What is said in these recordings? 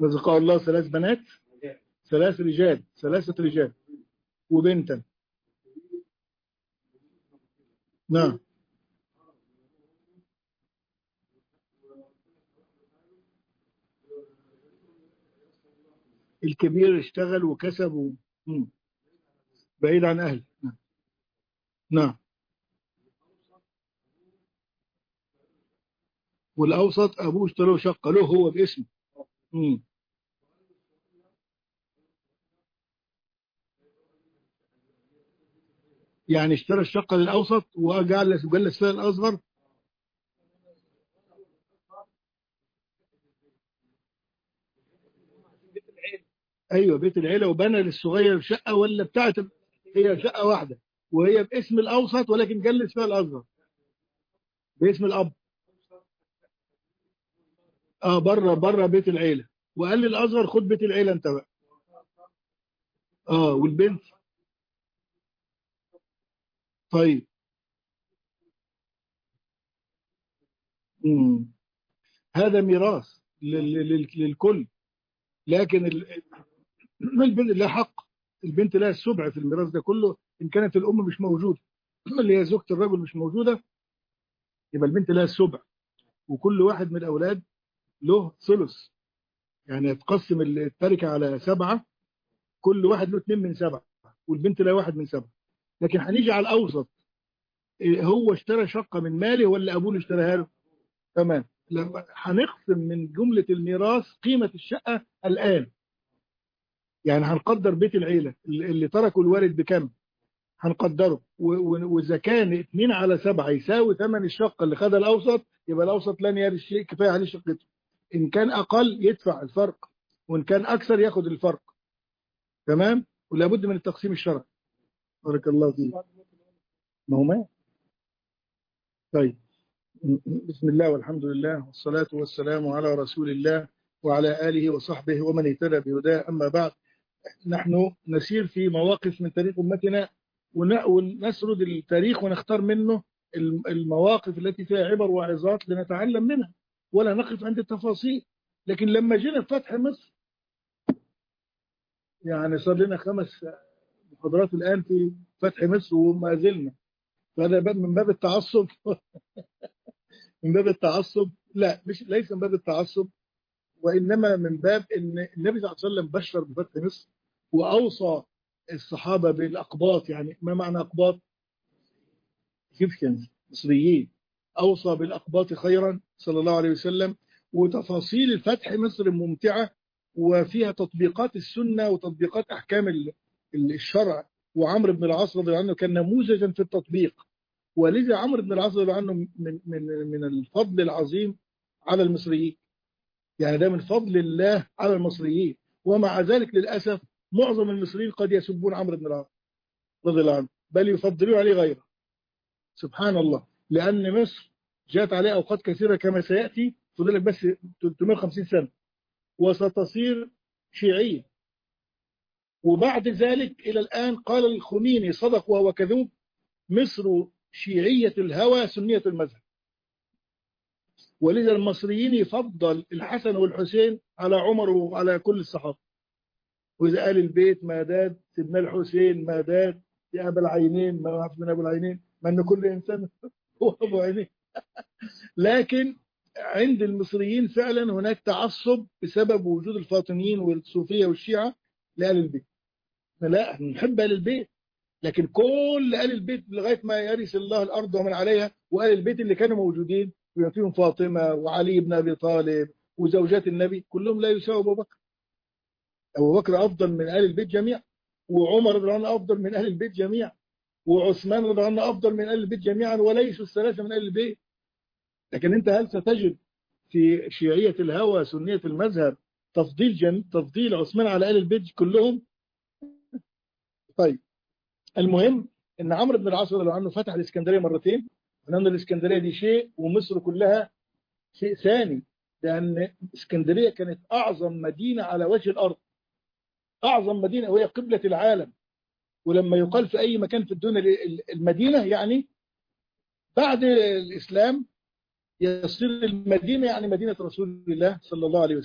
رزقه الله ثلاث بنات ثلاث رجال ثلاثة رجال وبنتا نعم الكبير اشتغل وكسب و... مم. بعيد عن أهله نعم. نعم والأوسط أبوه اشتراه شقة له هو باسمه مم. يعني اشترى الشقة للأوسط وجعل جلس فيها الأصغر ايوه بيت العيله وبنى للصغير شقه ولا بتاعت هي شقه واحده وهي باسم الاوسط ولكن جلس فيها الاصغر باسم الاب اه بره بره بيت العيله وقال للاصغر خد بيت العيله انت بقى اه والبنت طيب مم. هذا ميراث لل- لل- للكل لكن ال- البنت لها حق البنت لها السبع في الميراث ده كله ان كانت الام مش موجوده اللي هي زوجة الرجل مش موجوده يبقى البنت لها السبع وكل واحد من الاولاد له ثلث يعني يتقسم التركه على سبعه كل واحد له اثنين من سبعه والبنت لها واحد من سبعه لكن هنيجي على الاوسط إيه هو اشترى شقه من ماله ولا ابوه اللي اشتراها له تمام لما هنقسم من جمله الميراث قيمه الشقه الان يعني هنقدر بيت العيلة اللي اللي تركوا الوالد بكم هنقدره و- و- وإذا كان 2 على 7 يساوي ثمن الشقة اللي خدها الأوسط يبقى الأوسط لن يرث شيء كفاية عليه شقته إن كان أقل يدفع الفرق وإن كان أكثر ياخد الفرق تمام ولا بد من التقسيم الشرعي بارك الله فيك ما هو ما طيب بسم الله والحمد لله والصلاة والسلام على رسول الله وعلى آله وصحبه ومن اهتدى بهداه أما بعد نحن نسير في مواقف من تاريخ أمتنا ون- ونسرد التاريخ ونختار منه الم- المواقف التي فيها عبر وعظات لنتعلم منها ولا نقف عند التفاصيل لكن لما جينا في فتح مصر يعني صار لنا خمس محاضرات الآن في فتح مصر وما زلنا فهذا باب من باب التعصب من باب التعصب لا مش ليس من باب التعصب وإنما من باب أن النبي صلى الله عليه وسلم بشر بفتح مصر وأوصى الصحابة بالأقباط يعني ما معنى أقباط؟ إيجيبشنز مصريين أوصى بالأقباط خيرا صلى الله عليه وسلم وتفاصيل الفتح مصر ممتعة وفيها تطبيقات السنة وتطبيقات أحكام ال- ال- الشرع وعمرو بن العاص رضي الله عنه كان نموذجا في التطبيق ولذا عمرو بن العاص رضي الله عنه من من من الفضل العظيم على المصريين يعني ده من فضل الله على المصريين ومع ذلك للأسف معظم المصريين قد يسبون عمرو بن العاص رضي الله عنه بل يفضلون عليه غيره سبحان الله لأن مصر جاءت عليه أوقات كثيرة كما سيأتي فضل لك بس 350 سنة وستصير شيعية وبعد ذلك إلى الآن قال الخميني صدق وهو كذوب مصر شيعية الهوى سنية المذهب ولذا المصريين يفضل الحسن والحسين على عمر وعلى كل الصحابة وإذا قال البيت مادات سيدنا الحسين مادات يا أبا العينين ما أعرف من أبو العينين ما أن كل إنسان هو أبو عينين لكن عند المصريين فعلا هناك تعصب بسبب وجود الفاطميين والصوفية والشيعة لآل البيت لا احنا نحب آل البيت لكن كل آل البيت لغاية ما يرث الله الأرض ومن عليها وآل البيت اللي كانوا موجودين بما فيهم فاطمة وعلي بن أبي طالب وزوجات النبي كلهم لا يساوي أبو بكر أبو بكر أفضل من آل البيت جميعا وعمر رضي الله عنه أفضل من أهل البيت جميعا وعثمان رضي الله عنه أفضل من أهل البيت جميعا وليسوا الثلاثة من أهل البيت لكن أنت هل ستجد في شيعية الهوى سنية المذهب تفضيل جم... تفضيل عثمان على آل البيت كلهم طيب المهم ان عمرو بن العاص رضي الله عنه فتح الاسكندريه مرتين لان الاسكندريه دي شيء ومصر كلها شيء ثاني لان اسكندريه كانت اعظم مدينه على وجه الارض اعظم مدينه وهي قبله العالم ولما يقال في اي مكان في الدنيا المدينه يعني بعد الاسلام يصير المدينه يعني مدينه رسول الله صلى الله عليه وسلم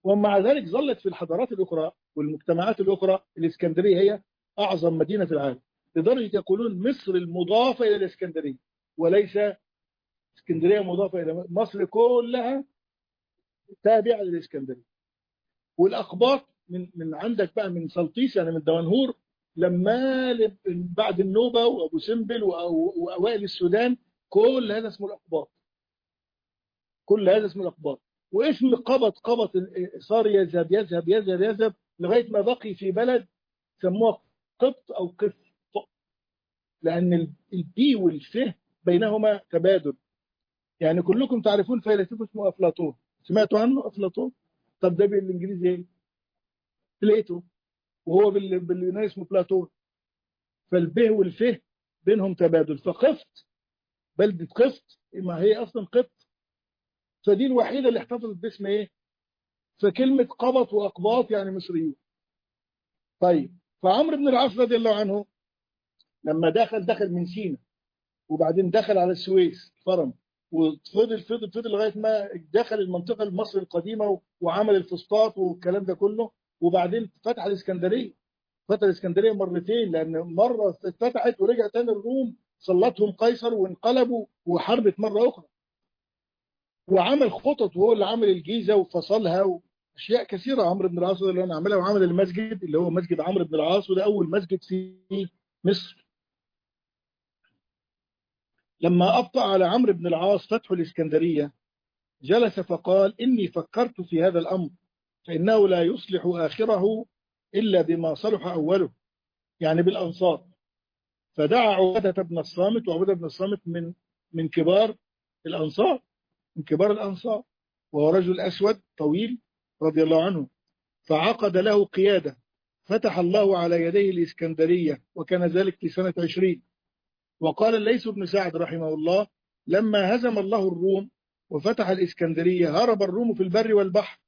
ومع ذلك ظلت في الحضارات الأخرى والمجتمعات الأخرى الإسكندرية هي أعظم مدينة في العالم لدرجة يقولون مصر المضافة إلى الإسكندرية وليس اسكندرية مضافة إلى مصر كلها تابعة للإسكندرية والأقباط من من عندك بقى من سلطيس يعني من دمنهور لما بعد النوبة وأبو سمبل وأوائل السودان كل هذا اسمه الأقباط كل هذا اسمه الأقباط واسم قبط قبط صار يذهب يذهب يذهب يذهب لغاية ما بقي في بلد سموها قبط أو قف لأن البي والفه بينهما تبادل يعني كلكم تعرفون فيلسوف اسمه أفلاطون سمعتوا عنه أفلاطون طب ده بالإنجليزي ايه بليتو وهو باليوناني اسمه بلاتون فالبه والفه بينهم تبادل فقفت بلدة قفط ما هي أصلا قفط فدي الوحيدة اللي احتفظت باسم ايه فكلمة قبط وأقباط يعني مصريون طيب فعمرو بن العاص رضي الله عنه لما دخل دخل من سينا وبعدين دخل على السويس فرم وفضل فضل فضل لغايه ما دخل المنطقه المصري القديمه وعمل الفسطاط والكلام ده كله وبعدين فتح الاسكندريه فتح الاسكندريه مرتين لان مره اتفتحت ورجع تاني الروم سلطهم قيصر وانقلبوا وحربت مره اخرى وعمل خطط وهو اللي عمل الجيزه وفصلها واشياء كثيره عمرو بن العاص اللي انا عملها وعمل المسجد اللي هو مسجد عمرو بن العاص وده اول مسجد في مصر لما أبطأ على عمرو بن العاص فتح الإسكندرية جلس فقال إني فكرت في هذا الأمر فإنه لا يصلح آخره إلا بما صلح أوله يعني بالأنصار فدعا عبادة بن الصامت وعبادة بن الصامت من من كبار الأنصار من كبار الأنصار وهو رجل أسود طويل رضي الله عنه فعقد له قيادة فتح الله على يديه الإسكندرية وكان ذلك في سنة عشرين وقال الليث بن سعد رحمه الله لما هزم الله الروم وفتح الإسكندرية هرب الروم في البر والبحر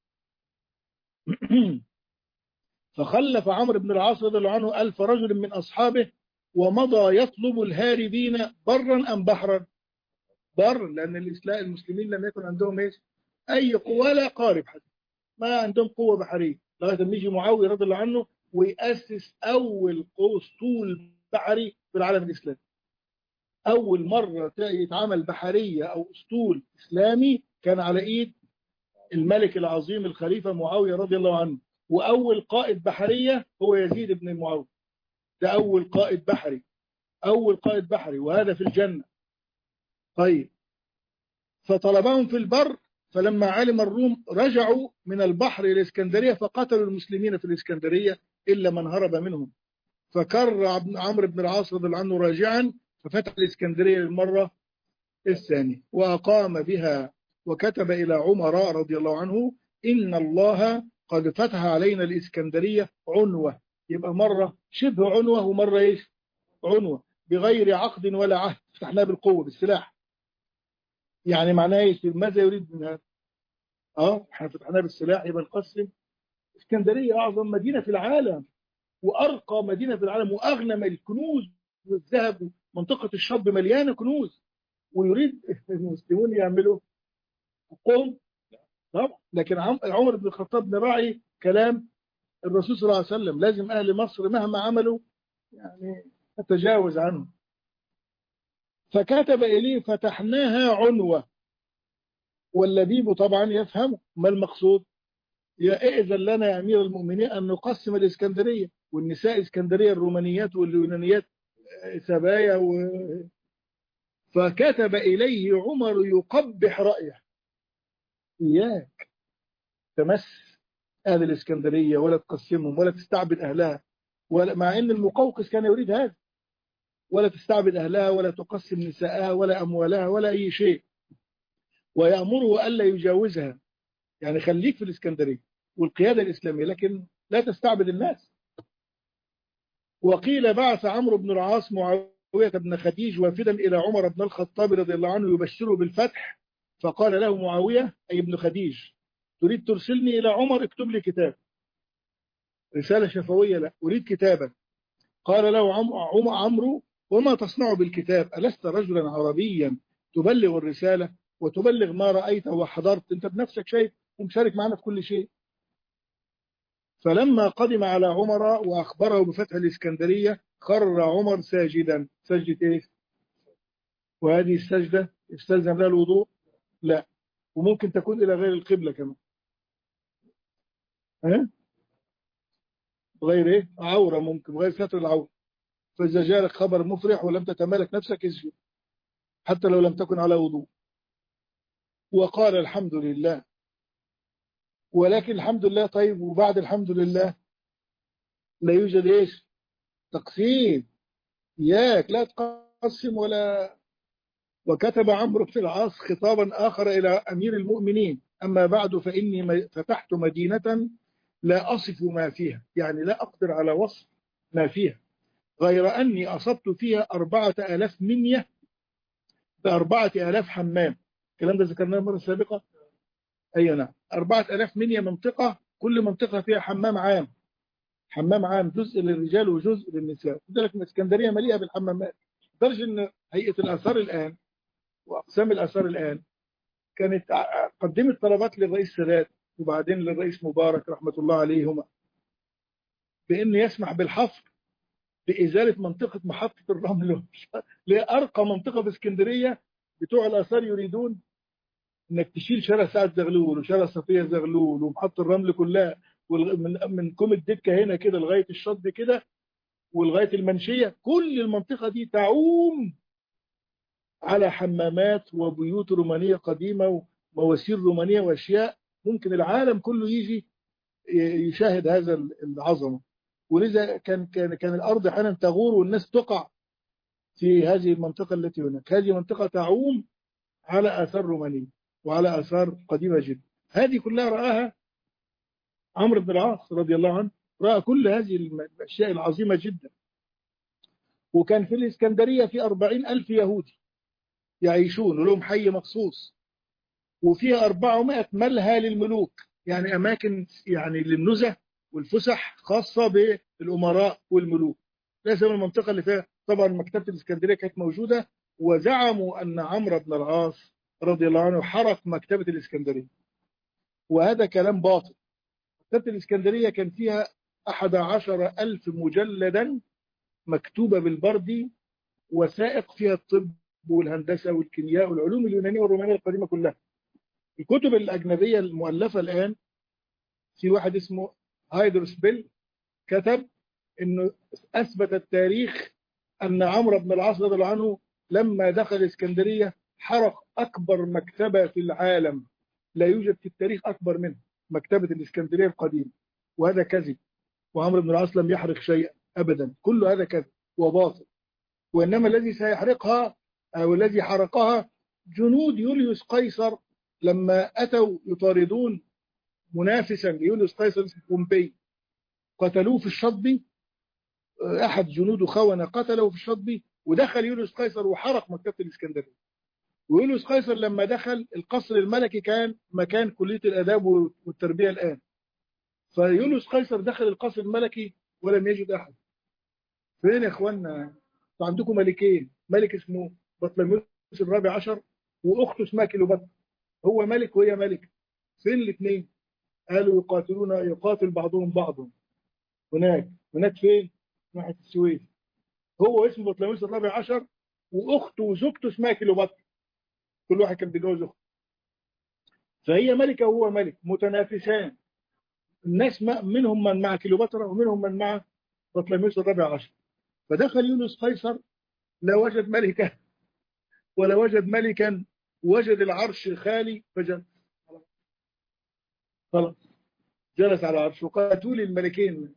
فخلف عمرو بن العاص رضي الله عنه ألف رجل من أصحابه ومضى يطلب الهاربين برا أم بحرا بر لأن الإسلام المسلمين لم يكن عندهم إيش أي قوة ولا قارب حتى ما عندهم قوة بحرية لغاية ما يجي معاوية رضي الله عنه ويأسس أول أسطول بحري في العالم الإسلامي أول مرة يتعمل بحرية أو أسطول إسلامي كان على إيد الملك العظيم الخليفة معاوية رضي الله عنه وأول قائد بحرية هو يزيد بن معاوية ده أول قائد بحري أول قائد بحري وهذا في الجنة طيب فطلبهم في البر فلما علم الروم رجعوا من البحر إلى الإسكندرية فقتلوا المسلمين في الإسكندرية إلا من هرب منهم فكر عمرو بن العاص رضي الله عنه راجعا ففتح الإسكندرية للمرة الثانية وأقام بها وكتب إلى عمر رضي الله عنه إن الله قد فتح علينا الإسكندرية عنوة يبقى مرة شبه عنوة ومرة إيش عنوة بغير عقد ولا عهد فتحناه بالقوة بالسلاح يعني معناه إيش ماذا يريد من هذا اه احنا فتحناه بالسلاح يبقى نقسم اسكندرية أعظم مدينة في العالم وأرقى مدينة في العالم وأغنى من الكنوز والذهب منطقة الشرب مليانة كنوز ويريد المسلمون يعملوا حقهم طبعا لكن عمر بن الخطاب نراعي كلام الرسول صلى الله عليه وسلم لازم أهل مصر مهما عملوا يعني نتجاوز عنه فكتب إليه فتحناها عنوة واللبيب طبعا يفهم ما المقصود يا إئذن لنا يا أمير المؤمنين أن نقسم الإسكندرية والنساء اسكندرية الرومانيات واليونانيات سبايا و... فكتب إليه عمر يقبح رأيه إياك تمس أهل الإسكندرية ولا تقسمهم ولا تستعبد أهلها ولا مع أن المقوقس كان يريد هذا ولا تستعبد أهلها ولا تقسم نساءها ولا أموالها ولا أي شيء ويأمره ألا يجاوزها يعني خليك في الإسكندرية والقيادة الإسلامية لكن لا تستعبد الناس وقيل بعث عمرو بن العاص معاوية بن خديج وافدا إلى عمر بن الخطاب رضي الله عنه يبشره بالفتح فقال له معاوية أي ابن خديج تريد ترسلني إلى عمر اكتب لي كتاب رسالة شفوية لا أريد كتابا قال له عم عمرو وما تصنع بالكتاب ألست رجلا عربيا تبلغ الرسالة وتبلغ ما رأيت وحضرت أنت بنفسك شايف ومشارك معنا في كل شيء فلما قدم على عمر وأخبره بفتح الإسكندرية خر عمر ساجدا سجدة إيه؟ وهذه السجدة استلزم لها الوضوء لا وممكن تكون إلى غير القبلة كمان ها؟ غير إيه؟ عورة ممكن غير ستر العورة فإذا جاءك خبر مفرح ولم تتمالك نفسك اسجد حتى لو لم تكن على وضوء وقال الحمد لله ولكن الحمد لله طيب وبعد الحمد لله لا يوجد ايش تقسيم اياك لا تقسم ولا وكتب عمرو بن العاص خطابا آخر إلى أمير المؤمنين أما بعد فإني فتحت مدينة لا أصف ما فيها يعني لا أقدر على وصف ما فيها غير أني أصبت فيها أربعة آلاف منية بأربعة آلاف حمام الكلام ده ذكرناه المرة السابقة أي نعم أربعة آلاف منية منطقة كل منطقة فيها حمام عام حمام عام جزء للرجال وجزء للنساء لذلك الإسكندرية مليئة بالحمامات لدرجة أن هيئة الآثار الآن وأقسام الآثار الآن كانت قدمت طلبات للرئيس سادات وبعدين للرئيس مبارك رحمة الله عليهما بأن يسمح بالحفر بإزالة منطقة محطة الرمل لأرقى منطقة في اسكندرية بتوع الآثار يريدون انك تشيل شارع سعد زغلول وشارع صفية زغلول ومحطة الرمل كلها من من كوم الدكة هنا كده لغاية الشط كده ولغاية المنشية كل المنطقة دي تعوم على حمامات وبيوت رومانية قديمة ومواسير رومانية وأشياء ممكن العالم كله يجي يشاهد هذا العظمة ولذا كان كان كان الأرض أحيانا تغور والناس تقع في هذه المنطقة التي هناك هذه منطقة تعوم على آثار رومانية وعلى آثار قديمة جدا هذه كلها رآها عمرو بن العاص رضي الله عنه رأى كل هذه الأشياء العظيمة جدا وكان في الإسكندرية في أربعين ألف يهودي يعيشون ولهم حي مخصوص وفيها 400 ملهى للملوك يعني أماكن يعني للنزه والفسح خاصة بالأمراء والملوك ليس من المنطقة اللي فيها طبعا مكتبة الإسكندرية كانت موجودة وزعموا أن عمرو بن العاص رضي الله عنه حرق مكتبة الإسكندرية وهذا كلام باطل مكتبة الإسكندرية كان فيها أحد عشر ألف مجلدا مكتوبة بالبردي وسائق فيها الطب والهندسة والكيمياء والعلوم اليونانية والرومانية القديمة كلها الكتب الأجنبية المؤلفة الآن في واحد اسمه هايدروس بيل كتب انه اثبت التاريخ ان عمرو بن العاص رضي الله عنه لما دخل الاسكندريه حرق اكبر مكتبه في العالم لا يوجد في التاريخ اكبر منها مكتبه الاسكندريه القديمه وهذا كذب وعمرو بن العاص لم يحرق شيئا ابدا كل هذا كذب وباطل وانما الذي سيحرقها او الذي حرقها جنود يوليوس قيصر لما اتوا يطاردون منافسا ليوليوس قيصر اسمه بومبي قتلوه في الشطبي احد جنوده خونه قتله في الشطبي ودخل يوليوس قيصر وحرق مكتبه الاسكندريه ويوليوس قيصر لما دخل القصر الملكي كان مكان كليه الاداب والتربيه الان فيوليوس قيصر دخل القصر الملكي ولم يجد احد فين يا اخوانا عندكم ملكين ملك اسمه بطليموس الرابع عشر واخته اسمها كيلوباترا هو ملك وهي ملك فين الاثنين قالوا يقاتلون يقاتل بعضهم بعضا هناك هناك فين ناحيه السويس هو اسمه بطليموس الرابع عشر واخته وزوجته اسمها كيلوباترا كل واحد كان بيتجوز اخته فهي ملكه وهو ملك متنافسان الناس منهم من مع كيلوباترا ومنهم من مع بطليموس الرابع عشر فدخل يونس قيصر لا وجد ملكا ولا وجد ملكا وجد العرش خالي فجلس خلاص جلس على العرش وقاتوا لي الملكين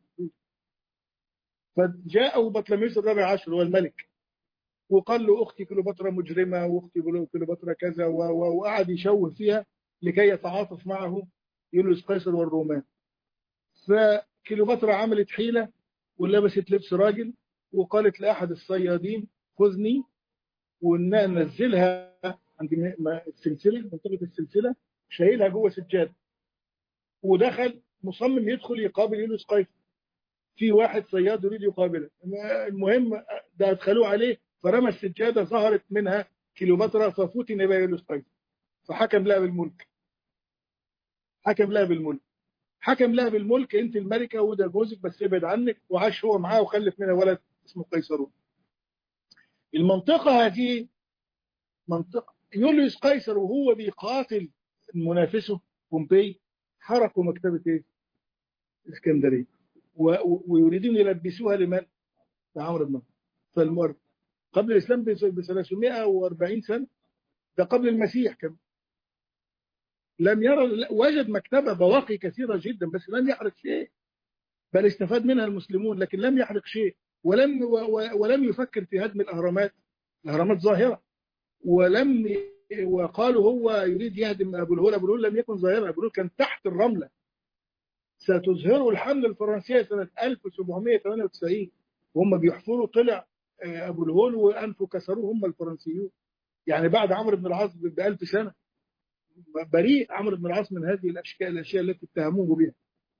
فجاءه بطلميس الرابع عشر هو الملك وقال له اختي كليوباترا مجرمه واختي كليوباترا كذا وقعد يشوه فيها لكي يتعاطف معه يوليوس قيصر والرومان فكليوباترا عملت حيله ولبست لبس راجل وقالت لاحد الصيادين خذني وننزلها عند السلسله منطقه السلسله شايلها جوه سجاده ودخل مصمم يدخل يقابل يونس قيصر في واحد صياد يريد يقابله المهم ده ادخلوه عليه فرمى السجاده ظهرت منها كيلوباترا ففتن بها يونس قيصر فحكم لها بالملك حكم لها بالملك حكم لها بالملك انت الملكه وده جوزك بس ابعد عنك وعاش هو معاه وخلف منها ولد اسمه قيصرون المنطقه هذه منطقه يوليوس قيصر وهو بيقاتل منافسه بومبي حرقوا مكتبه ايه؟ الاسكندريه ويريدون يلبسوها لمن؟ لعمرو بن فالمر قبل الاسلام ب 340 سنه ده قبل المسيح كمان لم يرى وجد مكتبة بواقي كثيرة جدا بس لم يحرق شيء بل استفاد منها المسلمون لكن لم يحرق شيء ولم ولم يفكر في هدم الأهرامات الأهرامات ظاهرة ولم وقالوا هو يريد يهدم أبو الهول أبو الهول لم يكن ظاهرة أبو الهول كان تحت الرملة ستظهره الحملة الفرنسية سنة 1798 وهم بيحفروا طلع أبو الهول وأنفوا كسروه هم الفرنسيون يعني بعد عمرو بن العاص بألف سنة بريء عمرو بن العاص من هذه الاشياء الاشياء التي اتهموه بها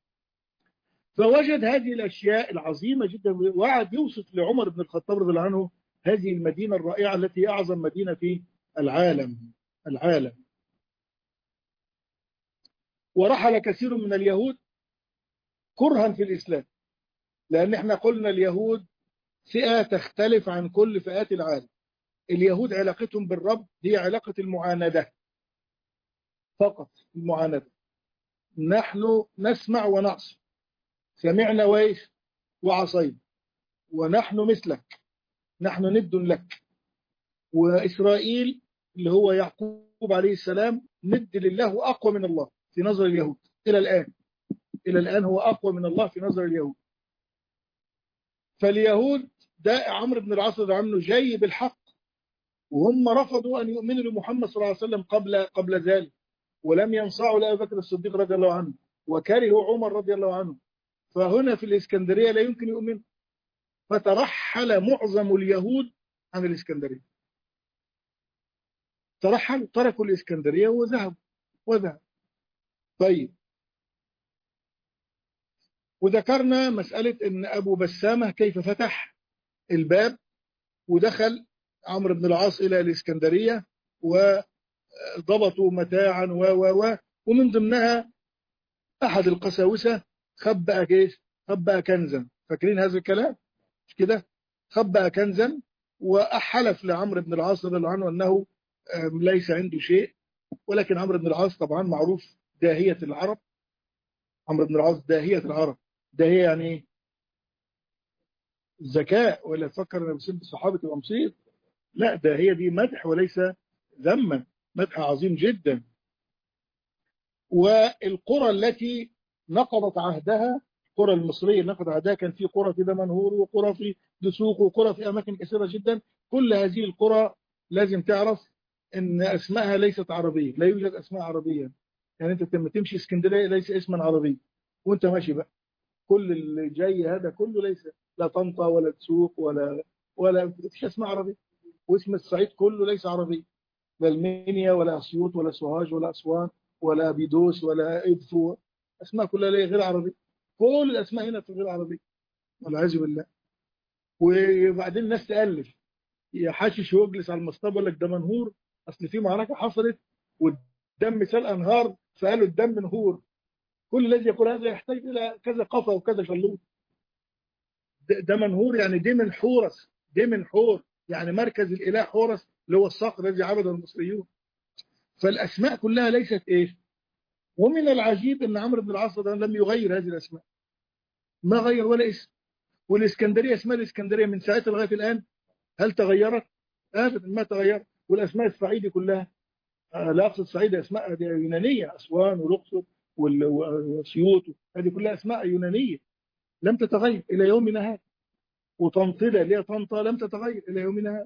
فوجد هذه الاشياء العظيمه جدا وقعد يوصف لعمر بن الخطاب رضي الله عنه هذه المدينه الرائعه التي هي اعظم مدينه في العالم العالم ورحل كثير من اليهود كرها في الاسلام لان احنا قلنا اليهود فئه تختلف عن كل فئات العالم اليهود علاقتهم بالرب هي علاقه المعانده فقط المعاندة نحن نسمع ونعصي سمعنا وإيش وعصينا ونحن مثلك نحن ند لك وإسرائيل اللي هو يعقوب عليه السلام ند لله وأقوى من الله في نظر اليهود إلى الآن إلى الآن هو أقوى من الله في نظر اليهود فاليهود ده عمرو بن العاص رضي عنه جاي بالحق وهم رفضوا أن يؤمنوا لمحمد صلى الله عليه وسلم قبل قبل ذلك ولم ينصعوا لأبي بكر الصديق رضي الله عنه وكرهوا عمر رضي الله عنه فهنا في الإسكندرية لا يمكن يؤمن فترحل معظم اليهود عن الإسكندرية ترحلوا تركوا الإسكندرية وذهبوا وذهب طيب وذكرنا مسألة أن أبو بسامة كيف فتح الباب ودخل عمرو بن العاص إلى الإسكندرية وضبطوا متاعا و و و ومن ضمنها أحد القساوسة خبأ كيس خبأ كنزا فاكرين هذا الكلام مش كده خبأ كنزا وأحلف لعمرو بن العاص رضي الله عنه أنه ليس عنده شيء ولكن عمرو بن العاص طبعا معروف داهية العرب عمرو بن العاص داهية العرب داهية يعني ايه الذكاء ولا تفكر ان بسبب الصحابة تبقى مصيب لا داهية دي مدح وليس ذما مدح عظيم جدا والقرى التي نقضت عهدها القرى المصرية اللي نقضت عهدها كان في قرى في دمنهور وقرى في دسوق وقرى في أماكن كثيرة جدا كل هذه القرى لازم تعرف ان اسمائها ليست عربية لا يوجد اسماء عربية يعني انت لما تمشي اسكندرية ليس اسما عربي وانت ماشي بقى كل اللي جاي هذا كله ليس لا طنطا ولا تسوق ولا ولا فيش اسماء عربية واسم الصعيد كله ليس عربي لا المنيا ولا اسيوط ولا سوهاج ولا اسوان ولا بيدوس ولا ادفو اسماء كلها غير عربية كل الاسماء هنا في غير عربية والعياذ بالله وبعدين الناس تالف يحشش ويجلس على المصطبه لك ده منهور اصل في معركه حصلت والدم سال انهار فقالوا الدم نهور كل الذي يقول هذا يحتاج الى كذا قفا وكذا شلوط ده منهور يعني دي من حورس دي من حور يعني مركز الاله حورس اللي هو الصقر الذي عبده المصريون فالاسماء كلها ليست ايه ومن العجيب ان عمرو بن العاص لم يغير هذه الاسماء ما غير ولا اسم والاسكندريه اسمها الاسكندريه من ساعتها لغايه الان هل تغيرت؟ ابدا ما تغيرت والاسماء الصعيدي كلها لا اقصد صعيدي اسماء يونانيه اسوان والاقصر واسيوط هذه كلها اسماء يونانيه لم تتغير الى يومنا هذا وطنطله اللي هي طنطا لم تتغير الى يومنا هذا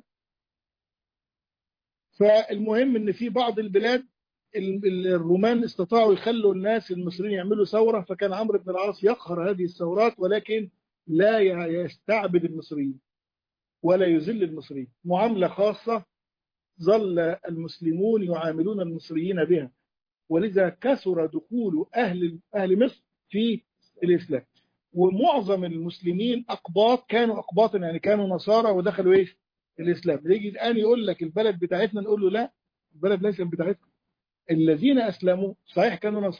فالمهم ان في بعض البلاد الرومان استطاعوا يخلوا الناس المصريين يعملوا ثوره فكان عمرو بن العاص يقهر هذه الثورات ولكن لا يستعبد المصريين ولا يذل المصريين معاملة خاصة ظل المسلمون يعاملون المصريين بها ولذا كثر دخول أهل أهل مصر في الإسلام ومعظم المسلمين أقباط كانوا أقباطا يعني كانوا نصارى ودخلوا إيش الإسلام يجي الآن يقول لك البلد بتاعتنا نقول له لا البلد ليست بتاعتنا الذين أسلموا صحيح كانوا نصارى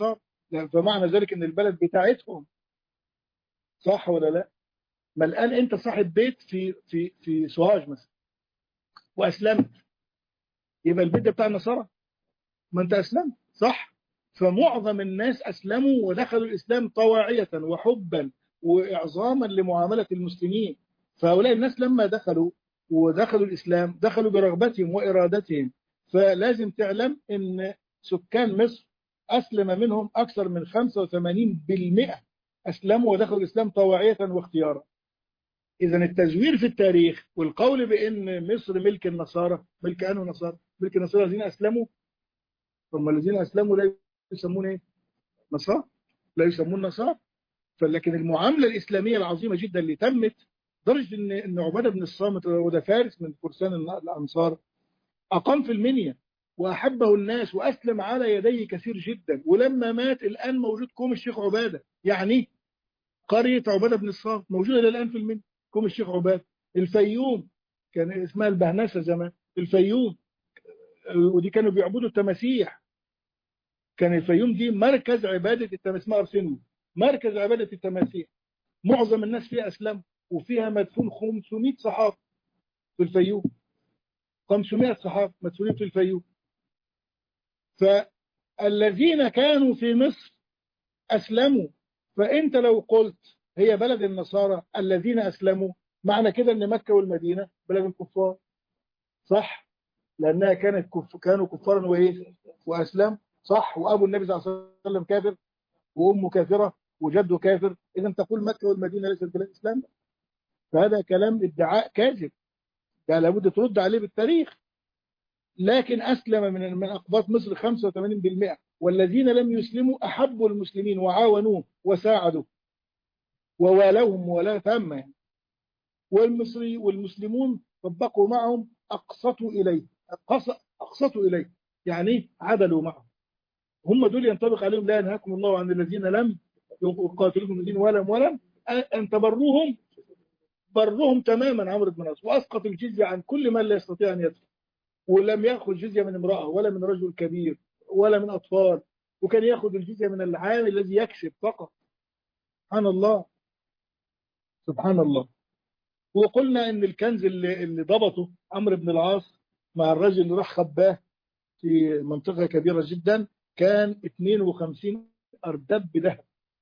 فمعنى ذلك ان البلد بتاعتهم صح ولا لا ما الان انت صاحب بيت في في في سوهاج مثلا واسلمت يبقى البيت ده بتاع النصارى ما انت اسلمت صح فمعظم الناس اسلموا ودخلوا الاسلام طواعيه وحبا واعظاما لمعامله المسلمين فهؤلاء الناس لما دخلوا ودخلوا الاسلام دخلوا برغبتهم وارادتهم فلازم تعلم ان سكان مصر اسلم منهم اكثر من 85% اسلموا ودخلوا الاسلام طواعيه واختيارا اذا التزوير في التاريخ والقول بان مصر ملك النصارى ملك انه نصارى ملك النصارى الذين اسلموا ثم الذين اسلموا لا يسمون ايه نصارى لا يسمون نصارى فلكن المعامله الاسلاميه العظيمه جدا اللي تمت درجه ان ان عباده بن الصامت وده فارس من فرسان الانصار اقام في المنيا واحبه الناس واسلم على يديه كثير جدا ولما مات الان موجود كوم الشيخ عباده يعني قريه عباده بن الصامت موجوده الى الان في المنيا كوم الشيخ عباده الفيوم كان اسمها البهنسه زمان الفيوم ودي كانوا بيعبدوا التماسيح كان الفيوم دي مركز عباده التماسيح اسمها ارسنال مركز عباده التماسيح معظم الناس فيها اسلموا وفيها مدفون 500 صحابه في الفيوم 500 صحابه مدفونين في الفيوم فالذين كانوا في مصر أسلموا فأنت لو قلت هي بلد النصارى الذين أسلموا معنى كده أن مكة والمدينة بلد الكفار صح لأنها كانت كف... كانوا كفارا وإيه وأسلم صح وأبو النبي صلى الله عليه وسلم كافر وأمه كافرة وجده كافر إذا تقول مكة والمدينة ليست بلاد إسلام فهذا كلام ادعاء كاذب ده لابد ترد عليه بالتاريخ لكن أسلم من من أقباط مصر 85% والذين لم يسلموا أحبوا المسلمين وعاونوه وساعدوا ووالوهم ولا تامة يعني. والمصري والمسلمون طبقوا معهم أقسطوا إليه أقسطوا إليه يعني عدلوا معهم هم دول ينطبق عليهم لا ينهاكم الله عن الذين لم يقاتلوكم في الدين ولم ولم أن تبروهم برهم تماما عمرو بن العاص وأسقط الجزية عن كل من لا يستطيع أن يدفع ولم ياخذ جزيه من امراه ولا من رجل كبير ولا من اطفال وكان ياخذ الجزيه من العامل الذي يكسب فقط سبحان الله سبحان الله وقلنا ان الكنز اللي, اللي ضبطه عمرو بن العاص مع الرجل اللي راح خباه في منطقه كبيره جدا كان 52 اردب ذهب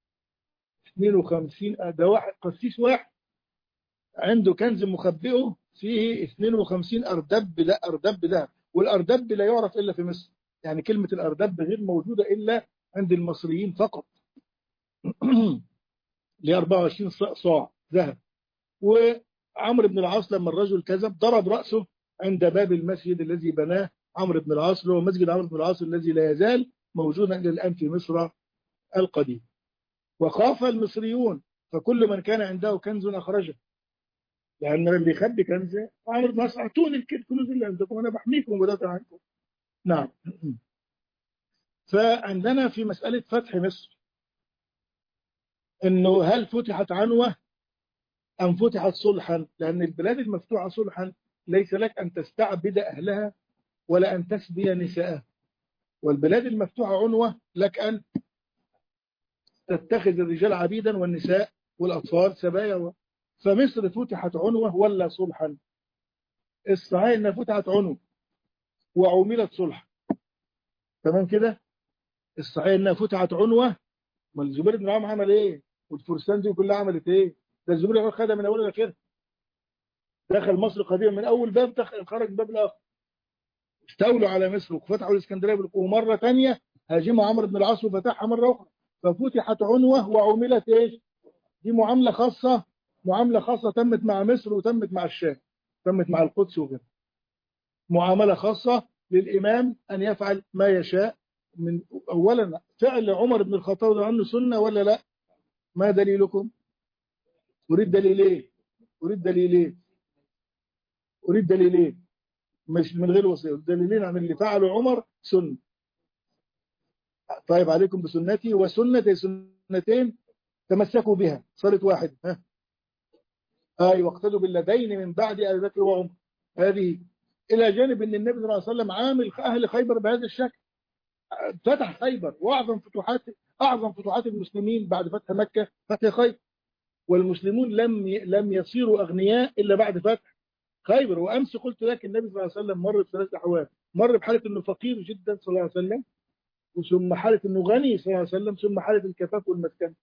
52 ده واحد قسيس واحد عنده كنز مخبئه فيه 52 أردب لا أردب ذهب والأردب لا يعرف إلا في مصر يعني كلمة الأردب غير موجودة إلا عند المصريين فقط ل 24 صاع ذهب وعمرو بن العاص لما الرجل كذب ضرب رأسه عند باب المسجد الذي بناه عمرو بن العاص اللي هو مسجد عمرو بن العاص الذي لا يزال موجودا إلى الآن في مصر القديم وخاف المصريون فكل من كان عنده كنز أخرجه لأن اللي يخبي كنز عمرو بن العاص أعطوني الكنوز اللي عندكم وأنا بحميكم ودافع عنكم نعم فعندنا في مسألة فتح مصر انه هل فتحت عنوة ام فتحت صلحا لان البلاد المفتوحة صلحا ليس لك ان تستعبد اهلها ولا ان تسبي نساءها والبلاد المفتوحة عنوة لك ان تتخذ الرجال عبيدا والنساء والاطفال سبايا فمصر فتحت عنوة ولا صلحا الصحيح انها فتحت عنوة وعملت صلحا تمام كده الصحيح انها فتحت عنوة ما الزبير بن عوام عمل ايه والفرسان دي كلها عملت ايه ده الزبير بن خدها من اولها لاخرها دخل مصر قديما من اول باب دخل خرج باب الاخر استولوا على مصر وفتحوا الاسكندريه ومره ثانيه هاجموا عمرو بن العاص وفتحها مره اخرى ففتحت عنوه وعملت ايش دي معامله خاصه معامله خاصه تمت مع مصر وتمت مع الشام تمت مع القدس وغيرها معامله خاصه للامام ان يفعل ما يشاء من اولا فعل عمر بن الخطاب عنه سنه ولا لا ما دليلكم اريد دليلين اريد دليلين اريد دليلين مش من غير وصيه دليلين عن اللي فعله عمر سنه طيب عليكم بسنتي وسنة سنتين تمسكوا بها صارت واحد ها اي واقتدوا بالذين من بعد ابي بكر وعمر هذه الى جانب ان النبي صلى الله عليه وسلم عامل اهل خيبر بهذا الشكل فتح خيبر واعظم فتوحات اعظم فتوحات المسلمين بعد فتح مكه فتح خيبر والمسلمون لم لم يصيروا اغنياء الا بعد فتح خيبر وامس قلت لك النبي صلى الله عليه وسلم مر بثلاث احوال مر بحاله انه فقير جدا صلى الله عليه وسلم ثم حاله انه غني صلى الله عليه وسلم ثم حاله الكفاف والمسكنه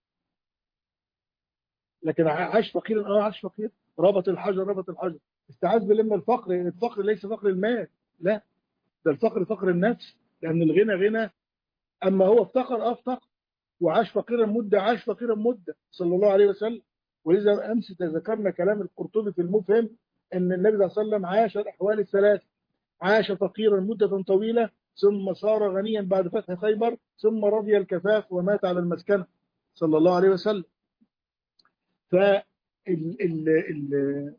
لكن عاش فقيرا اه عاش فقير ربط الحجر ربط الحجر استعاذ بالله من الفقر الفقر ليس فقر المال لا ده الفقر فقر النفس لان الغنى غنى اما هو افتقر اه افتقر وعاش فقيرا مده عاش فقيرا مده صلى الله عليه وسلم ولذا امس تذكرنا كلام القرطبي في المفهم ان النبي صلى الله عليه وسلم عاش الاحوال الثلاث عاش فقيرا مده طويله ثم صار غنيا بعد فتح خيبر ثم رضي الكفاف ومات على المسكنه صلى الله عليه وسلم ف ال ال ال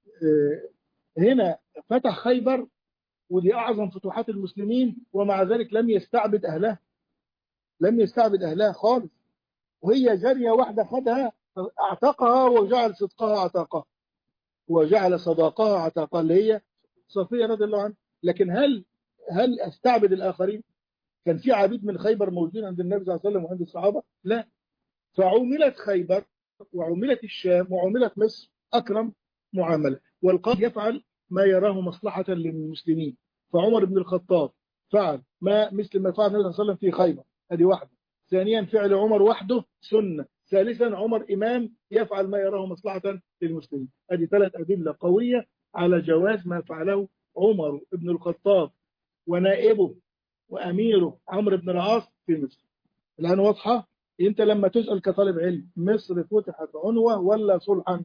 هنا فتح خيبر ودي أعظم فتوحات المسلمين ومع ذلك لم يستعبد أهلها لم يستعبد أهلها خالص وهي جارية واحدة خدها اعتقها وجعل صدقها عتاقها وجعل صداقها عتاقها اللي هي صفية رضي الله عنها لكن هل هل استعبد الآخرين كان في عبيد من خيبر موجودين عند النبي صلى الله عليه وسلم وعند الصحابة لا فعملت خيبر وعملت الشام وعملت مصر أكرم معاملة والقاضي يفعل ما يراه مصلحة للمسلمين فعمر بن الخطاب فعل ما مثل ما فعل النبي صلى الله عليه وسلم في خيبر هذه واحدة ثانيا فعل عمر وحده سنة ثالثا عمر إمام يفعل ما يراه مصلحة للمسلمين هذه ثلاث أدلة قوية على جواز ما فعله عمر بن الخطاب ونائبه وأميره عمرو بن العاص في مصر الآن واضحة انت لما تسأل كطالب علم مصر فتحت عنوة ولا صلحا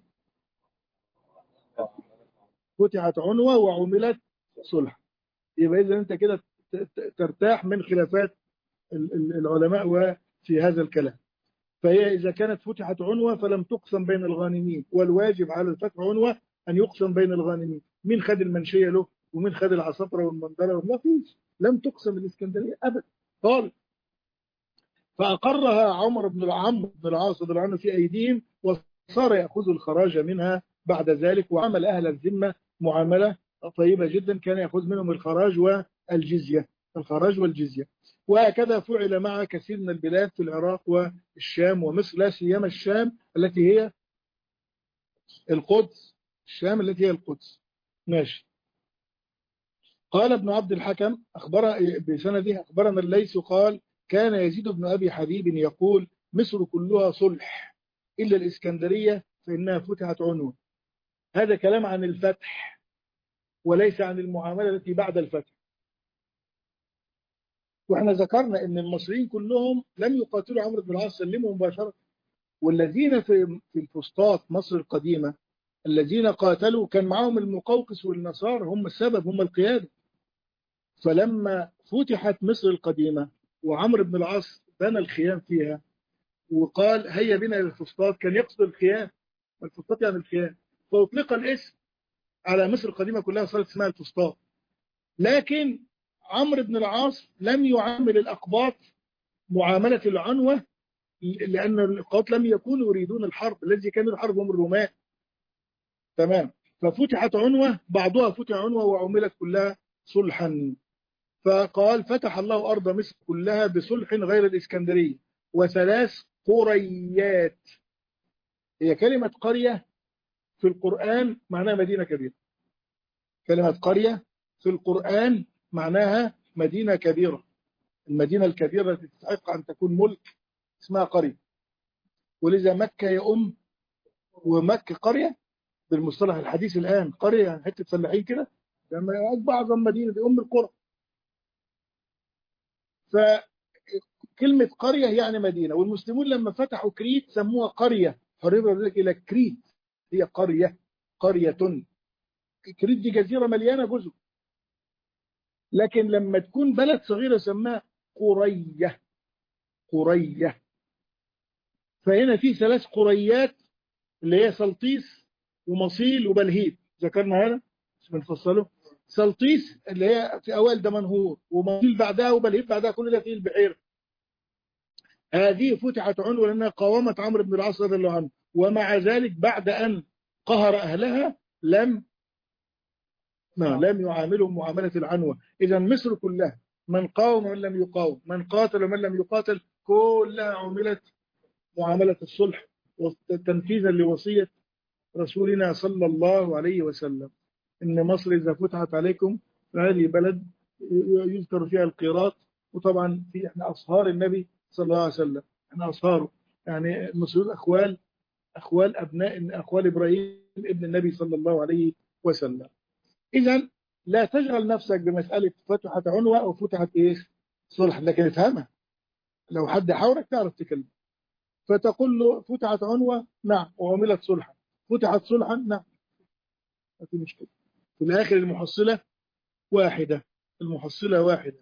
فتحت عنوة وعملت صلحا يبقى إذا أنت كده ترتاح من خلافات العلماء وفي هذا الكلام فهي إذا كانت فتحت عنوة فلم تقسم بين الغانمين والواجب على الفتح عنوة أن يقسم بين الغانمين مين خد المنشية له ومين خد العصفرة والمندرة ما فيش لم تقسم الإسكندرية أبدا خالص فأقرها عمر بن العم بن العاص رضي الله عنه في أيديهم وصار يأخذ الخراج منها بعد ذلك وعمل أهل الذمة معاملة طيبة جدا كان يأخذ منهم الخراج والجزية الخراج والجزية وهكذا فعل مع كثير من البلاد في العراق والشام ومصر لا سيما الشام التي هي القدس الشام التي هي القدس ماشي قال ابن عبد الحكم أخبر بسنده أخبرنا الليث قال كان يزيد بن أبي حبيب يقول مصر كلها صلح إلا الإسكندرية فإنها فتحت عنوة هذا كلام عن الفتح وليس عن المعاملة التي بعد الفتح واحنا ذكرنا ان المصريين كلهم لم يقاتلوا عمرو بن العاص سلموا مباشرة والذين في في الفسطاط مصر القديمة الذين قاتلوا كان معهم المقوقس والنصارى هم السبب هم القيادة فلما فتحت مصر القديمة وعمرو بن العاص بنى الخيام فيها وقال هيا بنا الى الفسطاط كان يقصد الخيام الفسطاط يعني الخيام فاطلق الاسم على مصر القديمة كلها صارت اسمها الفسطاط لكن عمرو بن العاص لم يعامل الأقباط معاملة العنوة لأن الأقباط لم يكونوا يريدون الحرب الذي كانوا الحرب هم الرومان تمام ففتحت عنوة بعضها فتح عنوة وعملت كلها صلحا فقال فتح الله أرض مصر كلها بصلح غير الإسكندرية وثلاث قريات هي كلمة قرية في القرآن معناها مدينة كبيرة كلمة قرية في القرآن معناها مدينة كبيرة المدينة الكبيرة التي تستحق أن تكون ملك اسمها قرية ولذا مكة يا أم ومكة قرية بالمصطلح الحديث الآن قرية يعني حتة فلاحين كده لما أعظم مدينة دي أم القرى فكلمة قرية يعني مدينة والمسلمون لما فتحوا كريت سموها قرية حرر ذلك إلى كريت هي قرية قرية كريت دي جزيرة مليانة جزر لكن لما تكون بلد صغيرة سماها قرية قرية فهنا في ثلاث قريات اللي هي سلطيس ومصيل وبلهيب ذكرنا هذا مش بنفصله سلطيس اللي هي في أوائل دمنهور ومصيل بعدها وبلهيب بعدها كل ده في البحيرة هذه فتحت عنوة لأنها قاومت عمرو بن العاص رضي الله عنه ومع ذلك بعد أن قهر أهلها لم ما لم يعاملهم معاملة العنوة إذا مصر كلها من قاوم ومن لم يقاوم من قاتل ومن لم يقاتل كلها عملت معاملة الصلح تنفيذا لوصية رسولنا صلى الله عليه وسلم إن مصر إذا فتحت عليكم فهذه بلد يذكر فيها القيراط وطبعا في احنا أصهار النبي صلى الله عليه وسلم احنا أصهاره يعني المصريون أخوال أخوال أبناء أخوال إبراهيم ابن النبي صلى الله عليه وسلم إذا لا تشغل نفسك بمسألة فتحت عنوة أو فتحت إيه صلح لكن افهمها لو حد حاورك تعرف تكلم فتقول له فتحت عنوة نعم وعملت صلحا فتحت صلحا نعم ما في مشكلة في الآخر المحصلة واحدة المحصلة واحدة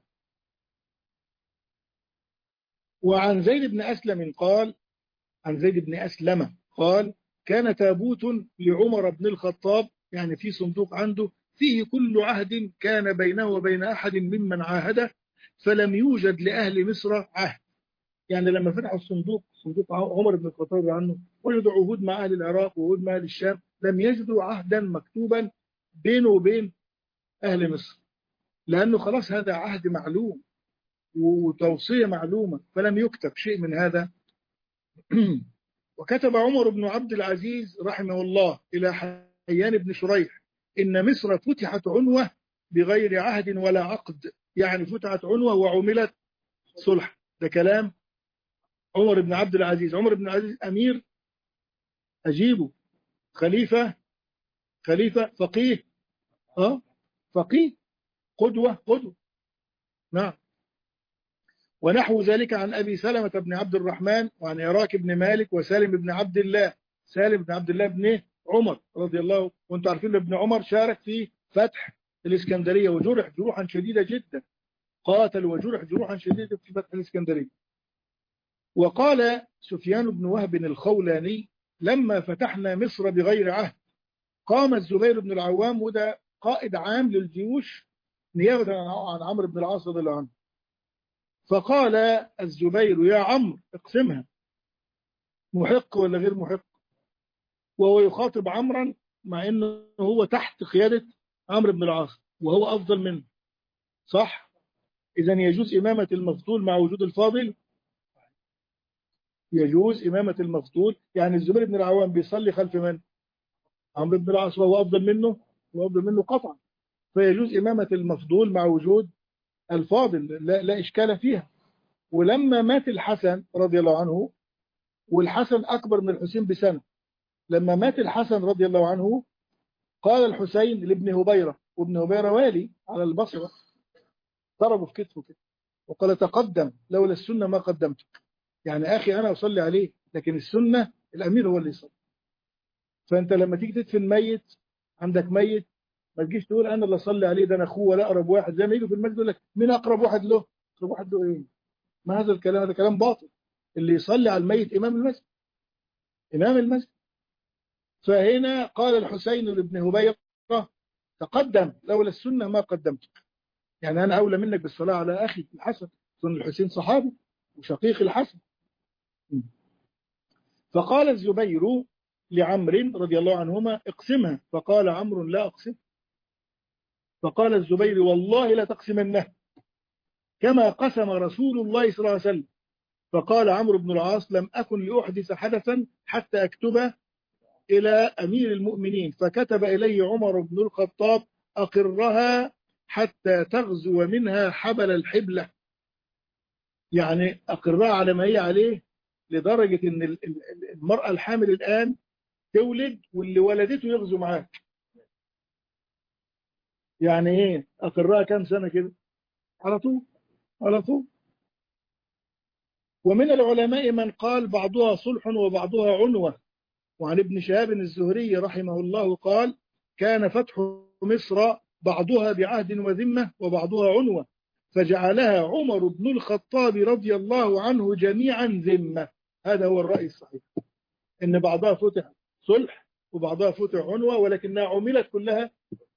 وعن زيد بن أسلم قال عن زيد بن أسلم قال كان تابوت لعمر بن الخطاب يعني في صندوق عنده فيه كل عهد كان بينه وبين أحد ممن عاهده فلم يوجد لأهل مصر عهد يعني لما فتحوا الصندوق صندوق عمر بن الخطاب عنه وجدوا عهود مع أهل العراق وعهود مع أهل الشام لم يجدوا عهدا مكتوبا بينه وبين أهل مصر لأنه خلاص هذا عهد معلوم وتوصية معلومة فلم يكتب شيء من هذا وكتب عمر بن عبد العزيز رحمه الله إلى حيان بن شريح إن مصر فتحت عنوة بغير عهد ولا عقد يعني فتحت عنوة وعملت صلح ده كلام عمر بن عبد العزيز عمر بن العزيز أمير أجيبه خليفة خليفة فقيه أه فقيه قدوة قدوة نعم ونحو ذلك عن أبي سلمة بن عبد الرحمن وعن عراك بن مالك وسالم بن عبد الله سالم بن عبد الله بن عمر رضي الله وانتم عارفين ابن عمر شارك في فتح الإسكندرية وجرح جروحا شديدة جدا قاتل وجرح جروحا شديدة في فتح الإسكندرية وقال سفيان بن وهب الخولاني لما فتحنا مصر بغير عهد قام الزبير بن العوام وده قائد عام للجيوش نيابة عن عمرو بن العاص رضي الله عنه فقال الزبير يا عمرو اقسمها محق ولا غير محق وهو يخاطب عمرا مع انه هو تحت قيادة عمرو بن العاص وهو افضل منه صح اذا يجوز امامة المفضول مع وجود الفاضل يجوز امامة المفضول يعني الزبير بن العوام بيصلي خلف من عمرو بن العاص وهو افضل منه وافضل منه قطعا فيجوز امامة المفضول مع وجود الفاضل لا, لا إشكال فيها ولما مات الحسن رضي الله عنه والحسن أكبر من الحسين بسنة لما مات الحسن رضي الله عنه قال الحسين لابن هبيرة وابن هبيرة والي على البصرة ضربه في كتفه كده وقال تقدم لولا السنة ما قدمتك يعني أخي أنا أصلي عليه لكن السنة الأمير هو اللي يصلي فأنت لما تيجي تدفن ميت عندك ميت ما تجيش تقول انا اللي اصلي عليه ده انا اخوه ولا اقرب واحد زي ما يجي في المسجد يقول لك مين اقرب واحد له اقرب واحد له ايه ما هذا الكلام هذا كلام باطل اللي يصلي على الميت امام المسجد امام المسجد فهنا قال الحسين لابن هبيره تقدم لولا السنه ما قدمتك يعني انا اولى منك بالصلاه على اخي الحسن سن الحسين صحابي وشقيق الحسن فقال الزبير لعمر رضي الله عنهما اقسمها فقال عمرو لا اقسم فقال الزبير والله لا تقسمنه كما قسم رسول الله صلى الله عليه وسلم فقال عمرو بن العاص لم أكن لأحدث حدثا حتى أكتب إلى أمير المؤمنين فكتب إلي عمر بن الخطاب أقرها حتى تغزو منها حبل الحبلة يعني أقرها على ما هي عليه لدرجة أن المرأة الحامل الآن تولد واللي ولدته يغزو معاك يعني ايه اقرها كام سنة كده على طول على طول ومن العلماء من قال بعضها صلح وبعضها عنوة وعن ابن شهاب الزهري رحمه الله قال كان فتح مصر بعضها بعهد وذمة وبعضها عنوة فجعلها عمر بن الخطاب رضي الله عنه جميعا ذمة هذا هو الرأي الصحيح إن بعضها فتح صلح وبعضها فتح عنوة ولكنها عملت كلها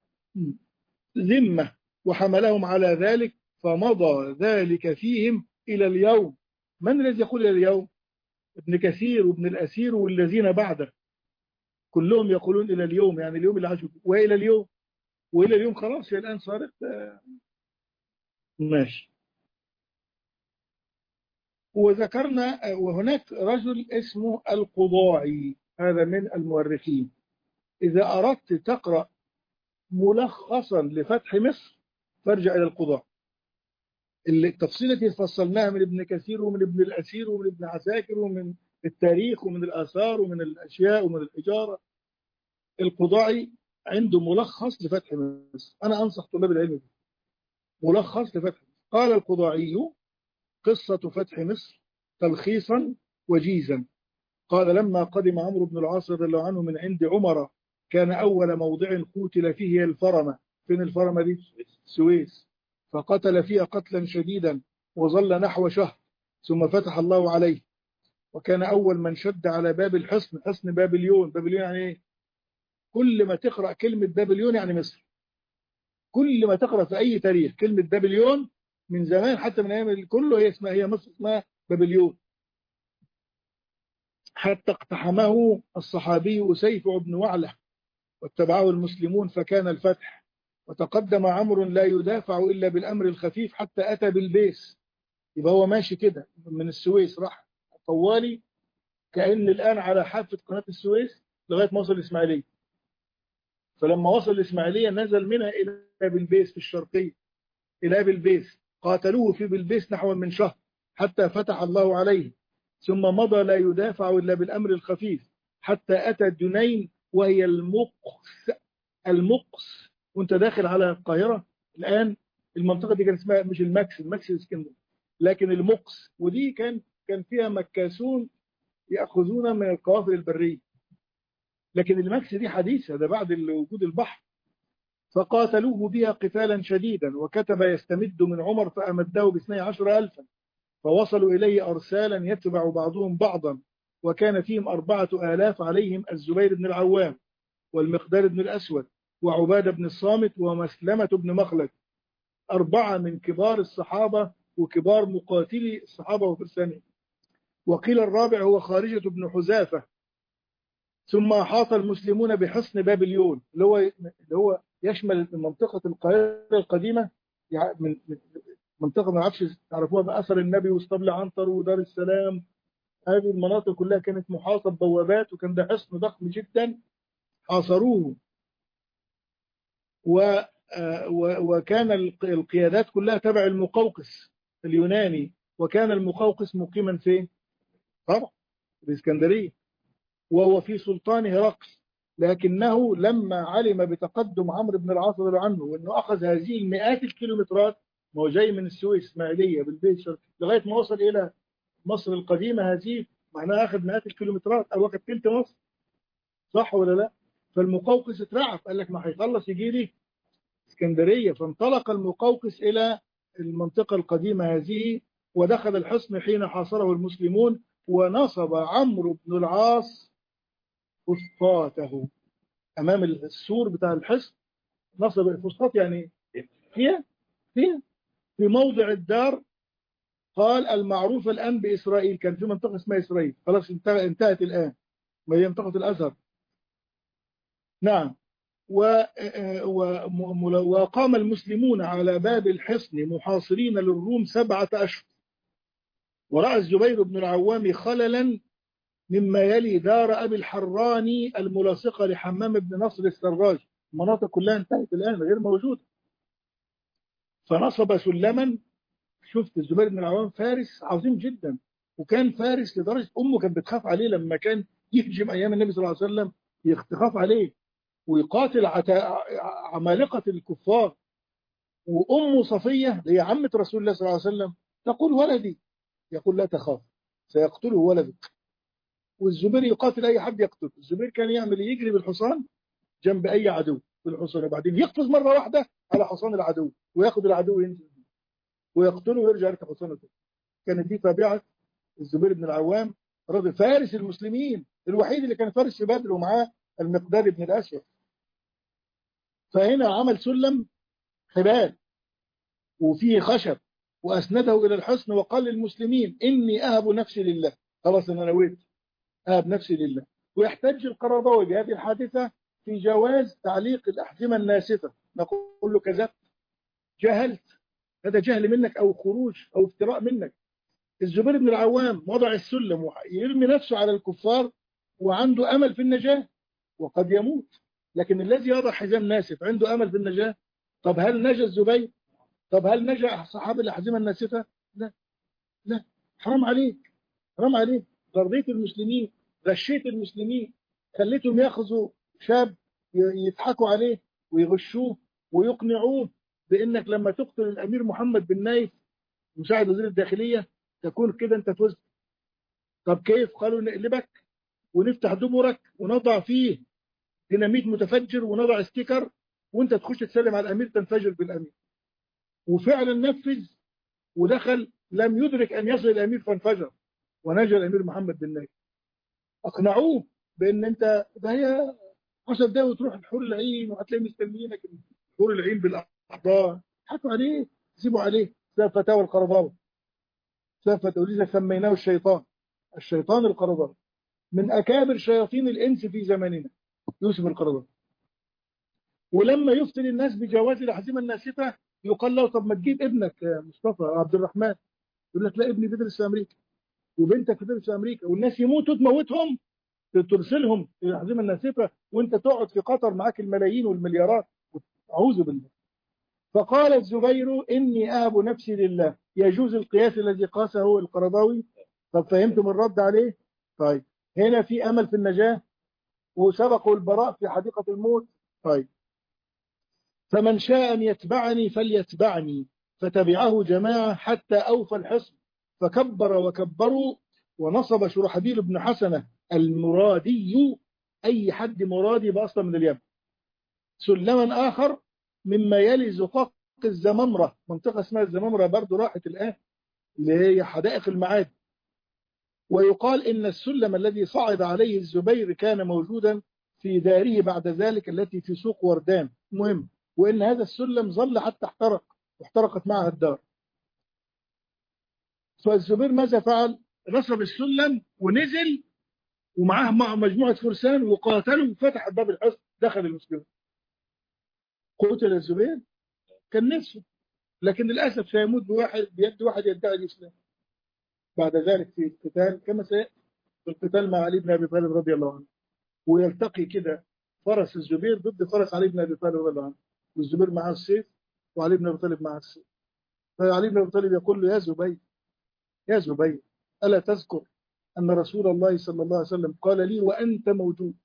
ذمة وحملهم على ذلك فمضى ذلك فيهم إلى اليوم من الذي يقول إلى اليوم ابن كثير وابن الأسير والذين بعده كلهم يقولون إلى اليوم يعني اليوم اللي عاشوا وإلى اليوم وإلى اليوم خلاص هي الآن صارت ماشي وذكرنا وهناك رجل اسمه القضاعي هذا من المؤرخين إذا أردت تقرأ ملخصا لفتح مصر فارجع إلى القضاء التفصيلة التي فصلناها من ابن كثير ومن ابن الأسير ومن ابن عساكر ومن التاريخ ومن الآثار ومن الأشياء ومن الحجارة القضاعي عنده ملخص لفتح مصر أنا أنصح طلاب العلم به ملخص لفتح مصر قال القضاعي قصة فتح مصر تلخيصا وجيزا قال لما قدم عمرو بن العاص رضي الله عنه من عند عمر كان أول موضع قتل فيه هي الفرمة فين الفرمة دي؟ السويس فقتل فيها قتلا شديدا وظل نحو شهر ثم فتح الله عليه وكان أول من شد على باب الحصن حصن بابليون بابليون يعني إيه؟ كل ما تقرأ كلمة بابليون يعني مصر كل ما تقرأ في أي تاريخ كلمة بابليون من زمان حتى من أيام كله هي اسمها هي مصر اسمها بابليون حتى اقتحمه الصحابي أسيف بن وعلة واتبعه المسلمون فكان الفتح وتقدم عمرو لا يدافع إلا بالأمر الخفيف حتى أتى بالبيس يبقى هو ماشي كده من السويس راح طوالي كأن الآن على حافة قناة السويس لغاية ما وصل الإسماعيلية فلما وصل الإسماعيلية نزل منها إلى بالبيس في الشرقية إلى بالبيس قاتلوه في بالبيس نحو من شهر حتى فتح الله عليه ثم مضى لا يدافع إلا بالأمر الخفيف حتى أتى جنين وهي المقص المقص وانت داخل على القاهرة الآن المنطقة دي كان اسمها مش المكس المكس اسكندر لكن المقص ودي كان كان فيها مكاسون يأخذون من القوافل البرية لكن المكس دي حديثة ده بعد وجود البحر فقاتلوه بها قتالا شديدا وكتب يستمد من عمر فأمده باثني عشر ألفا فوصلوا إليه أرسالا يتبع بعضهم بعضا وكان فيهم أربعة آلاف عليهم الزبير بن العوام والمقدار بن الأسود وعبادة بن الصامت ومسلمة بن مخلد أربعة من كبار الصحابة وكبار مقاتلي الصحابة وفرسانهم وقيل الرابع هو خارجة بن حذافة ثم أحاط المسلمون بحصن بابليون اللي هو اللي هو يشمل منطقة القاهرة القديمة يعني من منطقة ما اعرفش تعرفوها بأثر النبي واسطبل عنتر ودار السلام هذه المناطق كلها كانت محاطة ببوابات وكان ده حصن ضخم جدا حاصروه و وكان القيادات كلها تبع المقوقس اليوناني وكان المقوقس مقيما فين؟ طبعا في الإسكندرية وهو في سلطان هرقل لكنه لما علم بتقدم عمرو بن العاص رضي عنه وانه اخذ هذه المئات الكيلومترات ما هو جاي من السويس اسماعيليه بالبيت لغايه ما وصل الى مصر القديمه هذه معناها اخذ مئات الكيلومترات او واخد تلت مصر صح ولا لا؟ فالمقوقس اترعب قال لك ما هيخلص يجي لي اسكندريه فانطلق المقوقس الى المنطقه القديمه هذه ودخل الحصن حين حاصره المسلمون ونصب عمرو بن العاص فسطاته امام السور بتاع الحصن نصب الفسطاط يعني هي هي في موضع الدار قال المعروف الآن بإسرائيل كان في منطقة اسمها إسرائيل خلاص انتهت الآن ما هي منطقة الأزهر نعم و... وقام المسلمون على باب الحصن محاصرين للروم سبعة أشهر ورأى الزبير بن العوام خللا مما يلي دار أبي الحراني الملاصقة لحمام بن نصر السراج المناطق كلها انتهت الآن غير موجودة فنصب سلما شفت الزبير بن العوام فارس عظيم جدا وكان فارس لدرجة أمه كانت بتخاف عليه لما كان يهجم أيام النبي صلى الله عليه وسلم تخاف عليه ويقاتل عمالقة الكفار وأمه صفية هي عمة رسول الله صلى الله عليه وسلم تقول ولدي يقول لا تخاف سيقتله ولدك والزبير يقاتل أي حد يقتله الزبير كان يعمل يجري بالحصان جنب أي عدو بالحصان وبعدين يقفز مرة واحدة على حصان العدو وياخد العدو وينزل ويقتله ويرجع يركب حصانه تاني كانت دي طبيعة الزبير بن العوام رجل فارس المسلمين الوحيد اللي كان فارس في بدر ومعاه المقدار بن الأسود فهنا عمل سلم حبال وفيه خشب وأسنده إلى الحصن وقال للمسلمين إني أهب نفسي لله خلاص أنا نويت أهب نفسي لله ويحتج القرضاوي بهذه الحادثة في جواز تعليق الأحزمة الناسفة نقول له كذبت جهلت هذا جهل منك أو خروج أو افتراء منك الزبير بن العوام وضع السلم ويرمي نفسه على الكفار وعنده أمل في النجاة وقد يموت لكن الذي يضع حزام ناسف عنده أمل في النجاة طب هل نجا الزبير طب هل نجا صحاب الأحزمة الناسفة لا لا حرام عليك حرام عليك ضريت المسلمين غشيت المسلمين خليتهم ياخذوا شاب يضحكوا عليه ويغشوه ويقنعوه بانك لما تقتل الامير محمد بن نايف مساعد وزير الداخليه تكون كده انت فزت طب كيف قالوا نقلبك ونفتح دبرك ونضع فيه ديناميت متفجر ونضع ستيكر وانت تخش تسلم على الامير تنفجر بالامير وفعلا نفذ ودخل لم يدرك ان يصل الامير فانفجر ونجا الامير محمد بن نايف اقنعوه بان انت ده هي 10 دقايق وتروح الحور العين وهتلاقي مستنيينك حور العين بالاحضان حكوا عليه سيبوا عليه سبب فتاوى القرضاوي سبب فتاوى سميناه الشيطان الشيطان القرضاوي من اكابر شياطين الانس في زماننا يوسف القرضاوي ولما يفتن الناس بجواز الاحزمه الناسفه يقال له طب ما تجيب ابنك يا مصطفى عبد الرحمن يقول لك لا ابني بيدرس في امريكا وبنتك بتدرس في امريكا والناس يموتوا تموتهم ترسلهم الى الاحزمه الناسفه وانت تقعد في قطر معاك الملايين والمليارات اعوذ بالله فقال الزبير اني اهب نفسي لله يجوز القياس الذي قاسه القرضاوي طب فهمتم الرد عليه طيب هنا في امل في النجاه وسبقوا البراء في حديقه الموت طيب فمن شاء ان يتبعني فليتبعني فتبعه جماعه حتى اوفى الحصن فكبر وكبروا ونصب شرحبيل بن حسنه المرادي أي حد مرادي بأصلا من اليمن سلما آخر مما يلي زقاق الزمامرة منطقة اسمها الزمامرة برضو راحت الآن اللي هي حدائق المعاد ويقال إن السلم الذي صعد عليه الزبير كان موجودا في داره بعد ذلك التي في سوق وردان مهم وإن هذا السلم ظل حتى احترق واحترقت معها الدار فالزبير ماذا فعل نصب السلم ونزل ومعاه مجموعة فرسان وقاتلوا وفتح باب الحصن دخل المسلمين قتل الزبير كان نفسه لكن للأسف سيموت بواحد بيد واحد يدعي الإسلام بعد ذلك في القتال كما سيأتي في القتال مع علي بن أبي طالب رضي الله عنه ويلتقي كده فرس الزبير ضد فرس علي بن أبي طالب رضي الله عنه والزبير معاه السيف وعلي بن أبي طالب معاه السيف فعلي بن أبي طالب يقول له يا زبير يا زبير ألا تذكر أن رسول الله صلى الله عليه وسلم قال لي وأنت موجود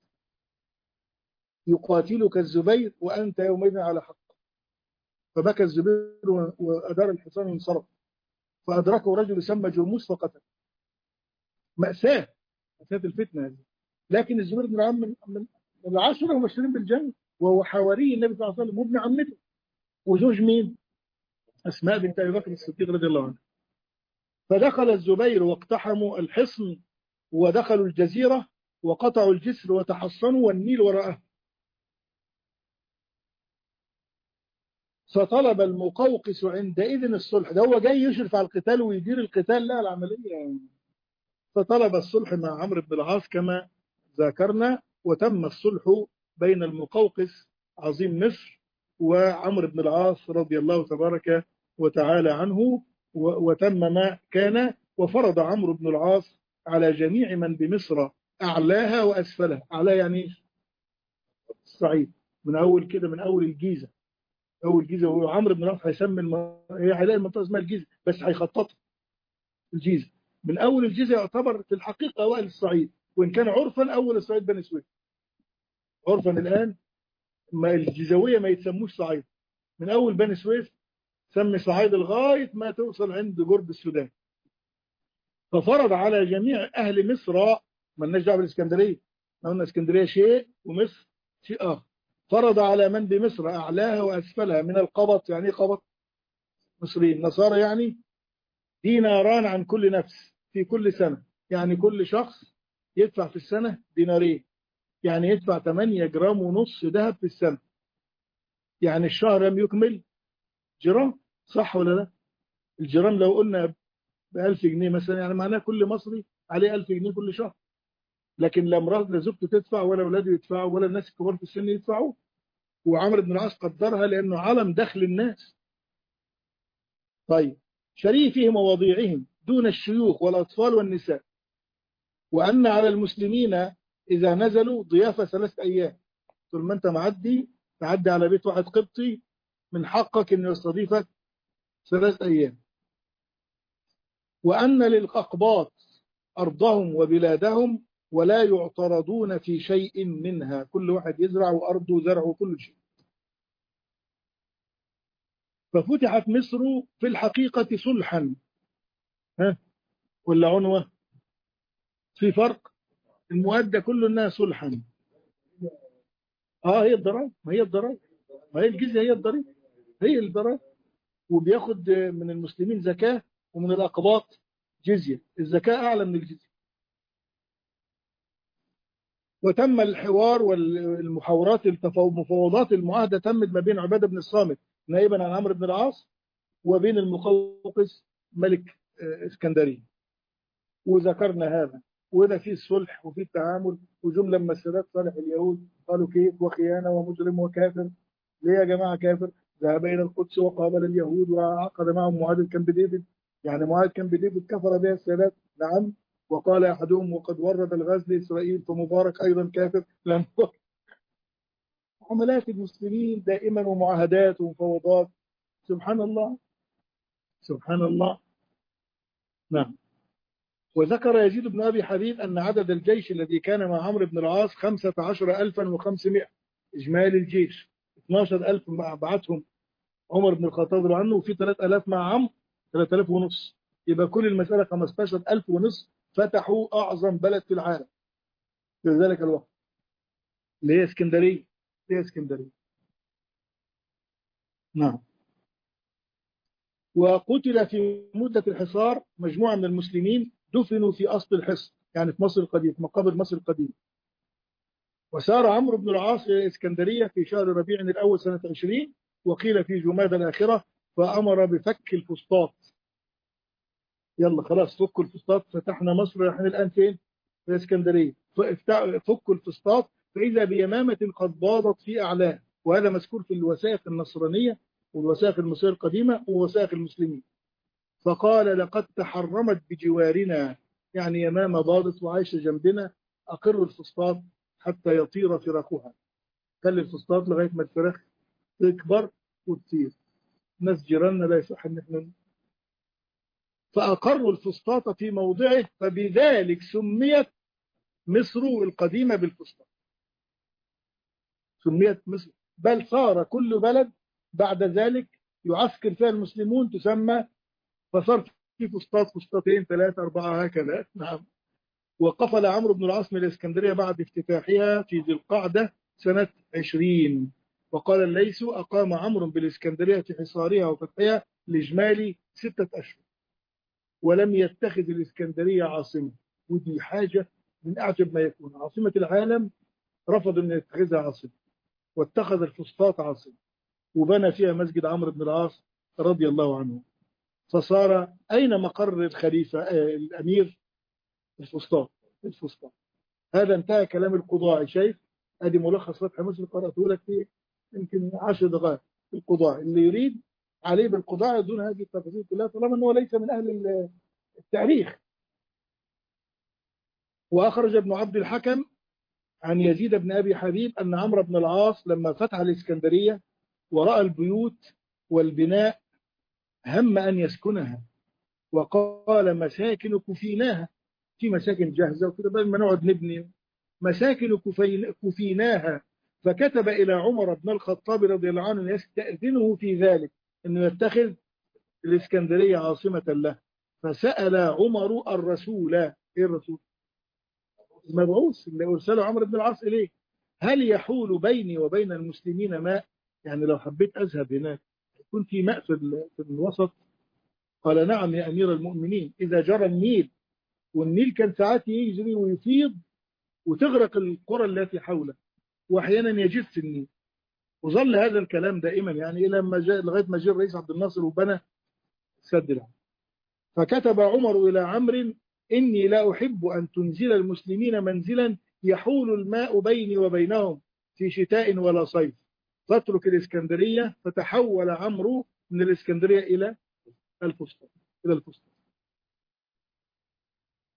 يقاتلك الزبير وأنت يومئذ على حق فبكى الزبير وأدار الحصان وانصرف فأدركه رجل يسمى جرموس فقتل مأساة مأساة الفتنة هذه لكن الزبير بن العم من, من العشرة المبشرين بالجنة وهو حواري النبي صلى الله عليه وسلم وابن عمته وزوج مين؟ أسماء بنت أبي بكر الصديق رضي الله عنه فدخل الزبير واقتحموا الحصن ودخلوا الجزيرة وقطعوا الجسر وتحصنوا والنيل وراءه فطلب المقوقس عندئذ الصلح ده هو جاي يشرف على القتال ويدير القتال لا العملية فطلب الصلح مع عمرو بن العاص كما ذكرنا وتم الصلح بين المقوقس عظيم مصر وعمرو بن العاص رضي الله تبارك وتعالى عنه وتم ما كان وفرض عمرو بن العاص على جميع من بمصر أعلاها وأسفلها أعلاها يعني الصعيد من أول كده من أول الجيزة أول الجيزة وعمرو بن العاص هيسمي الم... هي هيلاقي المنطقة اسمها الجيزة بس هيخططها الجيزة من أول الجيزة يعتبر في الحقيقة أوائل الصعيد وإن كان عرفا أول الصعيد بني سويف عرفا الآن ما الجيزوية ما يتسموش صعيد من أول بني سويف سمي صعيد لغاية ما توصل عند جرب السودان ففرض على جميع أهل مصر ما لناش دعوه بالإسكندرية قلنا اسكندرية شيء ومصر شيء آخر فرض على من بمصر أعلاها وأسفلها من القبط يعني قبط مصريين نصارى يعني ديناران عن كل نفس في كل سنة يعني كل شخص يدفع في السنة دينارين يعني يدفع 8 جرام ونص ذهب في السنة يعني الشهر لم يكمل جرام صح ولا لا الجرام لو قلنا ب 1000 جنيه مثلا يعني معناه كل مصري عليه 1000 جنيه كل شهر لكن لا مرات لا زوجته تدفع ولا اولاده يدفعوا ولا الناس الكبار في السن يدفعوا وعمرو بن العاص قدرها لانه علم دخل الناس طيب شريفهم ووضيعهم دون الشيوخ والأطفال والنساء وأن على المسلمين إذا نزلوا ضيافة ثلاث أيام طول ما أنت معدي تعدي على بيت واحد قبطي من حقك أن يستضيفك ثلاث أيام وأن للأقباط أرضهم وبلادهم ولا يعترضون في شيء منها كل واحد يزرع وأرضه وزرعه وكل شيء ففتحت مصر في الحقيقة صلحا ها ولا عنوة في فرق المؤدى كله انها صلحا اه هي الضرائب ما هي الضرائب ما هي الجزية هي الضرائب هي الضرائب وبياخد من المسلمين زكاة ومن الأقباط جزية الزكاة أعلى من الجزية وتم الحوار والمحاورات المفاوضات المعاهدة تمت ما بين عبادة بن الصامت نائبا عن عمرو بن العاص وبين المقوقس ملك اسكندرية وذكرنا هذا وده فيه الصلح وفيه التعامل وجملة من مسيرات صالح اليهود قالوا كيف وخيانة ومجرم وكافر ليه يا جماعة كافر ذهب إلى القدس وقابل اليهود وعقد معهم معاهدة كامب ديفيد يعني معاهدة كامب ديفيد كفر بها السادات نعم وقال أحدهم وقد ورد الغاز لإسرائيل فمبارك أيضا كافر لأنه عملات المسلمين دائما ومعاهدات ومفاوضات سبحان الله سبحان الله نعم وذكر يزيد بن أبي حبيب أن عدد الجيش الذي كان مع عمرو بن العاص 15500 إجمالي الجيش 12000 بعتهم عمر بن الخطاب رضي عنه وفي 3000 مع عمرو 3000 ونص يبقى كل المسألة 15000 ونص فتحوا أعظم بلد في العالم في ذلك الوقت اللي هي اسكندرية هي اسكندرية نعم وقتل في مدة الحصار مجموعة من المسلمين دفنوا في أصل الحصن يعني في مصر القديم في مقابر مصر القديم وسار عمرو بن العاص إلى الإسكندرية في شهر ربيع الأول سنة 20 وقيل في جماد الآخرة فأمر بفك الفسطاط يلا خلاص فكوا الفسطاط فتحنا مصر احنا الآن فين في الإسكندرية فكوا الفسطاط فإذا بيمامة قد باضت في أعلاه وهذا مذكور في الوثائق النصرانية والوثائق المصرية القديمة ووثائق المسلمين فقال لقد تحرمت بجوارنا يعني يمامة باضت وعايشة جنبنا أقر الفسطاط حتى يطير فراخها خلي الفسطاط لغاية ما الفراخ تكبر وتطير ناس جيراننا لا يصح ان احنا فأقروا الفسطاط في موضعه فبذلك سميت مصر القديمة بالفسطاط سميت مصر بل صار كل بلد بعد ذلك يعسكر فيها المسلمون تسمى فصار في فسطاط فسطاطين ثلاثة أربعة هكذا نعم وقفل عمرو بن العاص من الإسكندرية بعد افتتاحها في ذي القعدة سنة 20 وقال الليث أقام عمرو بالإسكندرية في حصارها وفتحها لإجمالي ستة أشهر ولم يتخذ الإسكندرية عاصمة ودي حاجة من أعجب ما يكون عاصمة العالم رفض أن يتخذها عاصمة واتخذ الفسطاط عاصمة وبنى فيها مسجد عمرو بن العاص رضي الله عنه فصار أين مقر الخليفة آه الأمير الفسطاط الفسطاط هذا انتهى كلام القضاء شايف ادي ملخص فتح مسلم قرأته لك في يمكن 10 دقائق القضاء اللي يريد عليه بالقضاء دون هذه التفاصيل كلها طالما انه ليس من اهل التاريخ واخرج ابن عبد الحكم عن يزيد بن ابي حبيب ان عمرو بن العاص لما فتح الاسكندريه وراى البيوت والبناء هم ان يسكنها وقال مساكن كفيناها في مساكن جاهزه وكده بدل ما نقعد نبني مساكن كفيناها فكتب إلى عمر بن الخطاب رضي الله عنه يستأذنه في ذلك أنه يتخذ الإسكندرية عاصمة له فسأل عمر الرسول إيه الرسول المبعوث اللي أرسله عمر بن العاص إليه هل يحول بيني وبين المسلمين ماء يعني لو حبيت أذهب هناك يكون في ماء في الوسط قال نعم يا أمير المؤمنين إذا جرى النيل والنيل كان ساعات يجري ويفيض وتغرق القرى التي حوله واحيانا يجف النيل وظل هذا الكلام دائما يعني الى ما جاء لغايه ما جاء الرئيس عبد الناصر وبنى سد العالم فكتب عمر الى عمرو اني لا احب ان تنزل المسلمين منزلا يحول الماء بيني وبينهم في شتاء ولا صيف فاترك الاسكندريه فتحول عمرو من الاسكندريه الى الفسطاط الى الفسطاط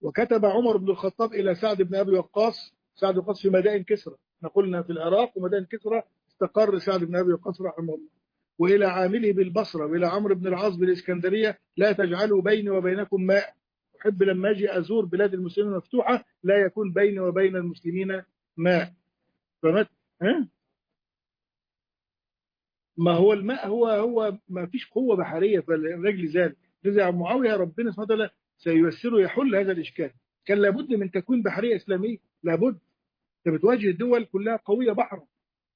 وكتب عمر بن الخطاب إلى سعد بن أبي وقاص سعد وقاص في مدائن كسرى نقولنا في العراق ومدائن كسرى استقر سعد بن أبي وقاص رحمه الله وإلى عامله بالبصرة وإلى عمرو بن العاص بالإسكندرية لا تجعلوا بيني وبينكم ماء أحب لما أجي أزور بلاد المسلمين مفتوحة لا يكون بيني وبين المسلمين ماء فمت ها؟ ما هو الماء هو هو ما فيش قوة بحرية فالرجل ذلك لذا معاوية ربنا سبحانه وتعالى سييسره يحل هذا الإشكال كان لابد من تكوين بحرية إسلامية لابد انت بتواجه الدول كلها قوية بحرا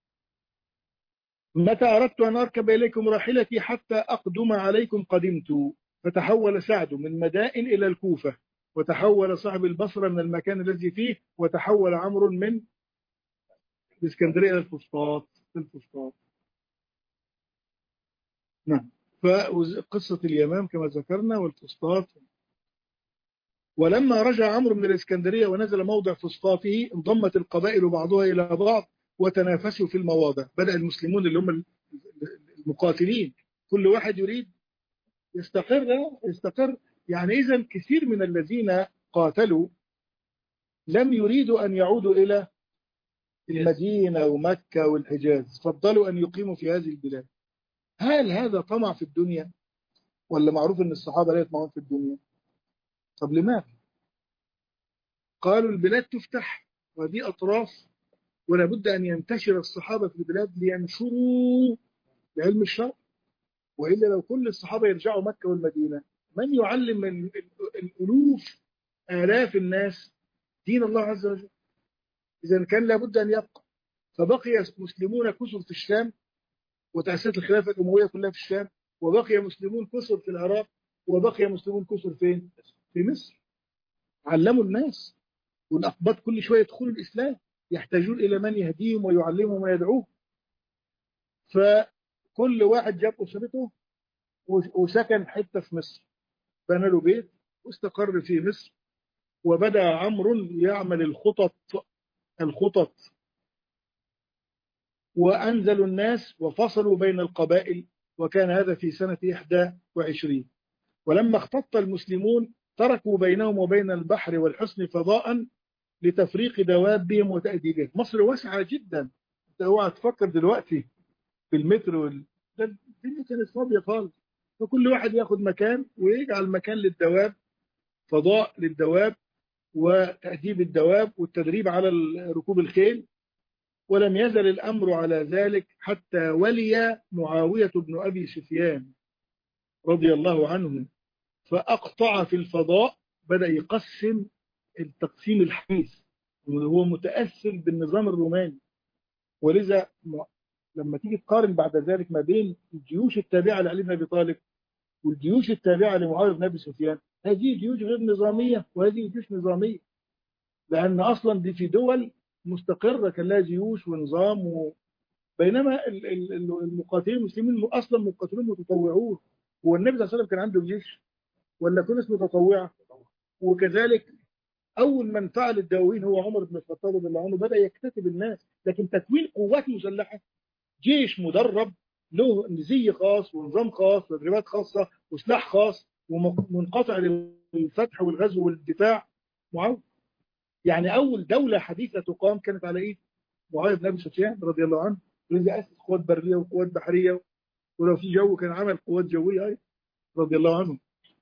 متى أردت أن أركب إليكم راحلتي حتى أقدم عليكم قدمت فتحول سعد من مدائن إلى الكوفة وتحول صاحب البصرة من المكان الذي فيه وتحول عمرو من الإسكندرية إلى الفسطاط الفسطاط نعم فقصة اليمام كما ذكرنا والفسطاط ولما رجع عمرو من الإسكندرية ونزل موضع فسطاطه انضمت القبائل بعضها إلى بعض وتنافسوا في المواضع بدأ المسلمون اللي هم المقاتلين كل واحد يريد يستقر يستقر يعني إذا كثير من الذين قاتلوا لم يريدوا أن يعودوا إلى المدينة ومكة والحجاز فضلوا أن يقيموا في هذه البلاد هل هذا طمع في الدنيا ولا معروف أن الصحابة لا يطمعون في الدنيا طب لماذا قالوا البلاد تفتح وهذه أطراف ولا بد أن ينتشر الصحابة في البلاد لينشروا بعلم الشرع وإلا لو كل الصحابة يرجعوا مكة والمدينة من يعلم الألوف آلاف الناس دين الله عز وجل إذا كان لابد أن يبقى فبقي مسلمون كثر في الشام وتأسست الخلافة الأموية كلها في الشام وبقي مسلمون كثر في العراق وبقي مسلمون كثر فين؟ في مصر علموا الناس والأقباط كل شوية يدخلوا الإسلام يحتاجون إلى من يهديهم ويعلمهم ويدعوهم فكل واحد جاب أسرته وسكن حتة في مصر بنى له بيت واستقر في مصر وبدأ عمرو يعمل الخطط الخطط وأنزلوا الناس وفصلوا بين القبائل وكان هذا في سنة 21 ولما اختط المسلمون تركوا بينهم وبين البحر والحصن فضاء لتفريق دوابهم وتأديبهم مصر واسعة جدا انت اوعى تفكر دلوقتي في المتر وال... الدنيا كانت فاضية خالص فكل واحد ياخد مكان ويجعل مكان للدواب فضاء للدواب وتأديب الدواب والتدريب على ركوب الخيل ولم يزل الأمر على ذلك حتى ولي معاوية بن أبي سفيان رضي الله عنه فأقطع في الفضاء بدأ يقسم التقسيم الحديث وهو متأثر بالنظام الروماني ولذا لما تيجي تقارن بعد ذلك ما بين الجيوش التابعة لعلي بن أبي طالب والجيوش التابعة لمعاوية بن أبي سفيان هذه جيوش غير نظامية وهذه جيوش نظامية لأن أصلا دي في دول مستقرة كان لها جيوش ونظام و... بينما المقاتلين المسلمين أصلا مقاتلون متطوعون هو النبي صلى الله عليه وسلم كان عنده جيش ولا كل ناس متطوعة وكذلك أول من فعل الدواوين هو عمر بن الخطاب رضي الله عنه بدأ يكتسب الناس لكن تكوين قوات مسلحة جيش مدرب له زي خاص ونظام خاص وتدريبات خاصة وسلاح خاص ومنقطع للفتح والغزو والدفاع معاوية يعني أول دولة حديثة تقام كانت على إيه؟ معاوية بن أبي سفيان رضي الله عنه الذي أسس قوات برية وقوات بحرية ولو في جو كان عمل قوات جوية أيضا رضي الله عنه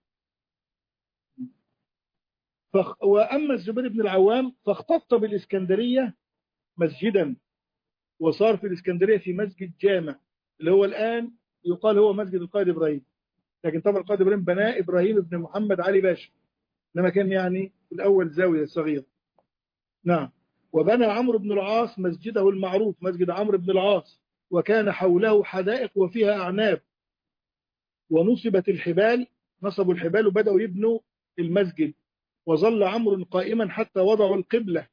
فخ... وأما الزبير بن العوام فاختط بالإسكندرية مسجدا وصار في الإسكندرية في مسجد جامع اللي هو الآن يقال هو مسجد القائد إبراهيم لكن طبعا القائد إبراهيم بناه إبراهيم بن محمد علي باشا لما كان يعني في الأول زاوية صغيرة نعم وبنى عمرو بن العاص مسجده المعروف مسجد عمرو بن العاص وكان حوله حدائق وفيها أعناب ونصبت الحبال نصبوا الحبال وبدأوا يبنوا المسجد وظل عمرو قائما حتى وضعوا القبلة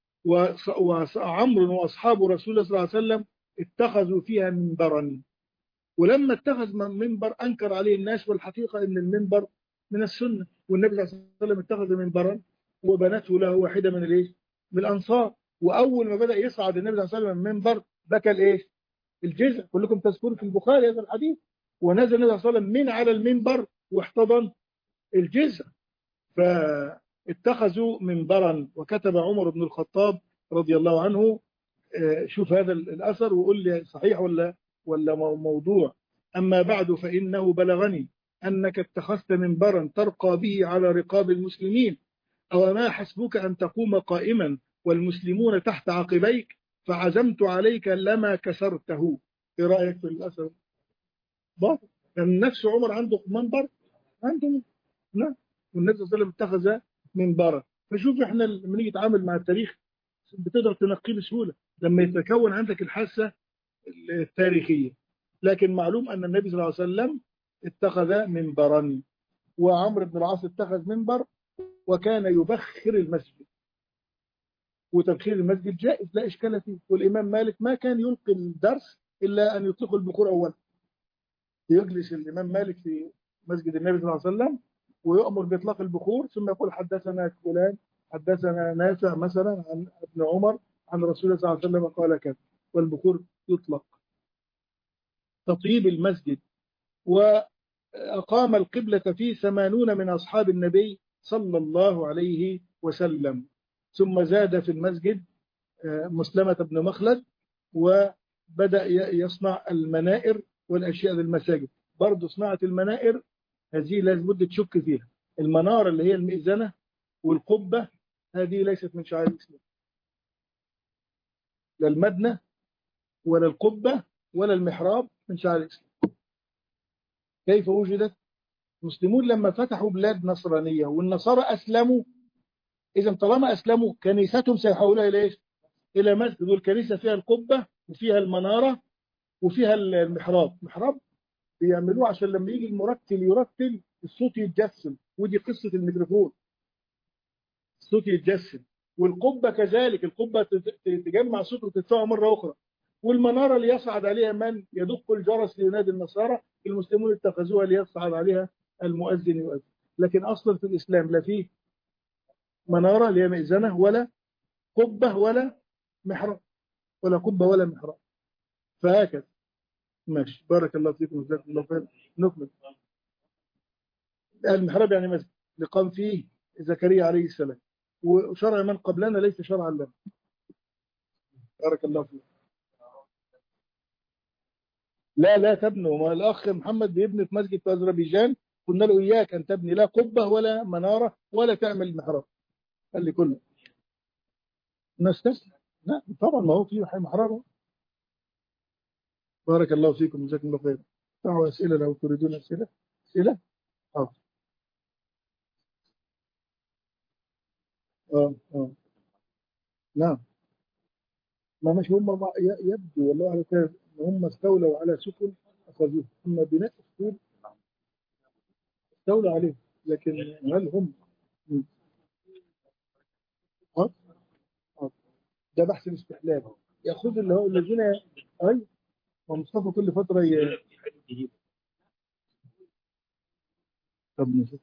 وعمرو وأصحاب رسول الله صلى الله عليه وسلم اتخذوا فيها منبرا ولما اتخذ منبر أنكر عليه الناس والحقيقة أن المنبر من السنة والنبي صلى الله عليه وسلم اتخذ منبرا وبنته له واحدة من الايه من الأنصار وأول ما بدأ يصعد النبي صلى الله عليه وسلم المنبر بكى الايه الجزء كلكم تذكروا في البخاري هذا الحديث ونزل النبي صلى الله عليه وسلم من على المنبر واحتضن الجزء اتخذوا منبرا وكتب عمر بن الخطاب رضي الله عنه شوف هذا الأثر وقول لي صحيح ولا ولا موضوع أما بعد فإنه بلغني أنك اتخذت منبرا ترقى به على رقاب المسلمين أو ما حسبك أن تقوم قائما والمسلمون تحت عقبيك فعزمت عليك لما كسرته ايه رأيك في الأثر باطل كان نفس عمر عنده منبر عنده لا والنبي صلى الله عليه وسلم اتخذ منبرا فشوف احنا لما نيجي نتعامل مع التاريخ بتقدر تنقيه بسهوله لما يتكون عندك الحاسه التاريخيه لكن معلوم ان النبي صلى الله عليه وسلم اتخذ منبرا وعمرو بن العاص اتخذ منبر وكان يبخر المسجد وتبخير المسجد جائز لا اشكال فيه والامام مالك ما كان يلقي الدرس الا ان يطلق البخور اولا يجلس الامام مالك في مسجد النبي صلى الله عليه وسلم ويؤمر باطلاق البخور ثم يقول حدثنا فلان حدثنا نافع مثلا عن ابن عمر عن رسول الله صلى الله عليه وسلم قال كذا والبخور يطلق تطيب المسجد وأقام القبلة فيه ثمانون من أصحاب النبي صلى الله عليه وسلم ثم زاد في المسجد مسلمة بن مخلد وبدأ يصنع المنائر والأشياء للمساجد برضه صناعة المنائر هذه لازم بد تشك فيها المنارة اللي هي المئذنة والقبة هذه ليست من شعائر الإسلام لا المدنة ولا القبة ولا المحراب من شعائر الإسلام كيف وجدت المسلمون لما فتحوا بلاد نصرانية والنصارى أسلموا إذا طالما أسلموا كنيستهم سيحولها إلى إيش؟ إلى مسجد والكنيسة فيها القبة وفيها المنارة وفيها المحراب محراب بيعملوه عشان لما يجي المرتل يرتل الصوت يتجسم ودي قصة الميكروفون الصوت يتجسم والقبة كذلك القبة تجمع صوت وتدفعه مرة أخرى والمنارة ليصعد عليها من يدق الجرس لينادي النصارى المسلمون اتخذوها ليصعد عليها المؤذن يؤذن لكن أصلا في الإسلام لا فيه منارة اللي هي مئذنة ولا قبة ولا محراب ولا قبة ولا محراب فهكذا ماشي بارك الله فيكم وجزاكم الله خير نكمل المحراب يعني مسجد اللي قام فيه زكريا عليه السلام وشرع من قبلنا ليس شرعا لنا بارك الله فيك لا لا تبنوا ما الأخ محمد بيبني في مسجد في أذربيجان قلنا له إياك أن تبني لا قبة ولا منارة ولا تعمل محراب قال لي كله نستسلم لا طبعا ما هو في محراب بارك الله فيكم جزاكم الله خير دعوا أسئلة لو تريدون أسئلة أسئلة حاضر اه اه نعم ما مش هم ما يبدو والله على كده ان هم استولوا على سفن اخذوه اما بناء السفن استولوا عليه لكن هل هم اه اه ده بحث الاستحلال ياخذ اللي هو الذين اي ومصطفى كل فتره ي... طب نشوف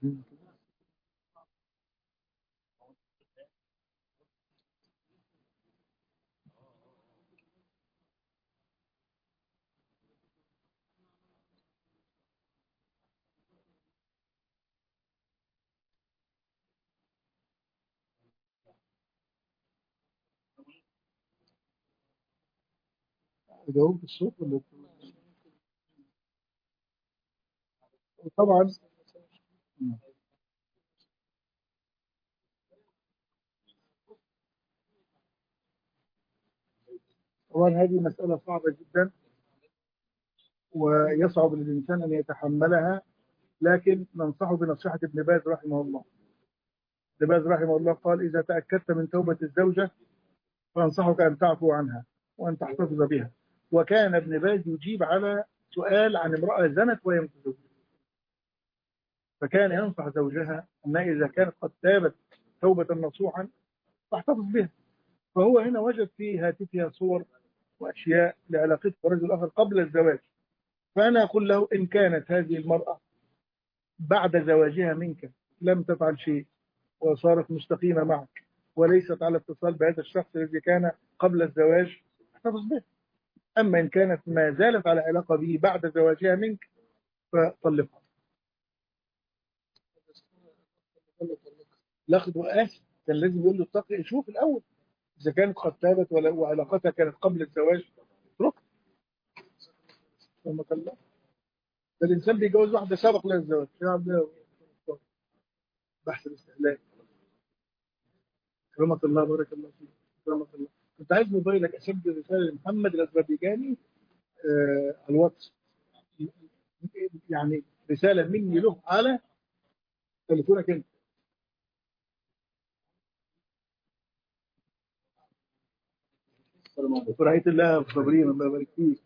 جاوبت الصوت ولا طبعا طبعا هذه مسألة صعبة جدا ويصعب للإنسان أن يتحملها لكن ننصحه بنصيحة ابن باز رحمه الله ابن باز رحمه الله قال إذا تأكدت من توبة الزوجة فأنصحك أن تعفو عنها وأن تحتفظ بها وكان ابن باز يجيب على سؤال عن امرأة زنت وهي متزوجة فكان ينصح زوجها أن إذا كانت قد تابت توبة نصوحا تحتفظ بها فهو هنا وجد في هاتفها صور وأشياء لعلاقته برجل آخر قبل الزواج فأنا أقول له إن كانت هذه المرأة بعد زواجها منك لم تفعل شيء وصارت مستقيمة معك وليست على اتصال بهذا الشخص الذي كان قبل الزواج احتفظ به أما إن كانت ما زالت على علاقة به بعد زواجها منك فطلقها لقد وقاس كان لازم يقول له اتقي شوف الاول اذا كانت قد تابت ولا وعلاقتها كانت قبل الزواج اتركها رحمك الله ده الانسان بيتجوز واحده سبق لها الزواج يا عبد بحث الاستهلاك كرمك الله بارك الله فيك كرمك الله كنت عايز موبايلك اسجل رساله لمحمد الاذربيجاني آه على الواتس يعني رساله مني له على تليفونك انت فرحية الله صابرين الله يبارك فيك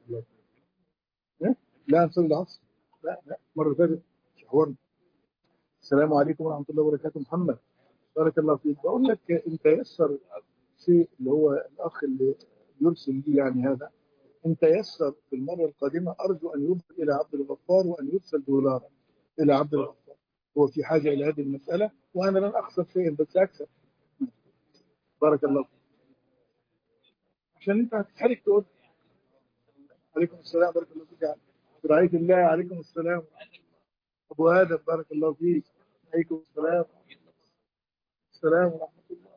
لا نصلي العصر لا لا مرة فاتت شهورنا السلام عليكم ورحمة الله وبركاته محمد بارك الله فيك بقول لك انت يسر شيء اللي هو الاخ اللي يرسل لي يعني هذا انت يسر في المرة القادمة ارجو ان يرسل الى عبد الغفار وان يرسل دولارا الى عبد الغفار هو في حاجة الى هذه المسألة وانا لن اخسر شيئا بس اكسب بارك الله فيك عشان انت هتتحرك تقول عليكم السلام بارك الله فيك برعاية الله عليكم السلام ابو ادم بارك الله فيك عليكم السلام السلام ورحمة الله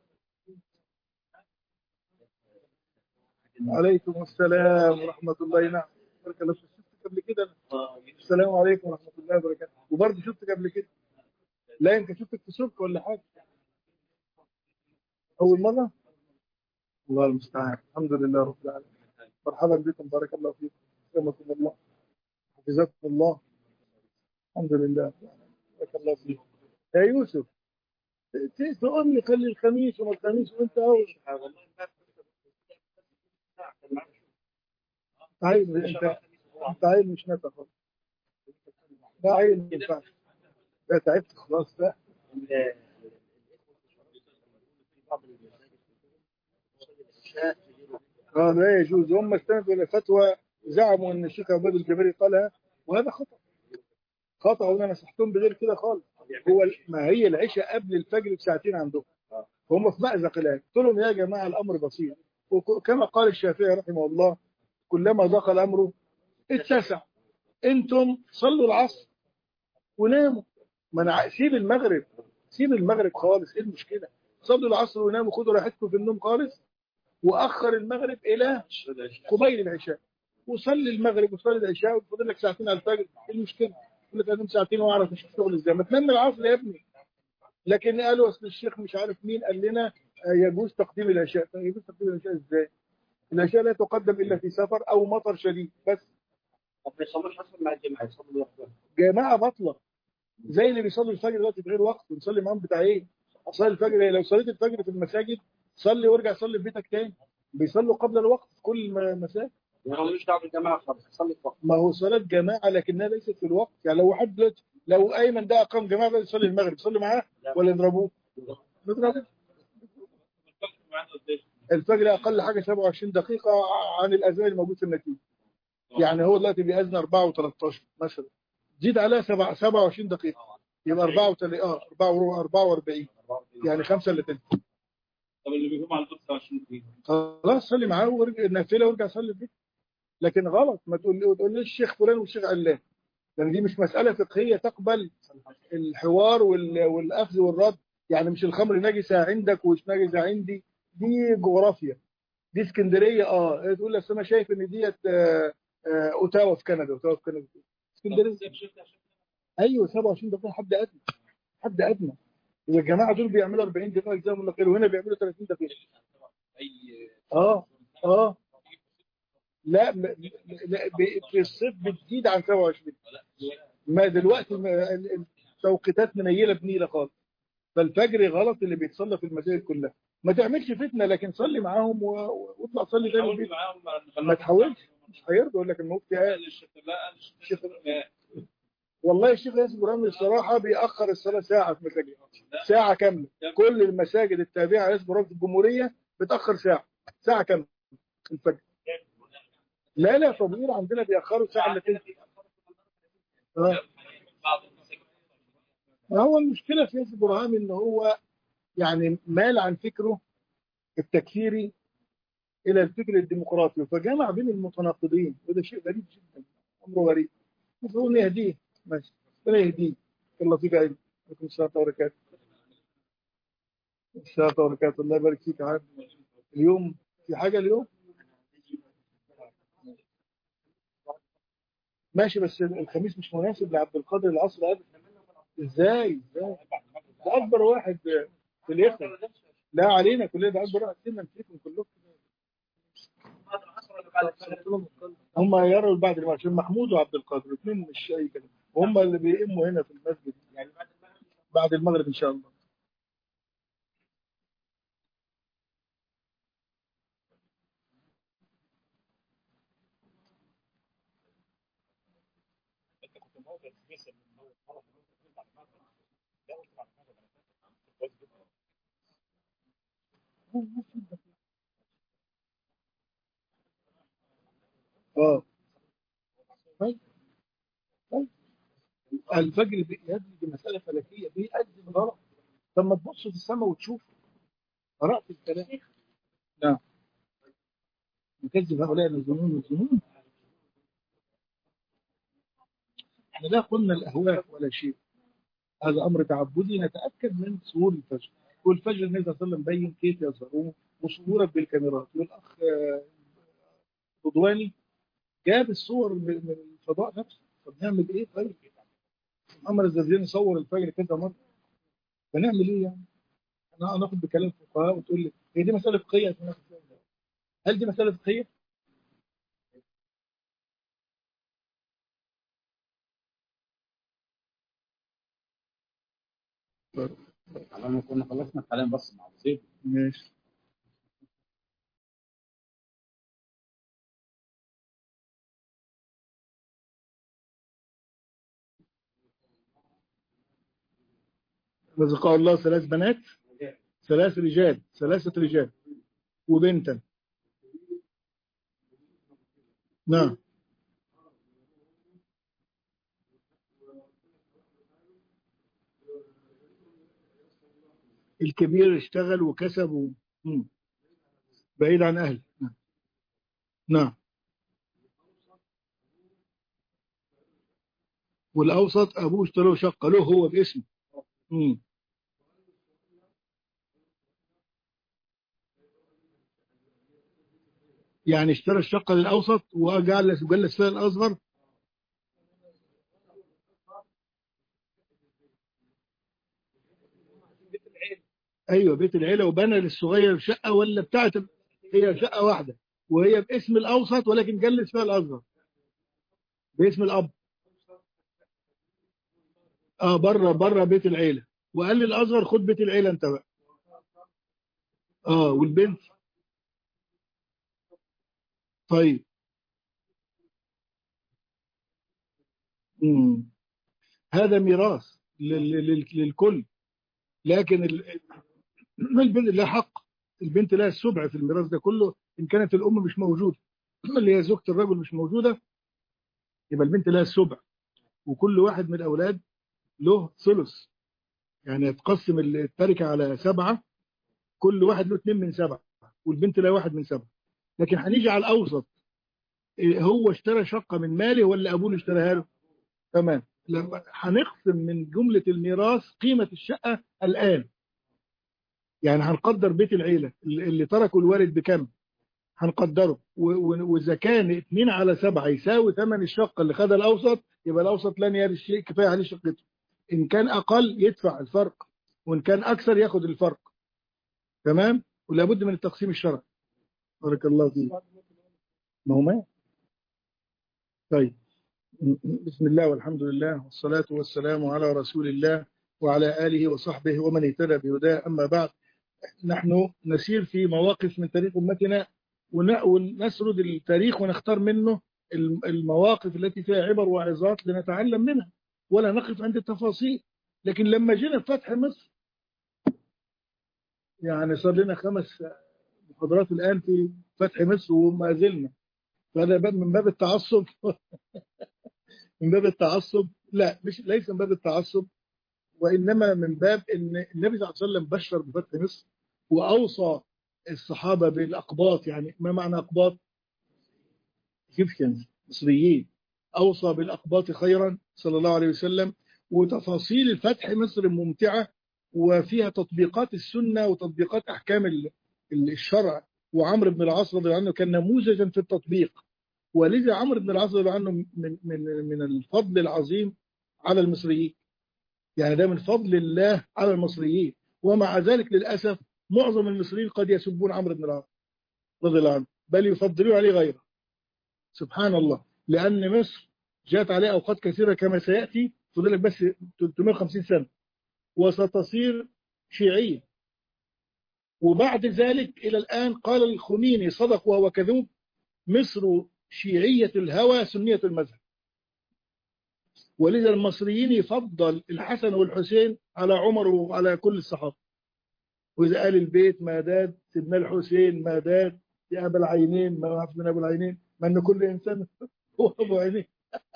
عليكم السلام ورحمة الله نعم بارك الله فيك شفتك قبل كده السلام عليكم ورحمة الله وبركاته وبرضه شفتك قبل كده لا انت شفتك في سوق ولا حاجة أول مرة الله المستعان الحمد لله رب العالمين مرحبا بكم بارك الله فيكم سلامكم الله حفظكم الله الحمد لله بارك الله فيكم يا يوسف تقول لي خلي الخميس وما الخميس وانت اول عيل انت انت عيل مش نافع خالص ده عيل ما ينفعش ده تعبت خلاص ده اه لا يجوز هم استندوا الى فتوى زعموا ان الشيخ عباد الجبري قالها وهذا خطا خطا وانا نصحتهم بغير كده خالص هو ما هي العشاء قبل الفجر بساعتين عندهم هم في مأزق الآن قلت لهم يا جماعة الأمر بسيط وكما قال الشافعي رحمه الله كلما ضاق الأمر اتسع انتم صلوا العصر وناموا ما انا سيب المغرب سيب المغرب خالص ايه المشكلة صلوا العصر وناموا خدوا راحتكم في النوم خالص واخر المغرب الى قبيل العشاء وصلي المغرب وصلي العشاء وفضل لك ساعتين على الفجر ايه المشكله يقول لك انام ساعتين واعرف مش الشغل ازاي ما تنام العصر يا ابني لكن قالوا اصل الشيخ مش عارف مين قال لنا يجوز تقديم العشاء يجوز تقديم العشاء ازاي العشاء لا تقدم الا في سفر او مطر شديد بس طب ما يصلوش اصلا مع الجماعه يصلوا لوحدهم جماعه بطله زي اللي بيصلي الفجر دلوقتي بغير وقت ونصلي معاهم بتاع ايه اصلي الفجر لو صليت الفجر في المساجد صلي وارجع صلي في بيتك تاني بيصلوا قبل الوقت في كل المساجد يعني ملوش دعوه بالجماعه خالص يصلي في وقت ما هو صلاة جماعة لكنها ليست في الوقت يعني لو حد دلوقتي لو أيمن ده أقام جماعة بقى يصلي المغرب يصلي معاه ولا يضربوه؟ نضربه الفجر أقل حاجة 27 دقيقة عن الأذان الموجود في النتيجة يعني هو دلوقتي بيأذن 4 و13 مثلا زيد عليها 27 دقيقة يبقى 4 و اه 4 44 يعني 5 الا تلت طب اللي بيقوم على 25 دقيقه خلاص صلي معاه وارجع نافله وارجع صلي فيه لكن غلط ما تقول لي تقول لي الشيخ فلان والشيخ علان لان دي مش مساله فقهيه تقبل الحوار وال- والاخذ والرد يعني مش الخمر نجسه عندك ومش نجسه عندي دي جغرافيا دي اسكندريه اه تقول لك انا شايف ان ديت آه، آه، اوتاوا في كندا اوتاوا في كندا اسكندريه ايوه 27 دقيقه حد ادنى حد ادنى اذا الجماعه دول بيعملوا 40 دقيقه جزاهم الله خير وهنا بيعملوا 30 دقيقه اي اه اه لا م- لا ب- في الصيف بتزيد عن 27 ما دلوقتي ما- ال- التوقيتات منيله بنيله خالص فالفجر غلط اللي بيتصلى في المساجد كلها ما تعملش فتنه لكن صلي معاهم و- و- واطلع صلي تاني حاول البيت معاهم ما تحاولش مش هيرضى يقول لك المفتي قال الشيخ والله الشيخ ياسر ابراهيم الصراحه بيأخر الصلاه ساعه في مساجد ساعه كامله كل المساجد التابعه لياسر ابراهيم في الجمهوريه بتأخر ساعه ساعه كامله الفجر لا لا طبيعي عندنا بيأخروا ساعه الا تلت آه. هو المشكلة في ياسر برهام ان هو يعني مال عن فكره التكفيري الى الفكر الديمقراطي فجمع بين المتناقضين وده شيء غريب جدا امره غريب المفروض ان يهديه ماشي ربنا يهديه الله فيك علم عليكم السلام ورحمه الله وبركاته السلام وبركاته الله يبارك فيك يا عم اليوم في حاجة اليوم ماشي بس الخميس مش مناسب لعبد القادر العصر أبدا ازاي ازاي ده اكبر واحد في الاخر لا علينا كلنا ده اكبر واحد فينا نسيكم كلكم هم يروا بعد المغرب عشان محمود وعبد القادر اثنين مش اي كلام وهم اللي بيئموا هنا في المسجد يعني بعد المغرب ان شاء الله اه طيب طيب الفجر بيأدي دي مسألة فلكية بيأدي غلط طب ما تبص في السماء وتشوف قرأت الكلام نعم نكذب هؤلاء الظنون والظنون احنا لا قلنا الأهواء ولا شيء هذا أمر تعبدي نتأكد من ظهور الفجر والفجر النبي صلى الله عليه وسلم بين كيف يظهرون وصورة بالكاميرات والأخ رضواني جاب الصور من الفضاء نفسه طب نعمل ايه طيب محمد الزرزيني صور الفجر كذا مره فنعمل ايه يعني انا ناخد بكلام فقهاء وتقول لي هي دي مساله فقهيه هل دي مساله فقهيه على كنا خلصنا الكلام بس مع زيد ماشي رزق الله ثلاث بنات ثلاث رجال ثلاثة رجال وبنتا نعم الكبير اشتغل وكسب و... مم. بعيد عن أهله نعم. نعم والأوسط أبوه اشترى شقة له هو باسمه مم. يعني اشترى الشقة للأوسط وجعل جلس فيها الأصغر أيوة بيت العيلة وبنى للصغير شقة ولا بتاعت هي شقة واحدة وهي باسم الأوسط ولكن جلس فيها الأصغر باسم الأب اه بره بره بيت العيلة وقال للأصغر خد بيت العيلة انت بقى اه والبنت طيب مم. هذا ميراث لل- لل- للكل لكن ال- البنت لها حق البنت لها السبع في الميراث ده كله ان كانت الام مش موجوده اللي هي زوجة الرجل مش موجوده يبقى البنت لها السبع وكل واحد من الاولاد له ثلث يعني تقسم التركه على سبعه كل واحد له اثنين من سبعه والبنت لها واحد من سبعه لكن هنيجي على الاوسط إيه هو اشترى شقه من ماله ولا ابوه اللي اشتراها له تمام لما هنقسم من جمله الميراث قيمه الشقه الان يعني هنقدر بيت العيله اللي اللي تركه الوالد بكم هنقدره و- و- واذا كان 2 على 7 يساوي ثمن الشقه اللي خدها الاوسط يبقى الاوسط لن يرث شيء كفايه عليه شقته ان كان اقل يدفع الفرق وان كان اكثر ياخد الفرق تمام ولا بد من التقسيم الشرعي بارك الله فيك ما هو مات طيب بسم الله والحمد لله والصلاة والسلام على رسول الله وعلى آله وصحبه ومن اهتدى بهداه أما بعد نحن نسير في مواقف من تاريخ أمتنا ون- ونسرد التاريخ ونختار منه الم- المواقف التي فيها عبر وعظات لنتعلم منها ولا نقف عند التفاصيل لكن لما جينا في فتح مصر يعني صار لنا خمس محاضرات الآن في فتح مصر وما زلنا فهذا باب من باب التعصب من باب التعصب لا مش ليس من باب التعصب وإنما من باب أن النبي صلى الله عليه وسلم بشر بفتح مصر وأوصى الصحابة بالأقباط يعني ما معنى أقباط؟ إيجيبشنز مصريين أوصى بالأقباط خيرا صلى الله عليه وسلم وتفاصيل الفتح مصر ممتعة وفيها تطبيقات السنة وتطبيقات أحكام ال- ال- الشرع وعمرو بن العاص رضي الله عنه كان نموذجا في التطبيق ولذا عمرو بن العاص رضي الله عنه من من من الفضل العظيم على المصريين يعني ده من فضل الله على المصريين ومع ذلك للأسف معظم المصريين قد يسبون عمرو بن العاص رضي الله عنه بل يفضلون عليه غيره سبحان الله لأن مصر جاءت عليه أوقات كثيرة كما سيأتي فضلك بس 350 سنة وستصير شيعية وبعد ذلك إلى الآن قال الخميني صدق وهو كذوب مصر شيعية الهوى سنية المذهب ولذا المصريين يفضل الحسن والحسين على عمر وعلى كل الصحابة وإذا قال البيت ما داد سيدنا الحسين ما داد يا أبا العينين ما عرف من أبو العينين ما أن كل إنسان هو أبو عينين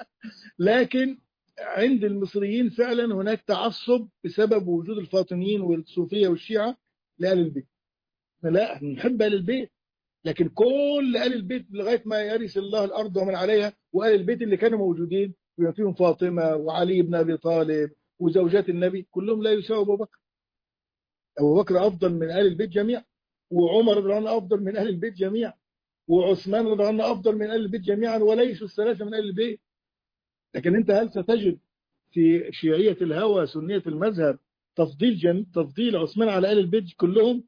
لكن عند المصريين فعلا هناك تعصب بسبب وجود الفاطميين والصوفية والشيعة لآل البيت لا احنا نحب آل البيت لكن كل آل البيت لغاية ما يرث الله الأرض ومن عليها وآل البيت اللي كانوا موجودين بما فيهم فاطمة وعلي بن أبي طالب وزوجات النبي كلهم لا يساووا أبو بكر أبو بكر أفضل من آل البيت جميعا وعمر رضي الله عنه أفضل من آل البيت جميعا وعثمان رضي الله عنه أفضل من آل البيت جميعا وليسوا الثلاثة من آل البيت لكن أنت هل ستجد في شيعية الهوى سنية المذهب تفضيل جن تفضيل عثمان على آل البيت كلهم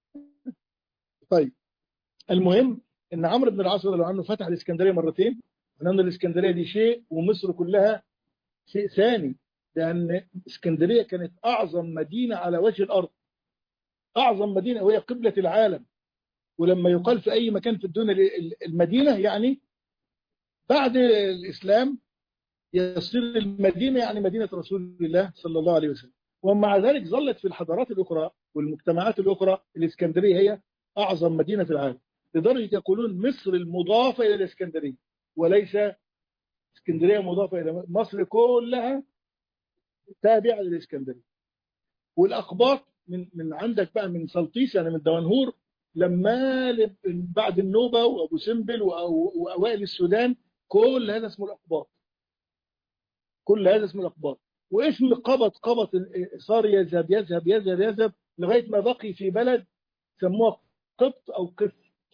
طيب المهم ان عمرو بن العاص رضي الله عنه فتح الاسكندريه مرتين ان الاسكندريه دي شيء ومصر كلها شيء ثاني لان اسكندريه كانت اعظم مدينه على وجه الارض اعظم مدينه وهي قبله العالم ولما يقال في اي مكان في الدنيا المدينه يعني بعد الاسلام يصير المدينه يعني مدينه رسول الله صلى الله عليه وسلم ومع ذلك ظلت في الحضارات الاخرى والمجتمعات الاخرى الاسكندريه هي اعظم مدينه في العالم لدرجه يقولون مصر المضافه الى الاسكندريه وليس اسكندريه مضافه الى مصر كلها تابعه للاسكندريه والاقباط من من عندك بقى من سلطيس يعني من دمنهور لما بعد النوبه وابو سمبل واوائل السودان كل هذا اسمه الاقباط كل هذا اسمه الاقباط واسم قبط قبط صار يذهب يذهب يذهب يذهب لغايه ما بقي في بلد سموها قبط او قف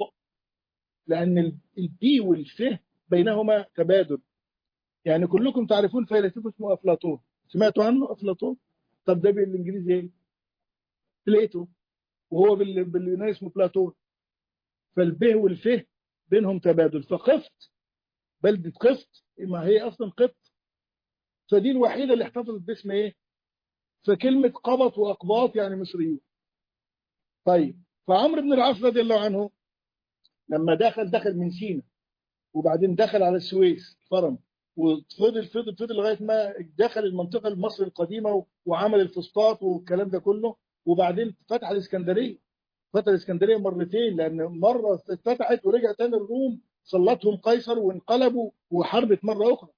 لان البي والفه بينهما تبادل يعني كلكم تعرفون فيلسوف اسمه افلاطون سمعتوا عنه افلاطون طب ده بالانجليزي ايه بليتو وهو باليوناني اسمه بلاتون فالبه والفه بينهم تبادل فقفت بلدة قفط ما هي اصلا قبط فدي الوحيدة اللي احتفظت باسم ايه فكلمة قبط واقباط يعني مصريون طيب فعمرو بن العاص رضي الله عنه لما دخل دخل من سينا وبعدين دخل على السويس فرم وفضل فضل فضل لغايه ما دخل المنطقه المصري القديمه وعمل الفسطاط والكلام ده كله وبعدين فتح الاسكندريه فتح الاسكندريه مرتين لان مره اتفتحت ورجع تاني الروم سلطهم قيصر وانقلبوا وحربت مره اخرى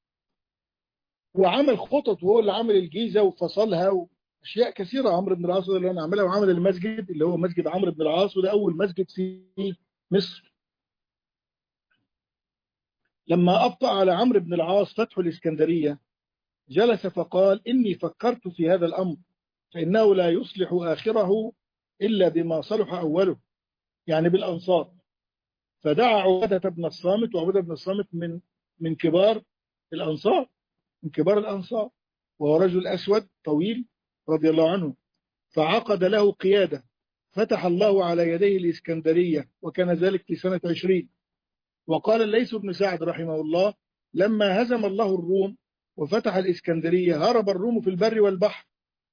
وعمل خطط وهو اللي عمل الجيزه وفصلها واشياء كثيره عمرو بن العاص اللي انا عملها وعمل المسجد اللي هو مسجد عمرو بن العاص وده اول مسجد في مصر لما أبطأ على عمرو بن العاص فتح الإسكندرية جلس فقال إني فكرت في هذا الأمر فإنه لا يصلح آخره إلا بما صلح أوله يعني بالأنصار فدعا عبادة بن الصامت وعبادة بن الصامت من من كبار الأنصار من كبار الأنصار وهو رجل أسود طويل رضي الله عنه فعقد له قيادة فتح الله على يديه الإسكندرية وكان ذلك في سنة عشرين وقال الليث بن سعد رحمه الله لما هزم الله الروم وفتح الإسكندرية هرب الروم في البر والبحر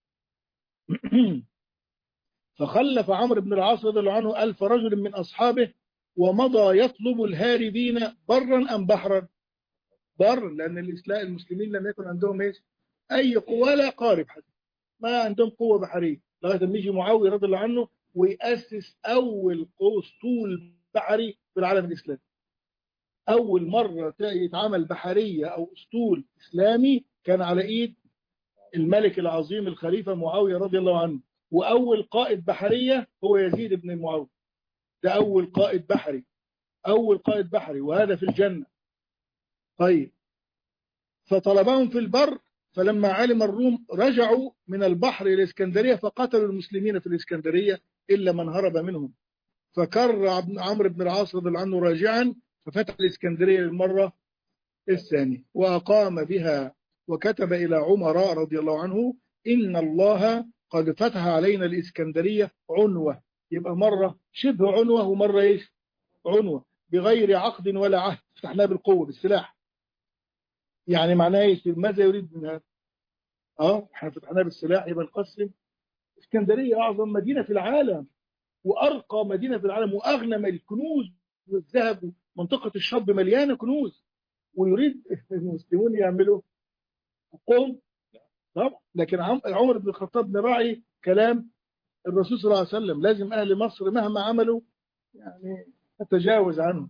فخلف عمرو بن العاص رضي الله عنه ألف رجل من أصحابه ومضى يطلب الهاربين برا أم بحرا بر لأن الإسلام المسلمين لم يكن عندهم إيش أي قوة ولا قارب حتى ما عندهم قوة بحرية لغاية ما يجي معاوية رضي الله عنه ويأسس أول أسطول بحري في العالم الإسلامي أول مرة يتعمل بحرية أو أسطول إسلامي كان على إيد الملك العظيم الخليفة معاوية رضي الله عنه وأول قائد بحرية هو يزيد بن معاوية ده أول قائد بحري أول قائد بحري وهذا في الجنة طيب فطلبهم في البر فلما علم الروم رجعوا من البحر إلى الإسكندرية فقتلوا المسلمين في الإسكندرية إلا من هرب منهم فكر عمرو بن العاص رضي الله عنه راجعا ففتح الإسكندرية للمرة الثانية وأقام بها وكتب إلى عمر رضي الله عنه إن الله قد فتح علينا الإسكندرية عنوة يبقى مرة شبه عنوة ومرة إيش عنوة بغير عقد ولا عهد فتحناه بالقوة بالسلاح يعني معناه إيش ماذا يريد من هذا اه احنا فتحناه بالسلاح يبقى نقسم اسكندرية أعظم مدينة في العالم وأرقى مدينة في العالم وأغنى من الكنوز والذهب منطقة الشرب مليانة كنوز ويريد المسلمون يعملوا قوم طبعا لكن عمر بن الخطاب نراعي كلام الرسول صلى الله عليه وسلم لازم أهل مصر مهما عملوا يعني نتجاوز عنه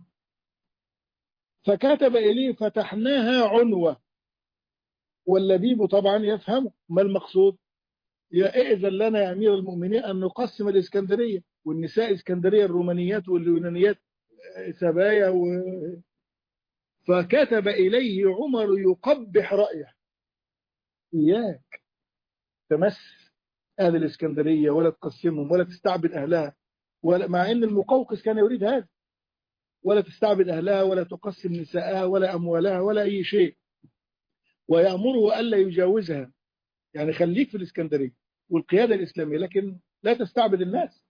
فكتب إليه فتحناها عنوة واللبيب طبعا يفهم ما المقصود يا إئذن لنا يا أمير المؤمنين أن نقسم الإسكندرية والنساء اسكندرية الرومانيات واليونانيات سبايا و... فكتب إليه عمر يقبح رأيه إياك تمس أهل الإسكندرية ولا تقسمهم ولا تستعبد أهلها ولا مع أن المقوقس كان يريد هذا ولا تستعبد أهلها ولا تقسم نساءها ولا أموالها ولا أي شيء ويأمره ألا يجاوزها يعني خليك في الإسكندرية والقيادة الإسلامية لكن لا تستعبد الناس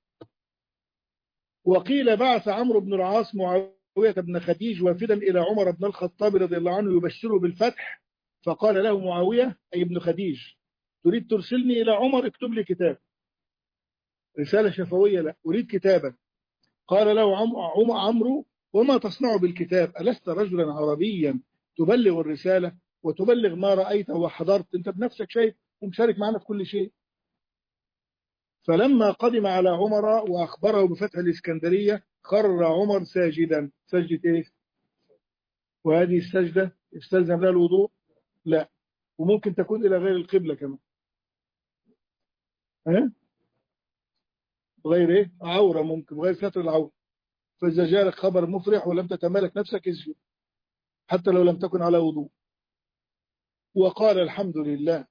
وقيل بعث عمرو بن العاص معاوية بن خديج وافدا إلى عمر بن الخطاب رضي الله عنه يبشره بالفتح فقال له معاوية أي ابن خديج تريد ترسلني إلى عمر اكتب لي كتاب رسالة شفوية لا أريد كتابا قال له عم عمرو وما تصنع بالكتاب ألست رجلا عربيا تبلغ الرسالة وتبلغ ما رأيت وحضرت أنت بنفسك شايف ومشارك معنا في كل شيء فلما قدم على عمر وأخبره بفتح الإسكندرية خر عمر ساجدا سجدة إيه وهذه السجدة يستلزم لها الوضوء لا وممكن تكون إلى غير القبلة كمان ها غير إيه عورة ممكن غير ستر العورة فإذا جاءك خبر مفرح ولم تتمالك نفسك اسجد حتى لو لم تكن على وضوء وقال الحمد لله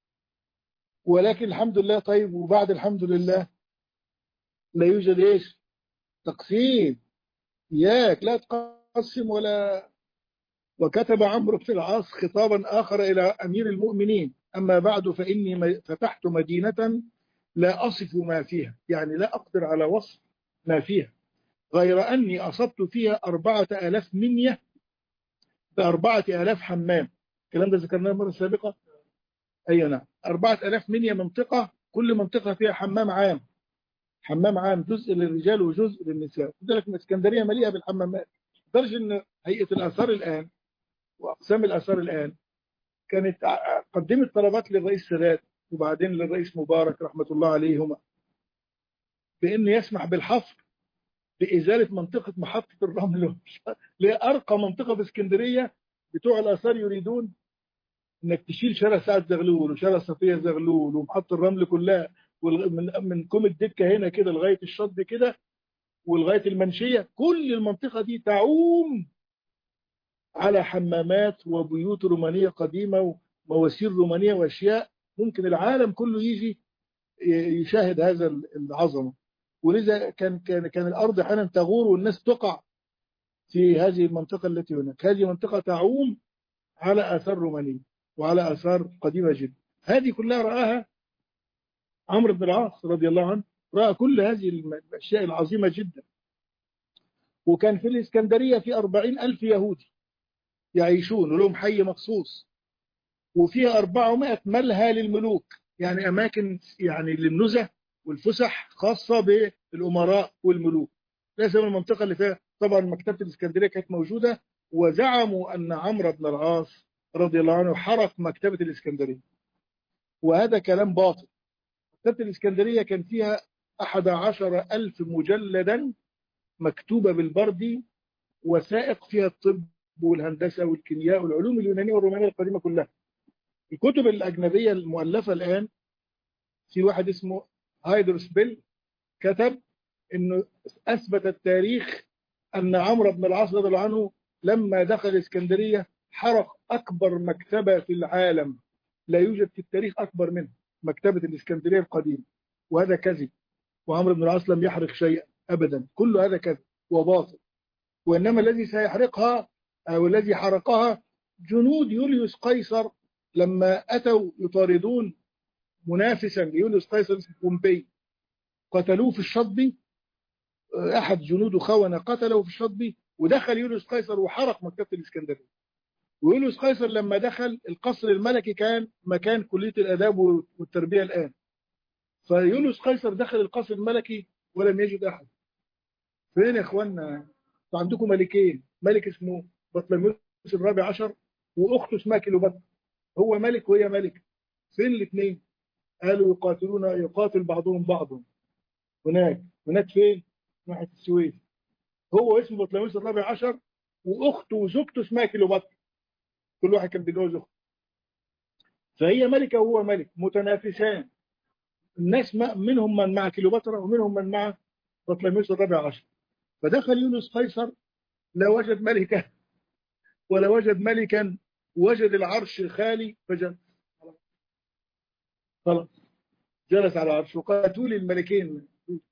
ولكن الحمد لله طيب وبعد الحمد لله لا يوجد ايش تقسيم اياك لا تقسم ولا وكتب عمرو بن العاص خطابا آخر إلى أمير المؤمنين أما بعد فإني فتحت مدينة لا أصف ما فيها يعني لا أقدر على وصف ما فيها غير أني أصبت فيها أربعة آلاف منية بأربعة آلاف حمام الكلام ده ذكرناه المرة السابقة أي نعم أربعة آلاف منية منطقة كل منطقة فيها حمام عام حمام عام جزء للرجال وجزء للنساء لذلك الإسكندرية مليئة بالحمامات لدرجة أن هيئة الآثار الآن وأقسام الآثار الآن كانت قدمت طلبات للرئيس السادات وبعدين للرئيس مبارك رحمة الله عليهما بأن يسمح بالحفر بإزالة منطقة محطة الرمل لأرقى منطقة في اسكندرية بتوع الآثار يريدون انك تشيل شارع سعد زغلول وشارع صفية زغلول ومحطة الرمل كلها من من كوم الدكة هنا كده لغاية الشط كده ولغاية المنشية كل المنطقة دي تعوم على حمامات وبيوت رومانية قديمة ومواسير رومانية وأشياء ممكن العالم كله يجي يشاهد هذا العظمة ولذا كان كان كان الأرض أحيانا تغور والناس تقع في هذه المنطقة التي هناك هذه منطقة تعوم على آثار رومانية وعلى آثار قديمة جدا هذه كلها رآها عمرو بن العاص رضي الله عنه رأى كل هذه الأشياء العظيمة جدا وكان في الإسكندرية في أربعين ألف يهودي يعيشون ولهم حي مخصوص وفيها أربعمائة ملهى للملوك يعني أماكن يعني للنزه والفسح خاصة بالأمراء والملوك ليس من المنطقة اللي فيها طبعا مكتبة الإسكندرية كانت موجودة وزعموا أن عمرو بن العاص رضي الله عنه حرق مكتبة الإسكندرية وهذا كلام باطل مكتبة الإسكندرية كان فيها أحد عشر ألف مجلدا مكتوبة بالبردي وسائق فيها الطب والهندسة والكيمياء والعلوم اليونانية والرومانية القديمة كلها الكتب الأجنبية المؤلفة الآن في واحد اسمه هايدروسبيل كتب انه اثبت التاريخ ان عمرو بن العاص رضي الله عنه لما دخل اسكندريه حرق اكبر مكتبه في العالم لا يوجد في التاريخ أكبر منه مكتبة الإسكندرية القديمة وهذا كذب وعمرو بن العاص لم يحرق شيئا أبدا كل هذا كذب وباطل وإنما الذي سيحرقها أو الذي حرقها جنود يوليوس قيصر لما أتوا يطاردون منافسا ليوليوس قيصر اسمه بومبي قتلوه في الشطبي أحد جنوده خونة قتله في الشطبي ودخل يوليوس قيصر وحرق مكتبة الإسكندرية ويوليوس قيصر لما دخل القصر الملكي كان مكان كلية الآداب والتربية الآن فيوليوس قيصر دخل القصر الملكي ولم يجد أحد فين يا إخوانا عندكم ملكين ملك اسمه بطليموس الرابع عشر وأخته اسمها كيلوباترا هو ملك وهي ملك فين الاثنين قالوا يقاتلون يقاتل بعضهم بعضا هناك هناك فين ناحية السويس هو اسمه بطليموس الرابع عشر واخته وزوجته اسمها كيلوباترا كل واحد كان بيتجوز اخته فهي ملكه وهو ملك متنافسان الناس منهم من مع كيلوباترا ومنهم من مع بطليموس الرابع عشر فدخل يونس قيصر لا وجد ملكا ولا وجد ملكا وجد العرش خالي فجلس خلاص جلس على العرش وقاتوا لي الملكين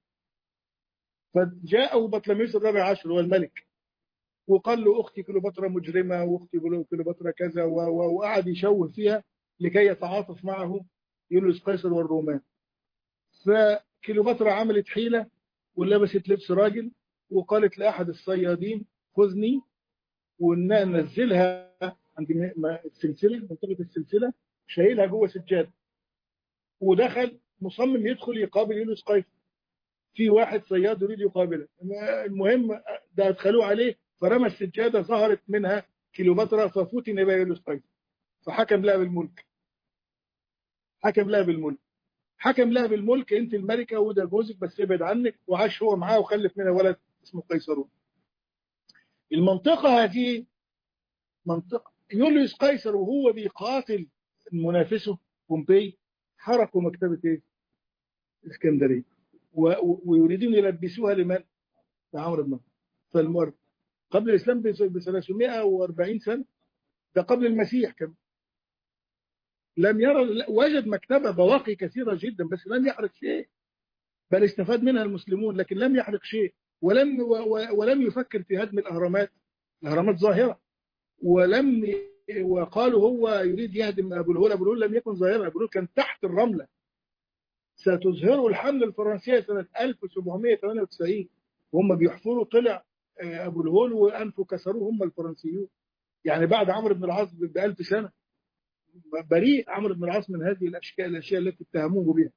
فجاءه بطليموس الرابع عشر هو الملك وقال له اختي كليوباترا مجرمه واختي كليوباترا كذا وقعد يشوه فيها لكي يتعاطف معه يوليوس قيصر والرومان فكليوباترا عملت حيله ولبست لبس راجل وقالت لاحد الصيادين خذني وننزلها عند السلسله منطقه السلسله شايلها جوه سجاده ودخل مصمم يدخل يقابل يونس قيصر في واحد صياد يريد يقابله المهم ده ادخلوه عليه فرمى السجاده ظهرت منها كيلوباترا ففتن بها يونس قيصر فحكم لها بالملك حكم لها بالملك حكم لها بالملك انت الملكه وده جوزك بس ابعد عنك وعاش هو معاه وخلف منها ولد اسمه قيصرون المنطقه هذه منطقه يوليوس قيصر وهو بيقاتل منافسه بومبي حرقوا مكتبه ايه؟ اسكندريه ويريدون يلبسوها لمن؟ لعمرو بن فالمر قبل الاسلام ب 340 سنه ده قبل المسيح كمان لم يرى وجد مكتبه بواقي كثيره جدا بس لم يحرق شيء بل استفاد منها المسلمون لكن لم يحرق شيء ولم ولم يفكر في هدم الاهرامات الاهرامات ظاهره ولم وقالوا هو يريد يهدم ابو الهول ابو الهول لم يكن ظاهره ابو الهول كان تحت الرمله ستظهره الحمله الفرنسيه سنه 1798 وهم بيحفروا طلع ابو الهول وانفوا كسروه هم الفرنسيون يعني بعد عمرو بن العاص ب 1000 سنه بريء عمرو بن العاص من هذه الاشياء الاشياء التي اتهموه بها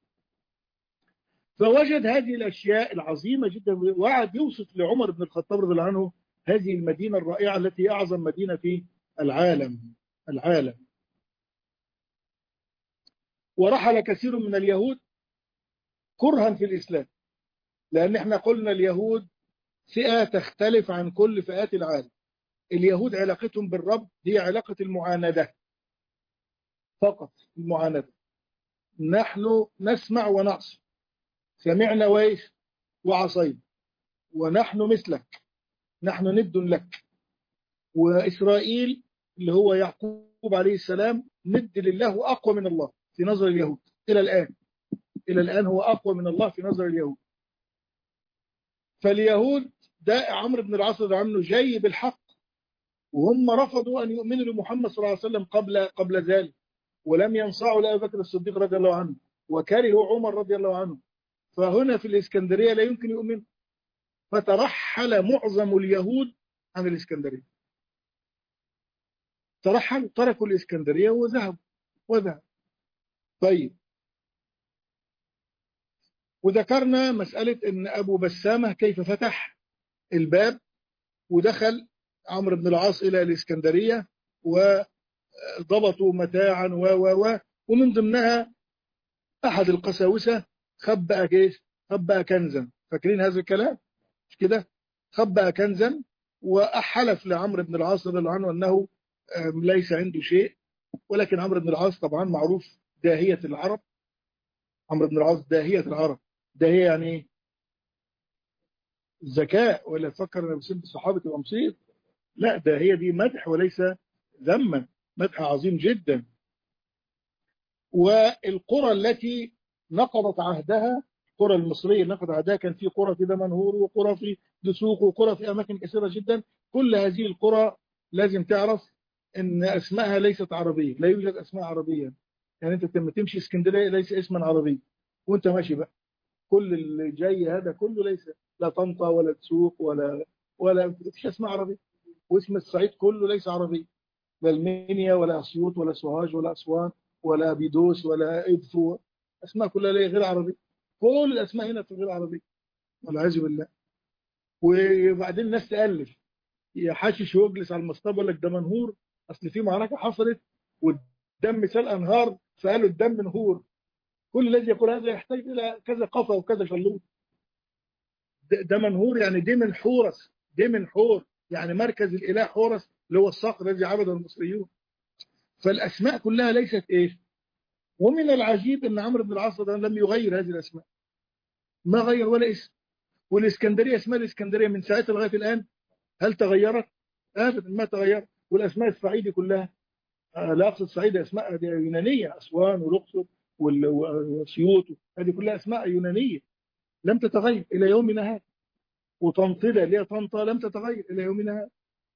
فوجد هذه الاشياء العظيمه جدا وقعد يوصف لعمر بن الخطاب رضي الله عنه هذه المدينه الرائعه التي هي اعظم مدينه في العالم العالم ورحل كثير من اليهود كرها في الاسلام لان احنا قلنا اليهود فئه تختلف عن كل فئات العالم اليهود علاقتهم بالرب هي علاقه المعانده فقط المعاندة نحن نسمع ونعصي سمعنا وإيش وعصينا ونحن مثلك نحن ند لك وإسرائيل اللي هو يعقوب عليه السلام ند لله وأقوى من الله في نظر اليهود إلى الآن إلى الآن هو أقوى من الله في نظر اليهود فاليهود ده عمرو بن العاص رضي عنه جاي بالحق وهم رفضوا أن يؤمنوا لمحمد صلى الله عليه وسلم قبل قبل ذلك ولم ينصعوا لأبي بكر الصديق رضي الله عنه وكرهوا عمر رضي الله عنه فهنا في الإسكندرية لا يمكن يؤمن فترحل معظم اليهود عن الإسكندرية ترحلوا تركوا الإسكندرية وذهبوا وذهب طيب وذكرنا مسألة أن أبو بسامة كيف فتح الباب ودخل عمرو بن العاص إلى الإسكندرية و ضبطوا متاعا و و و ومن ضمنها احد القساوسه خبأ ايش؟ خبأ كنزا فاكرين هذا الكلام؟ مش كده؟ خبأ كنزا وحلف لعمرو بن العاص رضي الله عنه انه ليس عنده شيء ولكن عمرو بن العاص طبعا معروف داهيه العرب عمرو بن العاص داهيه العرب داهيه يعني ايه؟ ذكاء ولا تفكر ان بسبب الصحابه تبقى مصيب لا داهيه دي مدح وليس ذما مدح عظيم جدا والقرى التي نقضت عهدها القرى المصرية اللي نقضت عهدها كان في قرى في دمنهور وقرى في دسوق وقرى في أماكن كثيرة جدا كل هذه القرى لازم تعرف ان اسمائها ليست عربية لا يوجد اسماء عربية يعني انت لما تمشي اسكندرية ليس اسما عربي وانت ماشي بقى كل اللي جاي هذا كله ليس لا طنطا ولا دسوق ولا ولا فيش اسماء عربية واسم الصعيد كله ليس عربي لا المنيا ولا اسيوط ولا سوهاج ولا اسوان ولا بيدوس ولا ادفو اسماء كلها غير عربية كل الاسماء هنا في غير عربية والعياذ بالله وبعدين الناس تالف يحشش ويجلس على المصطبه يقول لك ده منهور اصل في معركه حصلت والدم سال انهار فقالوا الدم نهور كل الذي يقول هذا يحتاج الى كذا قفا وكذا شلوط ده منهور يعني دي من حورس دي من حور يعني مركز الاله حورس اللي هو الصقر الذي عبده المصريون فالاسماء كلها ليست ايه ومن العجيب ان عمرو بن العاص لم يغير هذه الاسماء ما غير ولا اسم والاسكندريه اسمها الاسكندريه من ساعتها لغايه الان هل تغيرت؟ ابدا ما تغيرت والاسماء الصعيدي كلها لا اقصد صعيدي اسماء يونانيه اسوان والاقصر واسيوط هذه كلها اسماء يونانيه لم تتغير الى يومنا هذا وطنطله اللي هي طنطا لم تتغير الى يومنا هذا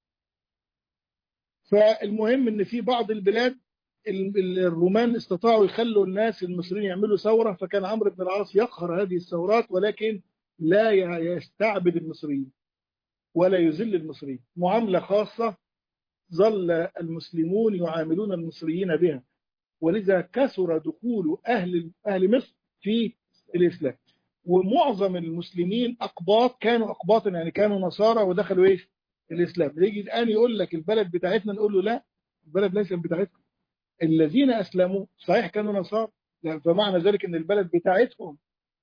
فالمهم ان في بعض البلاد الرومان استطاعوا يخلوا الناس المصريين يعملوا ثوره فكان عمرو بن العاص يقهر هذه الثورات ولكن لا يستعبد المصريين ولا يذل المصريين معاملة خاصة ظل المسلمون يعاملون المصريين بها ولذا كثر دخول أهل أهل مصر في الإسلام ومعظم المسلمين أقباط كانوا أقباطا يعني كانوا نصارى ودخلوا إيش الإسلام يجي الآن يقول لك البلد بتاعتنا نقول له لا البلد ليس بتاعتكم الذين أسلموا صحيح كانوا نصارى فمعنى ذلك أن البلد بتاعتهم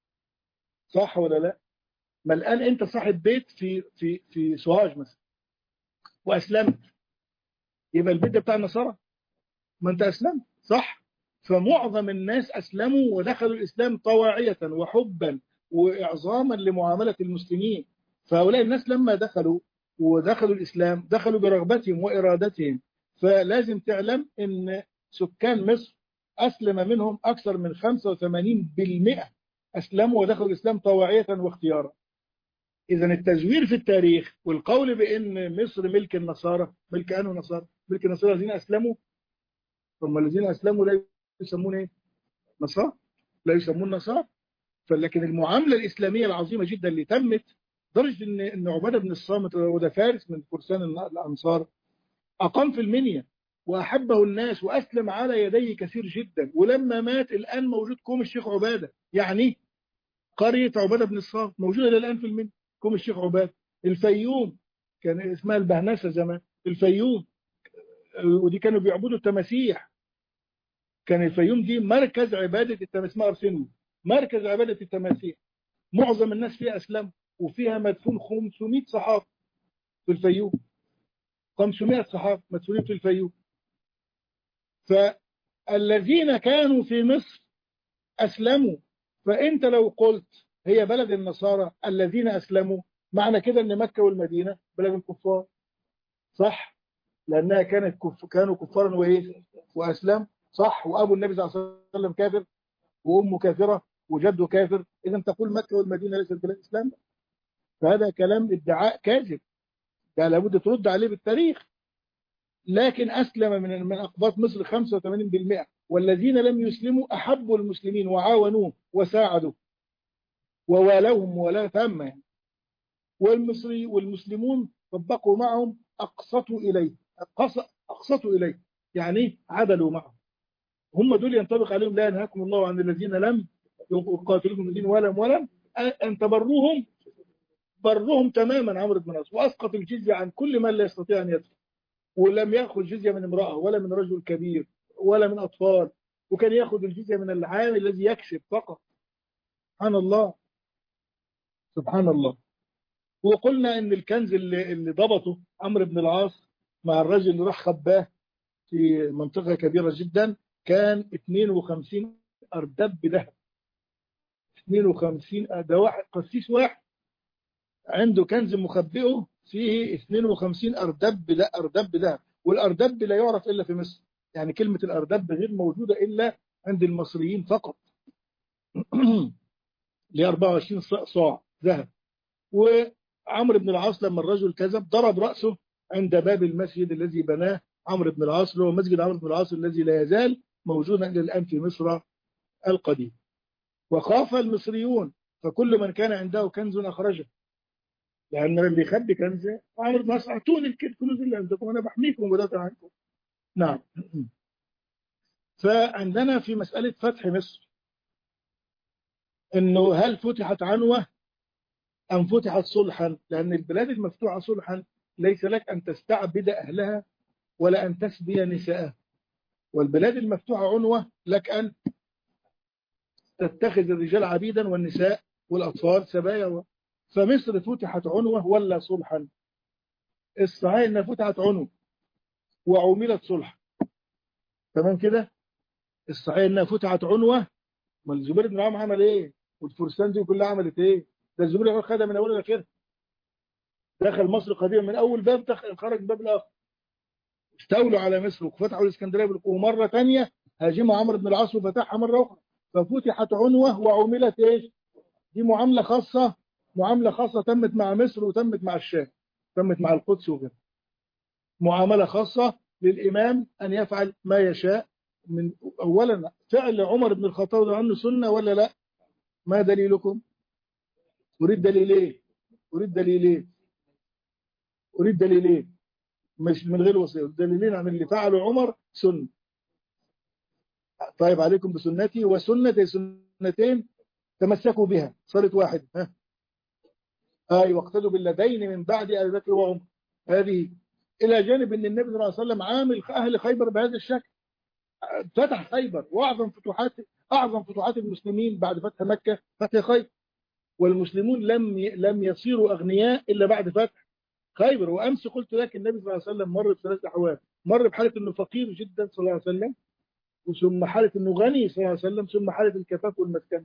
صح ولا لا ما الآن أنت صاحب بيت في في في سوهاج مثلا وأسلمت يبقى البيت ده بتاع النصارى ما أنت أسلمت صح فمعظم الناس أسلموا ودخلوا الإسلام طواعية وحبا وإعظاما لمعاملة المسلمين فهؤلاء الناس لما دخلوا ودخلوا الإسلام دخلوا برغبتهم وإرادتهم فلازم تعلم أن سكان مصر أسلم منهم أكثر من 85% أسلموا ودخلوا الإسلام طواعية واختيارا إذا التزوير في التاريخ والقول بأن مصر ملك النصارى ملك أنه نصارى ملك النصارى الذين أسلموا ثم الذين أسلموا لا يسمون إيه؟ نصارى لا يسمون نصارى فلكن المعاملة الإسلامية العظيمة جدا اللي تمت درجة إن إن عبادة بن الصامت وده فارس من فرسان الأنصار أقام في المنيا وأحبه الناس وأسلم على يديه كثير جدا ولما مات الآن موجود كوم الشيخ عبادة يعني قرية عبادة بن الصامت موجودة إلى الآن في المنيا كوم الشيخ عبادة الفيوم كان اسمها البهنسة زمان الفيوم ودي كانوا بيعبدوا التماسيح كان الفيوم دي مركز عبادة التماسيح اسمها أرسنال مركز عبادة التماسيح معظم الناس فيها أسلم وفيها مدفون 500 صحابة في الفيوم 500 صحابة مدفونين في الفيوم فالذين كانوا في مصر أسلموا فأنت لو قلت هي بلد النصارى الذين أسلموا معنى كده أن مكة والمدينة بلد الكفار صح لأنها كانت كف... كانوا كفارا وإيه وأسلم صح وأبو النبي صلى الله عليه وسلم كافر وأمه كافرة وجده كافر إذا تقول مكة والمدينة ليست بلاد إسلام فهذا كلام ادعاء كاذب ده لابد ترد عليه بالتاريخ لكن أسلم من من أقباط مصر 85% والذين لم يسلموا أحبوا المسلمين وعاونوهم وساعدوا ووالوهم ولا تامة يعني. والمصري والمسلمون طبقوا معهم أقسطوا إليه أقسطوا إليه يعني عدلوا معهم هم دول ينطبق عليهم لا ينهاكم الله عن الذين لم يقاتلوكم الدين ولم ولم أن تبروهم برهم تماما عمرو بن العاص واسقط الجزيه عن كل من لا يستطيع ان يدفع ولم ياخذ جزيه من امراه ولا من رجل كبير ولا من اطفال وكان ياخذ الجزيه من العامل الذي يكسب فقط سبحان الله سبحان الله وقلنا ان الكنز اللي, اللي ضبطه عمرو بن العاص مع الرجل اللي راح خباه في منطقه كبيره جدا كان 52 اردب ذهب 52 ده واحد قسيس واحد عنده كنز مخبئه فيه 52 أردب لا أردب ذهب والأردب لا يعرف إلا في مصر يعني كلمة الأردب غير موجودة إلا عند المصريين فقط ل 24 صاع ذهب وعمرو بن العاص لما الرجل كذب ضرب رأسه عند باب المسجد الذي بناه عمرو بن العاص اللي هو مسجد عمرو بن العاص الذي لا يزال موجودا إلى الآن في مصر القديم وخاف المصريون فكل من كان عنده كنز أخرجه لأن اللي يخبي كنزه عمرو بن العاص أعطوني الكنوز اللي عندكم أنا بحميكم ودافع عنكم نعم فعندنا في مسألة فتح مصر انه هل فتحت عنوة ام فتحت صلحا لان البلاد المفتوحة صلحا ليس لك ان تستعبد اهلها ولا ان تسبي نساءها والبلاد المفتوحة عنوة لك ان تتخذ الرجال عبيدا والنساء والاطفال سبايا فمصر فتحت عنوة ولا صلحا الصحيح انها فتحت عنوة وعملت صلحا تمام كده الصحيح انها فتحت عنوة ما الزبير بن عوام عمل ايه والفرسان دي كلها عملت ايه ده الزبير بن خدها من اولها لاخرها دخل مصر قديما من اول باب دخل خرج باب الاخر استولوا على مصر وفتحوا الاسكندريه بالقوه ومره ثانيه هاجموا عمرو بن العاص وفتحها مره اخرى ففتحت عنوه وعملت ايش دي معامله خاصه معامله خاصه تمت مع مصر وتمت مع الشام تمت مع القدس وغيرها معامله خاصه للامام ان يفعل ما يشاء من اولا فعل عمر بن الخطاب عنه سنه ولا لا ما دليلكم اريد دليلين اريد دليلين اريد دليلين مش من غير وصيه دليلين عن اللي فعله عمر سنه طيب عليكم بسنتي وسنة سنتين تمسكوا بها صارت واحد ها اي واقتدوا بالذين من بعد ابي بكر وعمر هذه الى جانب ان النبي صلى الله عليه وسلم عامل اهل خيبر بهذا الشكل فتح خيبر واعظم فتوحات اعظم فتوحات المسلمين بعد فتح مكه فتح خيبر والمسلمون لم لم يصيروا اغنياء الا بعد فتح خيبر وامس قلت لك النبي صلى الله عليه وسلم مر بثلاث احوال مر بحاله انه فقير جدا صلى الله عليه وسلم ثم حاله انه غني صلى الله عليه وسلم ثم حاله الكفاف والمسكن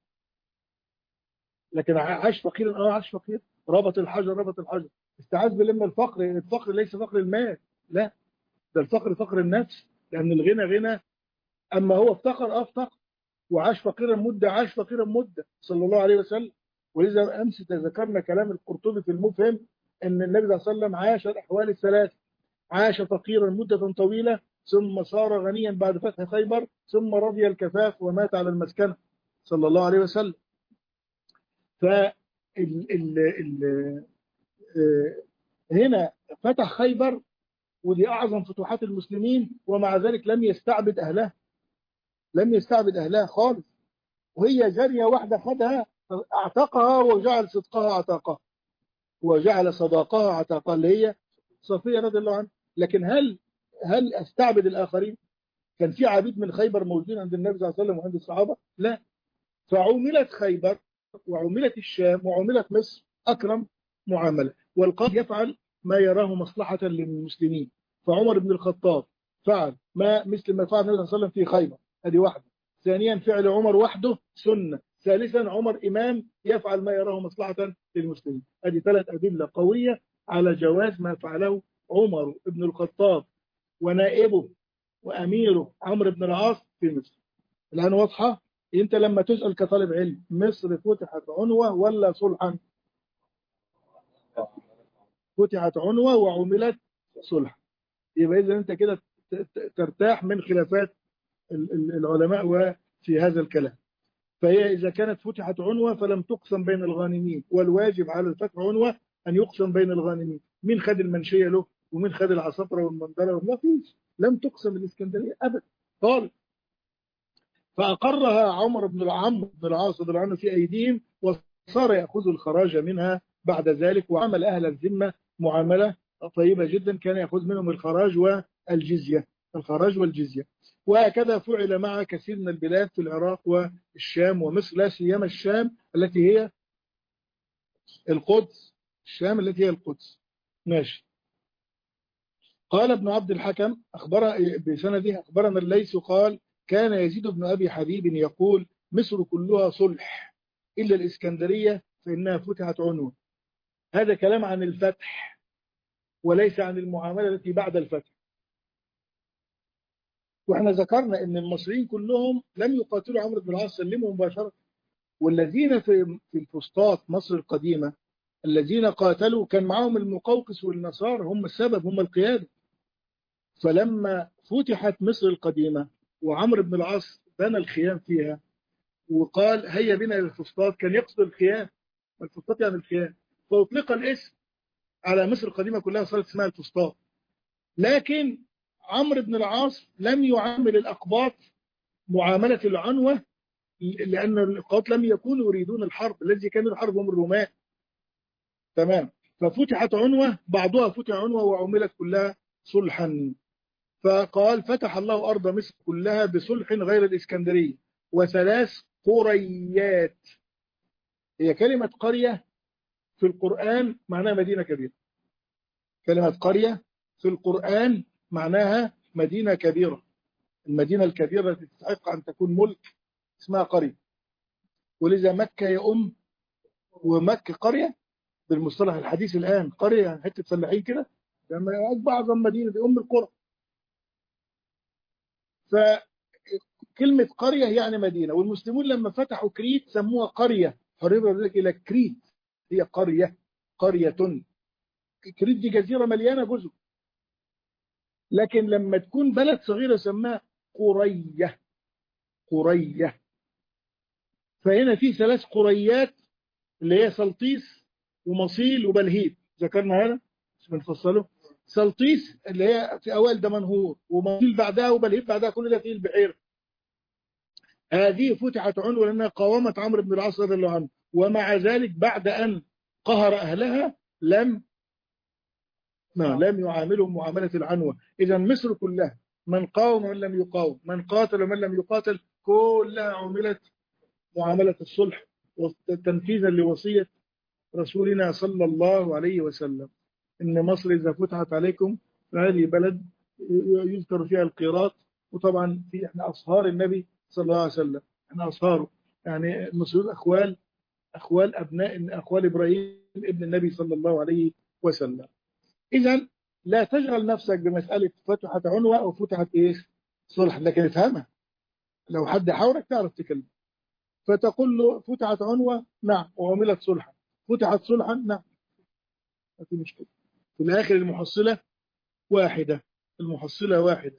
لكن عاش فقيرا اه عاش فقير ربط الحجر ربط الحجر استعاذ بالله من الفقر الفقر ليس فقر المال لا ده الفقر فقر النفس لأن الغنى غنى أما هو افتقر اه افتقر وعاش فقيرا مدة عاش فقيرا مدة صلى الله عليه وسلم ولذا أمس تذكرنا كلام القرطبي في المفهم أن النبي صلى الله عليه وسلم عاش الأحوال الثلاث عاش فقيرا مدة طويلة ثم صار غنيا بعد فتح خيبر ثم رضي الكفاف ومات على المسكنة صلى الله عليه وسلم ف ال ال ال هنا فتح خيبر ودي أعظم فتوحات المسلمين ومع ذلك لم يستعبد أهلها لم يستعبد أهلها خالص وهي جارية واحدة خدها اعتقها وجعل صدقها عتاقها وجعل صداقها عتاقها اللي هي صفية رضي الله عنها لكن هل هل استعبد الآخرين كان في عبيد من خيبر موجودين عند النبي صلى الله عليه وسلم وعند الصحابة لا فعملت خيبر وعملت الشام وعملت مصر أكرم معاملة والقاضي يفعل ما يراه مصلحة للمسلمين فعمر بن الخطاب فعل ما مثل ما فعل النبي صلى الله عليه وسلم في خيبر هذه واحدة ثانيا فعل عمر وحده سنة ثالثا عمر إمام يفعل ما يراه مصلحة للمسلمين هذه ثلاث أدلة قوية على جواز ما فعله عمر بن الخطاب ونائبه وأميره عمرو بن العاص في مصر الآن واضحة أنت لما تسأل كطالب علم مصر فتحت عنوة ولا صلحا فتحت عنوة وعملت صلحا يبقى إذا أنت كده ترتاح من خلافات العلماء وفي هذا الكلام فهي إذا كانت فتحت عنوة فلم تقسم بين الغانمين والواجب على الفتح عنوة أن يقسم بين الغانمين مين خد المنشية له ومين خد العصفرة والمنظرة ما فيش لم تقسم الإسكندرية أبدا خالص فأقرها عمر بن العم بن العاص رضي الله عنه في أيديهم وصار يأخذ الخراج منها بعد ذلك وعمل أهل الذمة معاملة طيبة جدا كان يأخذ منهم الخراج والجزية الخراج والجزية وهكذا فعل مع كثير من البلاد في العراق والشام ومصر لا سيما الشام التي هي القدس الشام التي هي القدس ماشي قال ابن عبد الحكم أخبر بسنده أخبرنا الليث قال كان يزيد بن أبي حبيب يقول مصر كلها صلح إلا الإسكندرية فإنها فتحت عنوة هذا كلام عن الفتح وليس عن المعاملة التي بعد الفتح واحنا ذكرنا ان المصريين كلهم لم يقاتلوا عمرو بن العاص سلموا مباشره والذين في في الفسطاط مصر القديمه الذين قاتلوا كان معهم المقوقس والنصارى هم السبب هم القياده فلما فتحت مصر القديمه وعمرو بن العاص بنى الخيام فيها وقال هيا بنا الى الفسطاط كان يقصد الخيام الفسطاط يعني الخيام فاطلق الاسم على مصر القديمه كلها صارت اسمها الفسطاط لكن عمرو بن العاص لم يعامل الأقباط معاملة العنوة لأن الأقباط لم يكونوا يريدون الحرب الذي كانوا الحرب هم الرومان تمام ففتحت عنوة بعضها فتح عنوة وعملت كلها صلحا فقال فتح الله أرض مصر كلها بصلح غير الإسكندرية وثلاث قريات هي كلمة قرية في القرآن معناها مدينة كبيرة كلمة قرية في القرآن معناها مدينة كبيرة المدينة الكبيرة التي تستحق أن تكون ملك اسمها قرية ولذا مكة يا أم ومكة قرية بالمصطلح الحديث الآن قرية يعني حتة فلاحين كده لما أعظم مدينة دي أم القرى فكلمة قرية يعني مدينة والمسلمون لما فتحوا كريت سموها قرية حرر ذلك إلى كريت هي قرية قرية كريت دي جزيرة مليانة جزر لكن لما تكون بلد صغيرة سماها قرية قرية فهنا في ثلاث قريات اللي هي سلطيس ومصيل وبلهيب ذكرنا هذا مش بنفصله سلطيس اللي هي في أوائل دمنهور ومصيل بعدها وبلهيب بعدها كل ده في البحيرة هذه فتحت عنوة لأنها قاومت عمرو بن العاص رضي الله عنه ومع ذلك بعد أن قهر أهلها لم ما لم يعاملهم معاملة العنوة إذا مصر كلها من قاوم ومن لم يقاوم من قاتل ومن لم يقاتل كلها عملت معاملة الصلح تنفيذا لوصية رسولنا صلى الله عليه وسلم إن مصر إذا فتحت عليكم فهذه بلد يذكر فيها القيراط وطبعا في احنا أصهار النبي صلى الله عليه وسلم احنا أصهاره يعني المصريون أخوال أخوال أبناء أخوال إبراهيم ابن النبي صلى الله عليه وسلم إذا لا تشغل نفسك بمسألة فتحت عنوة أو فتحت إيش صلح لكن افهمها لو حد حاورك تعرف تكلم فتقول له فتحت عنوة نعم وعملت صلحا فتحت صلحا نعم ما في مشكلة في الآخر المحصلة واحدة المحصلة واحدة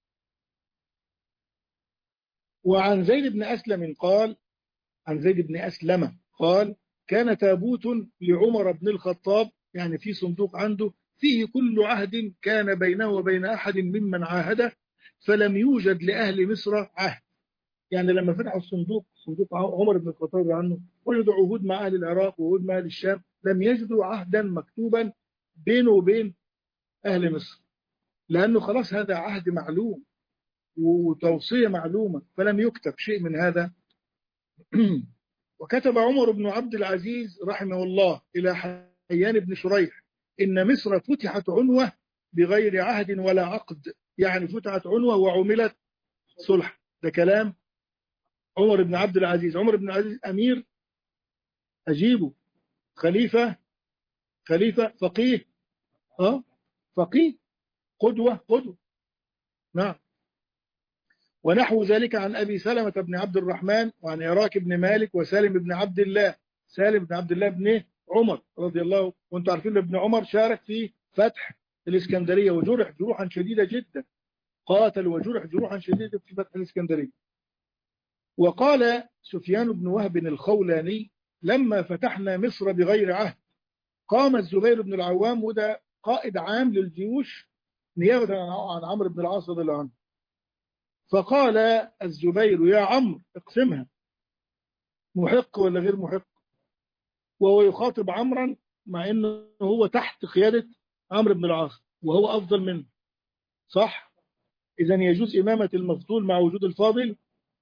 وعن زيد بن أسلم قال عن زيد بن أسلم قال كان تابوت لعمر بن الخطاب يعني في صندوق عنده فيه كل عهد كان بينه وبين أحد ممن عاهده فلم يوجد لأهل مصر عهد يعني لما فتحوا الصندوق صندوق عمر بن الخطاب عنه وجدوا عهود مع أهل العراق وعهود مع أهل الشام لم يجدوا عهدا مكتوبا بينه وبين أهل مصر لأنه خلاص هذا عهد معلوم وتوصية معلومة فلم يكتب شيء من هذا وكتب عمر بن عبد العزيز رحمه الله إلى حيان بن شريح إن مصر فتحت عنوة بغير عهد ولا عقد يعني فتحت عنوة وعملت صلح ده كلام عمر بن عبد العزيز عمر بن العزيز أمير أجيبه خليفة خليفة فقيه أه فقيه قدوة قدوة نعم ونحو ذلك عن أبي سلمة بن عبد الرحمن وعن عراك بن مالك وسالم بن عبد الله سالم بن عبد الله بن عمر رضي الله وانتم عارفين ابن عمر شارك في فتح الإسكندرية وجرح جروحا شديدة جدا قاتل وجرح جروحا شديدة في فتح الإسكندرية وقال سفيان بن وهب الخولاني لما فتحنا مصر بغير عهد قام الزبير بن العوام وده قائد عام للجيوش نيابة عن عمرو بن العاص رضي الله عنه فقال الزبير يا عمرو اقسمها محق ولا غير محق وهو يخاطب عمرا مع انه هو تحت قيادة عمرو بن العاص وهو افضل منه صح اذا يجوز امامة المفضول مع وجود الفاضل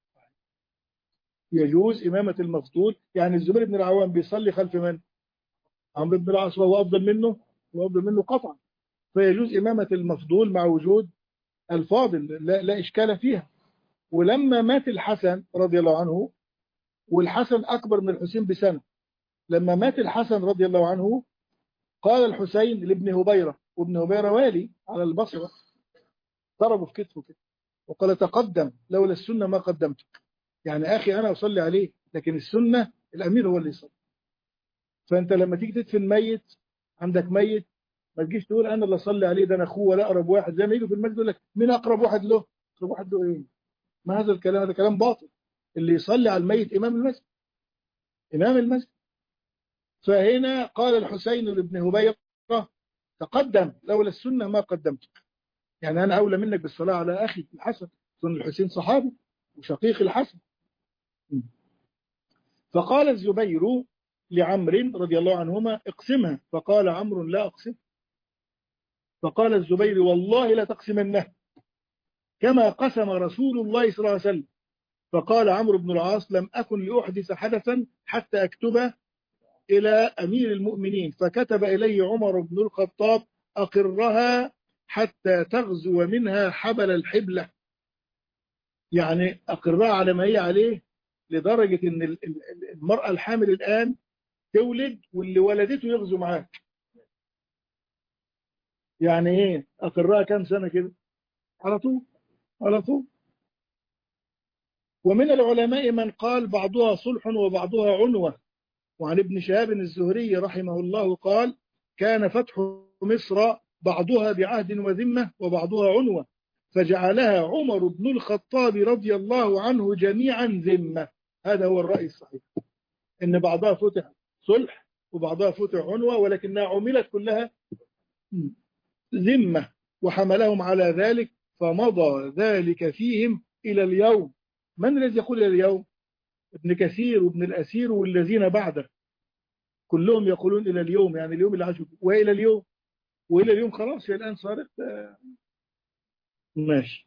يجوز امامة المفضول يعني الزبير بن العوام بيصلي خلف من عمرو بن العاص وهو افضل منه وهو افضل منه قطعا فيجوز امامة المفضول مع وجود الفاضل لا, لا إشكال فيها ولما مات الحسن رضي الله عنه والحسن أكبر من الحسين بسنة لما مات الحسن رضي الله عنه قال الحسين لابن هبيرة وابن هبيرة والي على البصرة ضربه في كتفه كده وقال تقدم لولا السنة ما قدمتك يعني أخي أنا أصلي عليه لكن السنة الأمير هو اللي يصلي فأنت لما تيجي تدفن ميت عندك ميت ما تجيش تقول أنا اللي أصلي عليه ده أنا أخوه ولا أقرب واحد زي ما يجي في المسجد يقول لك مين أقرب واحد له؟ أقرب واحد له إيه؟ ما هذا الكلام هذا كلام باطل اللي يصلي على الميت إمام المسجد إمام المسجد فهنا قال الحسين لابن هبيرة تقدم لولا السنة ما قدمتك يعني أنا أولى منك بالصلاة على أخي الحسن سن الحسين صحابي وشقيق الحسن فقال الزبير لعمر رضي الله عنهما اقسمها فقال عمرو لا أقسم فقال الزبير والله لا تقسمنه كما قسم رسول الله صلى الله عليه وسلم فقال عمرو بن العاص لم أكن لأحدث حدثا حتى أكتب إلى أمير المؤمنين فكتب إلي عمر بن الخطاب أقرها حتى تغزو منها حبل الحبلة يعني أقرها على ما هي عليه لدرجة أن المرأة الحامل الآن تولد واللي ولدته يغزو معاك يعني ايه أقرها كام سنة كده على طول على طول ومن العلماء من قال بعضها صلح وبعضها عنوة وعن ابن شهاب الزهري رحمه الله قال كان فتح مصر بعضها بعهد وذمة وبعضها عنوة فجعلها عمر بن الخطاب رضي الله عنه جميعا ذمة هذا هو الرأي الصحيح إن بعضها فتح صلح وبعضها فتح عنوة ولكنها عملت كلها ذمة وحملهم على ذلك فمضى ذلك فيهم إلى اليوم من الذي يقول إلى اليوم ابن كثير وابن الأسير والذين بعده كلهم يقولون إلى اليوم يعني اليوم اللي عاشوا وإلى اليوم وإلى اليوم خلاص هي الآن صارت ماشي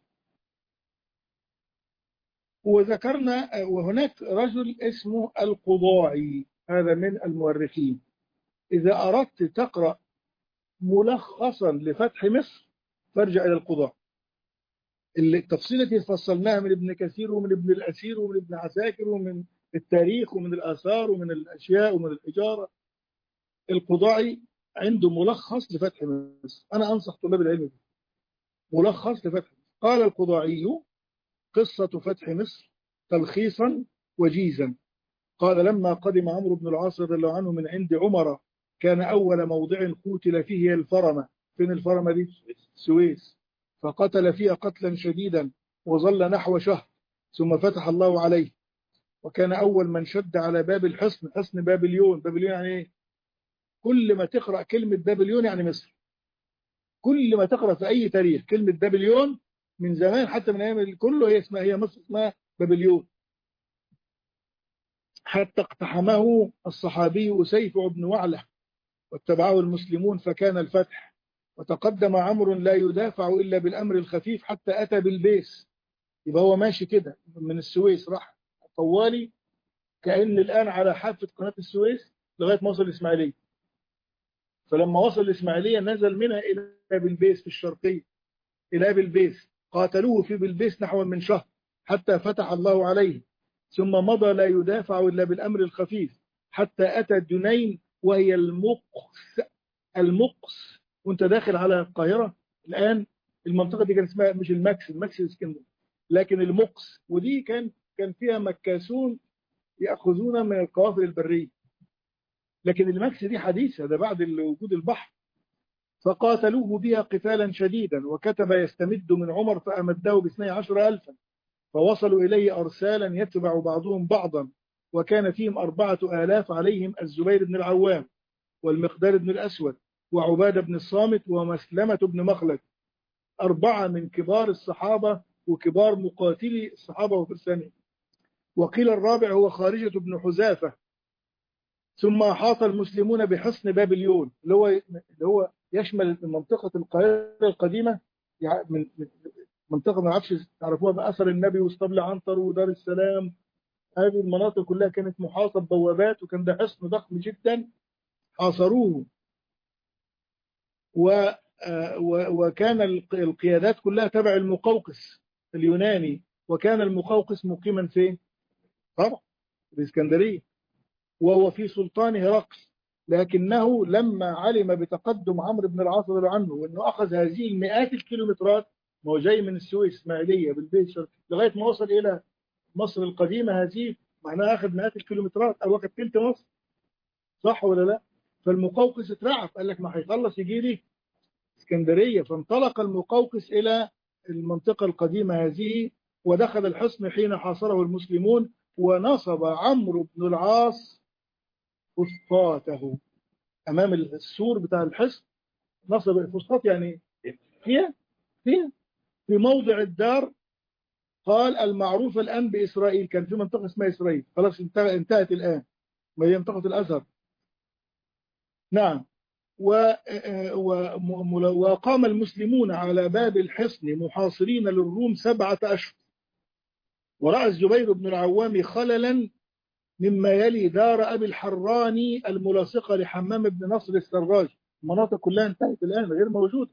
وذكرنا وهناك رجل اسمه القضاعي هذا من المؤرخين إذا أردت تقرأ ملخصا لفتح مصر فارجع إلى القضاء التفصيلة التي فصلناها من ابن كثير ومن ابن الأسير ومن ابن عساكر ومن التاريخ ومن الآثار ومن الأشياء ومن الحجارة القضاعي عنده ملخص لفتح مصر أنا أنصح طلاب العلم به ملخص لفتح مصر قال القضاعي قصة فتح مصر تلخيصا وجيزا قال لما قدم عمرو بن العاص رضي الله عنه من عند عمر كان أول موضع قتل فيه الفرمة فين الفرمة دي؟ السويس فقتل فيها قتلا شديدا وظل نحو شهر ثم فتح الله عليه وكان أول من شد على باب الحصن حصن بابليون بابليون يعني إيه؟ كل ما تقرأ كلمة بابليون يعني مصر كل ما تقرأ في أي تاريخ كلمة بابليون من زمان حتى من أيام كله هي اسمها هي مصر اسمها بابليون حتى اقتحمه الصحابي أسيف بن وعلة واتبعه المسلمون فكان الفتح وتقدم عمرو لا يدافع إلا بالأمر الخفيف حتى أتى بالبيس يبقى هو ماشي كده من السويس راح طوالي كأن الآن على حافة قناة السويس لغاية ما وصل الإسماعيلية فلما وصل الإسماعيلية نزل منها إلى بالبيس في الشرقية إلى بالبيس قاتلوه في بالبيس نحو من شهر حتى فتح الله عليه ثم مضى لا يدافع إلا بالأمر الخفيف حتى أتى الدنين وهي المقص المقص وانت داخل على القاهرة الآن المنطقة دي كان اسمها مش الماكس الماكس اسكندر لكن المقص ودي كان كان فيها مكاسون يأخذون من القوافل البرية لكن الماكس دي حديثة ده بعد وجود البحر فقاتلوه بها قتالا شديدا وكتب يستمد من عمر فأمده باثني عشر ألفا فوصلوا إليه أرسالا يتبع بعضهم بعضا وكان فيهم أربعة آلاف عليهم الزبير بن العوام والمقدار بن الأسود وعبادة بن الصامت ومسلمة بن مخلد أربعة من كبار الصحابة وكبار مقاتلي الصحابة وفرسانهم وقيل الرابع هو خارجة بن حذافة ثم أحاط المسلمون بحصن بابليون اللي هو اللي هو يشمل منطقة القاهرة القديمة يعني من منطقة ما اعرفش تعرفوها بأثر النبي واسطبل عنتر ودار السلام هذه المناطق كلها كانت محاطة ببوابات وكان ده حصن ضخم جدا حاصروه و وكان القيادات كلها تبع المقوقس اليوناني وكان المقوقس مقيما فين؟ طبعا في الإسكندرية وهو في سلطان هرقل لكنه لما علم بتقدم عمرو بن العاص رضي عنه وانه اخذ هذه المئات الكيلومترات ما هو جاي من السويس اسماعيليه بالبيت شرق لغايه ما وصل الى مصر القديمه هذه معناها اخذ مئات الكيلومترات او واخد تلت مصر صح ولا لا؟ فالمقوقس اترعب قال لك ما هيخلص يجي لي اسكندريه فانطلق المقوقس الى المنطقه القديمه هذه ودخل الحصن حين حاصره المسلمون ونصب عمرو بن العاص فسطاته امام السور بتاع الحصن نصب الفسطاط يعني فيها فيها في موضع الدار قال المعروف الآن بإسرائيل كان في منطقة اسمها إسرائيل خلاص انتهت الآن ما هي منطقة الأزهر نعم و... وقام المسلمون على باب الحصن محاصرين للروم سبعة أشهر ورأى الزبير بن العوام خللا مما يلي دار أبي الحراني الملاصقة لحمام بن نصر السراج المناطق كلها انتهت الآن غير موجودة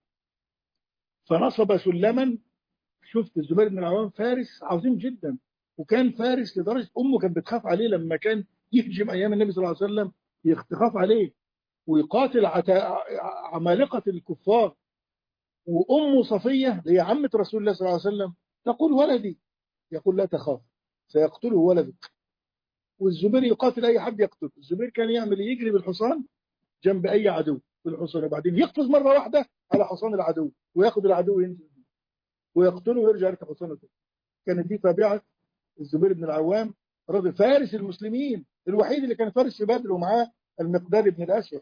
فنصب سلما شفت الزبير بن العوام فارس عظيم جدا وكان فارس لدرجة أمه كانت بتخاف عليه لما كان يهجم أيام النبي صلى الله عليه وسلم تخاف عليه ويقاتل عتا... عمالقة الكفار وأمه صفية هي عمة رسول الله صلى الله عليه وسلم تقول ولدي يقول لا تخاف سيقتله ولدك والزبير يقاتل أي حد يقتل الزبير كان يعمل يجري بالحصان جنب أي عدو بالحصان وبعدين يقفز مرة واحدة على حصان العدو وياخد العدو وينزل ويقتله ويرجع يركب حصانه تاني كانت دي طبيعة الزبير بن العوام رجل فارس المسلمين الوحيد اللي كان فارس في بدر ومعاه المقدار بن الأسود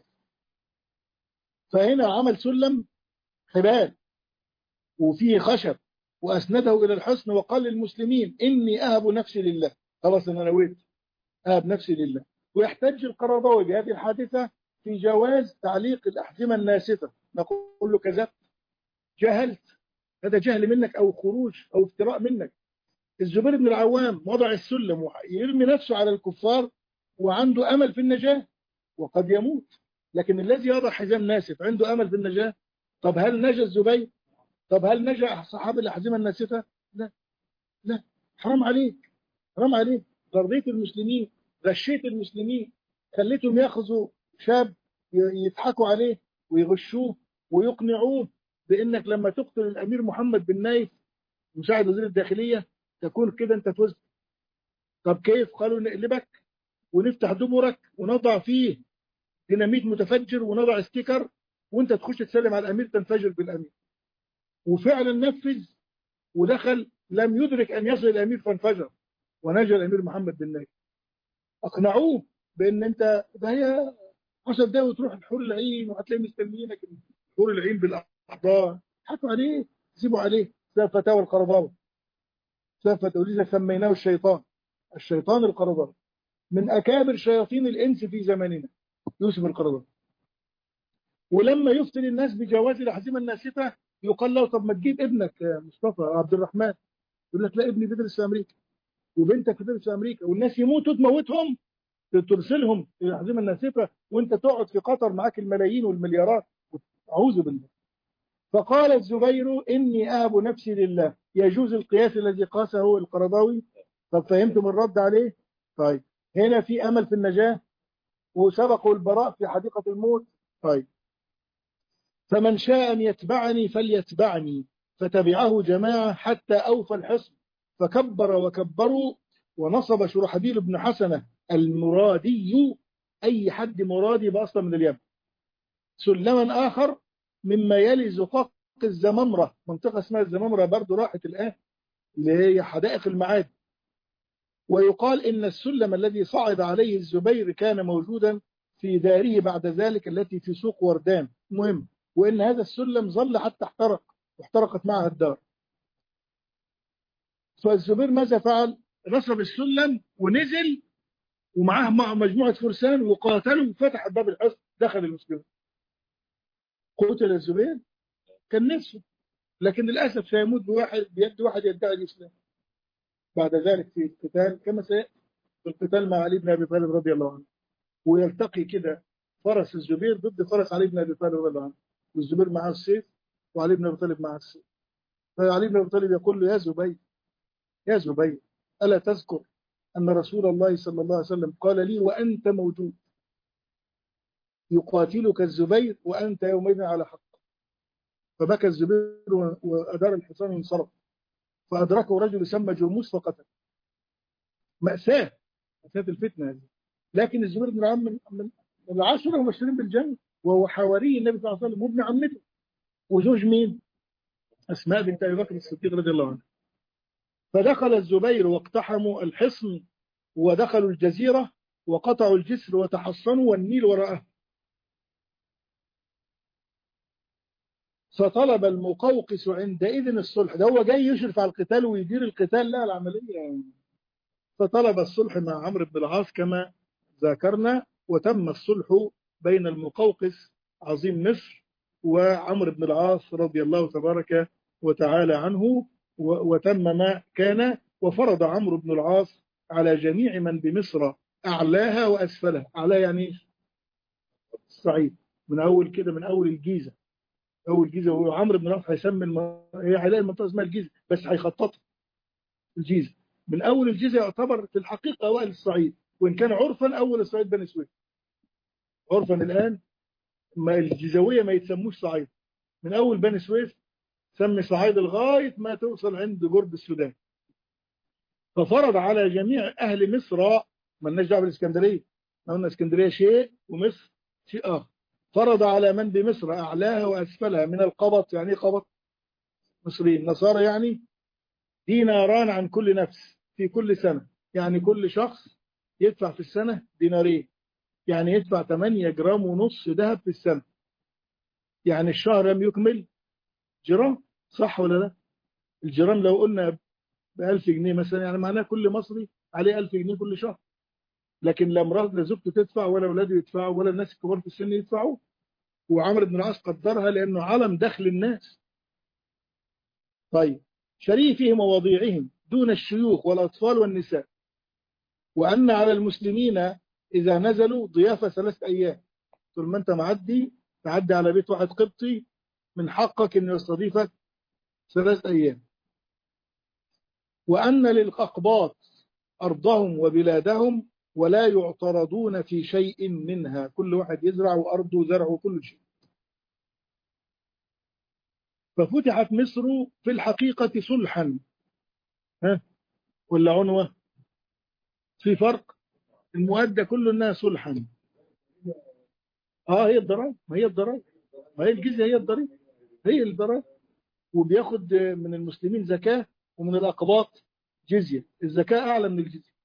فهنا عمل سلم حبال وفيه خشب وأسنده إلى الحصن وقال للمسلمين إني أهب نفسي لله خلاص أنا نويت أهب نفسي لله ويحتج القرضاوي بهذه الحادثة في جواز تعليق الأحزمة الناسفة نقول له كذبت جهلت هذا جهل منك أو خروج أو افتراء منك الزبير بن العوام وضع السلم ويرمي نفسه على الكفار وعنده أمل في النجاة وقد يموت لكن الذي يضع حزام ناسف عنده أمل في النجاة طب هل نجا الزبير طب هل نجا صحاب الأحزمة الناسفة لا لا حرام عليك حرام عليك ضريت المسلمين غشيت المسلمين خليتهم ياخذوا شاب يضحكوا عليه ويغشوه ويقنعوه بانك لما تقتل الامير محمد بن نايف مساعد وزير الداخليه تكون كده انت فزت طب كيف قالوا نقلبك ونفتح دبرك ونضع فيه ديناميت متفجر ونضع ستيكر وانت تخش تسلم على الامير تنفجر بالامير وفعلا نفذ ودخل لم يدرك ان يصل الامير فانفجر ونجا الامير محمد بن نايف اقنعوه بان انت ده هي 10 دقايق وتروح الحور العين وهتلاقي مستنيينك حور العين بالاحضان حكوا عليه سيبوا عليه ده فتاوى القرضاوي سافة ولذا سميناه الشيطان الشيطان القرضاوي من أكابر شياطين الإنس في زماننا يوسف القرضاوي ولما يفتن الناس بجواز الأحزمة الناسفة يقال له طب ما تجيب ابنك يا مصطفى عبد الرحمن يقول لك لا ابني بيدرس في أمريكا وبنتك بتدرس في أمريكا والناس يموتوا تموتهم ترسلهم الأحزمة الناسفة وانت تقعد في قطر معاك الملايين والمليارات أعوذ بالله فقال الزبير إني أهب نفسي لله يجوز القياس الذي قاسه القرضاوي طب فهمتم الرد عليه طيب هنا في أمل في النجاة وسبقوا البراء في حديقة الموت طيب فمن شاء أن يتبعني فليتبعني فتبعه جماعة حتى أوفى الحصن فكبر وكبروا ونصب شرحبيل بن حسنة المرادي أي حد مرادي بأصلا من اليمن سلما آخر مما يلي زقاق الزمامرة منطقة اسمها الزمامرة برضو راحت الآن اللي هي حدائق المعاد ويقال إن السلم الذي صعد عليه الزبير كان موجودا في داره بعد ذلك التي في سوق وردان مهم وإن هذا السلم ظل حتى احترق واحترقت معها الدار فالزبير ماذا فعل نصب السلم ونزل ومعاه مجموعة فرسان وقاتلوا وفتح باب الحصن دخل المسلمين قتل الزبير كان نفسه لكن للأسف سيموت بواحد بيد واحد يدعي الإسلام بعد ذلك في القتال كما سيأتي في القتال مع علي بن أبي طالب رضي الله عنه ويلتقي كده فرس الزبير ضد فرس علي بن أبي طالب رضي الله عنه والزبير معاه السيف وعلي بن أبي طالب معاه السيف فعلي بن أبي طالب يقول له يا زبير يا زبير ألا تذكر أن رسول الله صلى الله عليه وسلم قال لي وأنت موجود يقاتلك الزبير وأنت يومئذ على حق فبكى الزبير و- وأدار الحصان وانصرف فأدركه رجل يسمى جرموس فقتل مأساة مأساة الفتنة هذه لكن الزبير بن العم من من من العشرة المبشرين بالجنة وهو حواري النبي صلى الله عليه وسلم وابن عمته وزوج مين؟ أسماء بنت أبي بكر الصديق رضي الله عنه فدخل الزبير واقتحموا الحصن ودخلوا الجزيرة وقطعوا الجسر وتحصنوا والنيل وراءه فطلب المقوقس عندئذ الصلح ده هو جاي يشرف على القتال ويدير القتال لا العملية فطلب الصلح مع عمرو بن العاص كما ذكرنا وتم الصلح بين المقوقس عظيم مصر وعمرو بن العاص رضي الله تبارك وتعالى عنه و- وتم ما كان وفرض عمرو بن العاص على جميع من بمصر أعلاها وأسفلها أعلاها يعني إيش؟ الصعيد من أول كده من أول الجيزة أول الجيزة وعمرو بن العاص هيسمي الم... هي هيلاقي المنطقة اسمها الجيزة بس هيخططها الجيزة من أول الجيزة يعتبر في الحقيقة أوائل الصعيد وإن كان عرفا أول الصعيد بني سويف عرفا الآن ما الجيزاوية ما يتسموش صعيد من أول بني سويف سمي صعيد لغاية ما توصل عند جرب السودان ففرض على جميع أهل مصر ما لناش دعوه بالإسكندرية احنا قلنا اسكندرية شيء ومصر شيء آخر فرض على من بمصر أعلاها وأسفلها من القبط يعني إيه قبط مصريين نصارى يعني ديناران عن كل نفس في كل سنة يعني كل شخص يدفع في السنة دينارين يعني يدفع 8 جرام ونص ذهب في السنة يعني الشهر لم يكمل جرام صح ولا لا الجرام لو قلنا ب 1000 جنيه مثلا يعني معناه كل مصري عليه 1000 جنيه كل شهر لكن لا مراته لا زوجته تدفع ولا اولاده يدفعوا ولا الناس الكبار في السن يدفعوا وعمرو بن العاص قدرها لانه علم دخل الناس طيب شريفه مواضيعهم دون الشيوخ والاطفال والنساء وان على المسلمين اذا نزلوا ضيافه ثلاث ايام طول ما انت معدي تعدي على بيت واحد قبطي من حقك انه يستضيفك ثلاث ايام وان للاقباط ارضهم وبلادهم ولا يعترضون في شيء منها كل واحد يزرع وارضه زرع وكل شيء ففتحت مصر في الحقيقة صلحا ها ولا عنوة في فرق المؤدى كله انها صلحا اه هي الضرائب ما هي الضرائب ما هي الجزية هي الضرائب هي الضرائب وبياخد من المسلمين زكاة ومن الأقباط جزية الزكاة أعلى من الجزية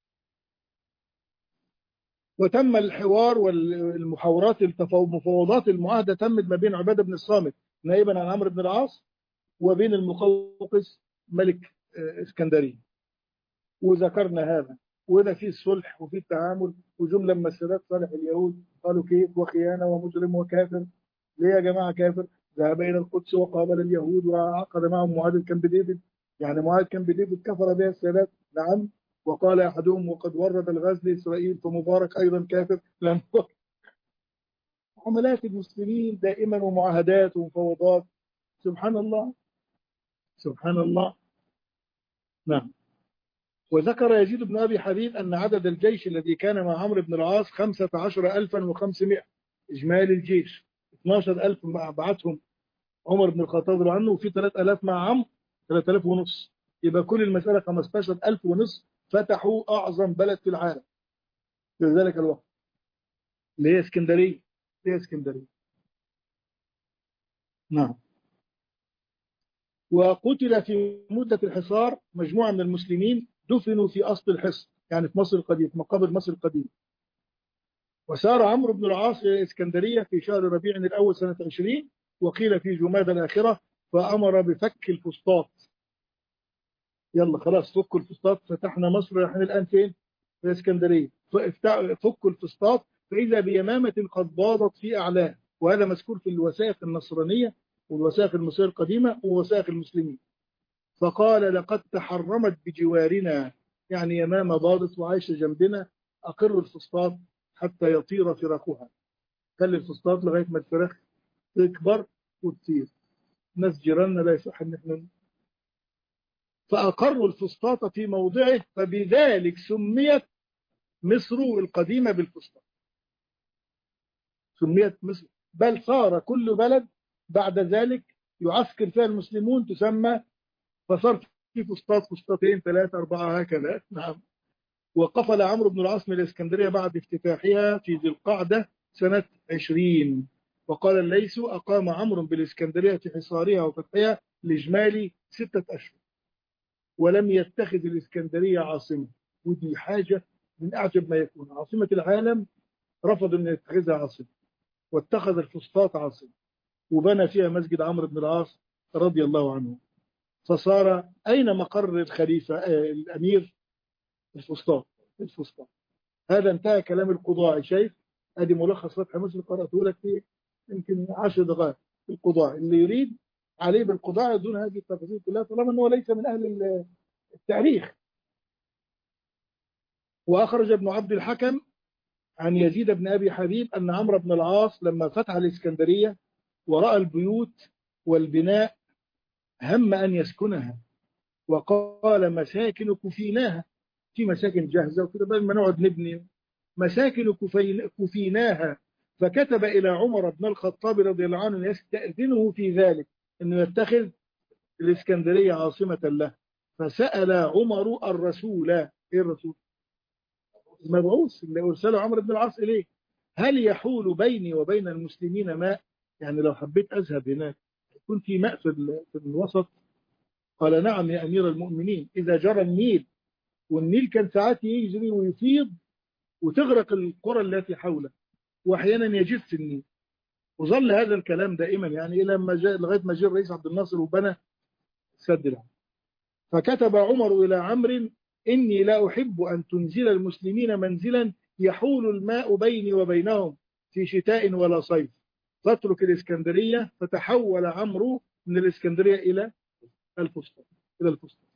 وتم الحوار والمحاورات المفاوضات المعاهدة تمت ما بين عبادة بن الصامت نائبا عن عمرو بن العاص وبين المقوقس ملك اسكندرية وذكرنا هذا وهنا في الصلح وفي التعامل وجملة من السادات صالح اليهود قالوا كيف وخيانة ومجرم وكافر ليه يا جماعة كافر ذهب إلى القدس وقابل اليهود وعقد معهم معاهدة كامب ديفيد يعني معاهدة كامب ديفيد كفر بها السادات نعم وقال أحدهم وقد ورد الغزل لإسرائيل فمبارك أيضا كافر لأن عملات المسلمين دائما ومعاهدات ومفاوضات سبحان الله سبحان الله نعم وذكر يزيد بن أبي حبيب أن عدد الجيش الذي كان مع عمرو بن العاص 15500 إجمالي الجيش 12000 بعتهم عمر بن الخطاب رضي عنه وفي 3000 مع عمرو 3000 ونص يبقى كل المسألة 15000 ونص فتحوا أعظم بلد في العالم في ذلك الوقت اللي هي اسكندرية اللي هي اسكندرية نعم وقتل في مدة الحصار مجموعة من المسلمين دفنوا في أصل الحصن يعني في مصر القديم في مقابر مصر القديم وسار عمرو بن العاص إلى الإسكندرية في شهر ربيع الأول سنة 20 وقيل في جماد الآخرة فأمر بفك الفسطاط يلا خلاص فكوا الفسطاط فتحنا مصر احنا الآن فين؟ في الإسكندرية فكوا الفسطاط فإذا بيمامة قد باضت في أعلاه وهذا مذكور في الوثائق النصرانية والوثائق المصرية القديمة ووثائق المسلمين فقال لقد تحرمت بجوارنا يعني يمامة باضت وعايشة جنبنا أقر الفسطاط حتى يطير فراخها خلي الفسطاط لغاية ما الفراخ تكبر وتطير ناس جيراننا لا يصح ان احنا فأقروا الفسطاط في موضعه فبذلك سميت مصر القديمة بالفسطاط سميت مصر بل صار كل بلد بعد ذلك يعسكر فيها المسلمون تسمى فصار في فسطاط فسطاطين ثلاثة أربعة هكذا نعم وقفل عمرو بن العاص من الإسكندرية بعد افتتاحها في ذي القعدة سنة عشرين وقال الليث أقام عمرو بالإسكندرية في حصارها وفتحها لإجمالي ستة أشهر ولم يتخذ الإسكندرية عاصمة ودي حاجة من أعجب ما يكون عاصمة العالم رفض أن يتخذها عاصمة واتخذ الفسطاط عاصمة وبنى فيها مسجد عمرو بن العاص رضي الله عنه فصار أين مقر الخليفة آه الأمير الفسطاط الفسطاط هذا انتهى كلام القضاء شايف ادي ملخص فتح مسلم قراته لك في يمكن 10 دقائق القضاء اللي يريد عليه بالقضاء دون هذه التفاصيل كلها طالما انه ليس من اهل التاريخ واخرج ابن عبد الحكم عن يزيد بن ابي حبيب ان عمرو بن العاص لما فتح الاسكندريه وراى البيوت والبناء هم ان يسكنها وقال مساكن كفيناها في مساكن جاهزه وكده بدل ما نقعد نبني مساكن كفيناها فكتب الى عمر بن الخطاب رضي الله عنه يستاذنه في ذلك انه يتخذ الاسكندريه عاصمه له فسال عمر الرسول ايه الرسول؟ المبعوث اللي ارسله عمرو بن العاص اليه هل يحول بيني وبين المسلمين ماء؟ يعني لو حبيت اذهب هناك يكون في ماء في الوسط قال نعم يا امير المؤمنين اذا جرى النيل والنيل كان ساعات يجري ويفيض وتغرق القرى التي حوله واحيانا يجف النيل وظل هذا الكلام دائما يعني الى ما جاء لغايه ما جاء الرئيس عبد الناصر وبنى سد له فكتب عمر الى عمرو اني لا احب ان تنزل المسلمين منزلا يحول الماء بيني وبينهم في شتاء ولا صيف فاترك الاسكندريه فتحول عمرو من الاسكندريه الى الفسطاط الى الفسطاط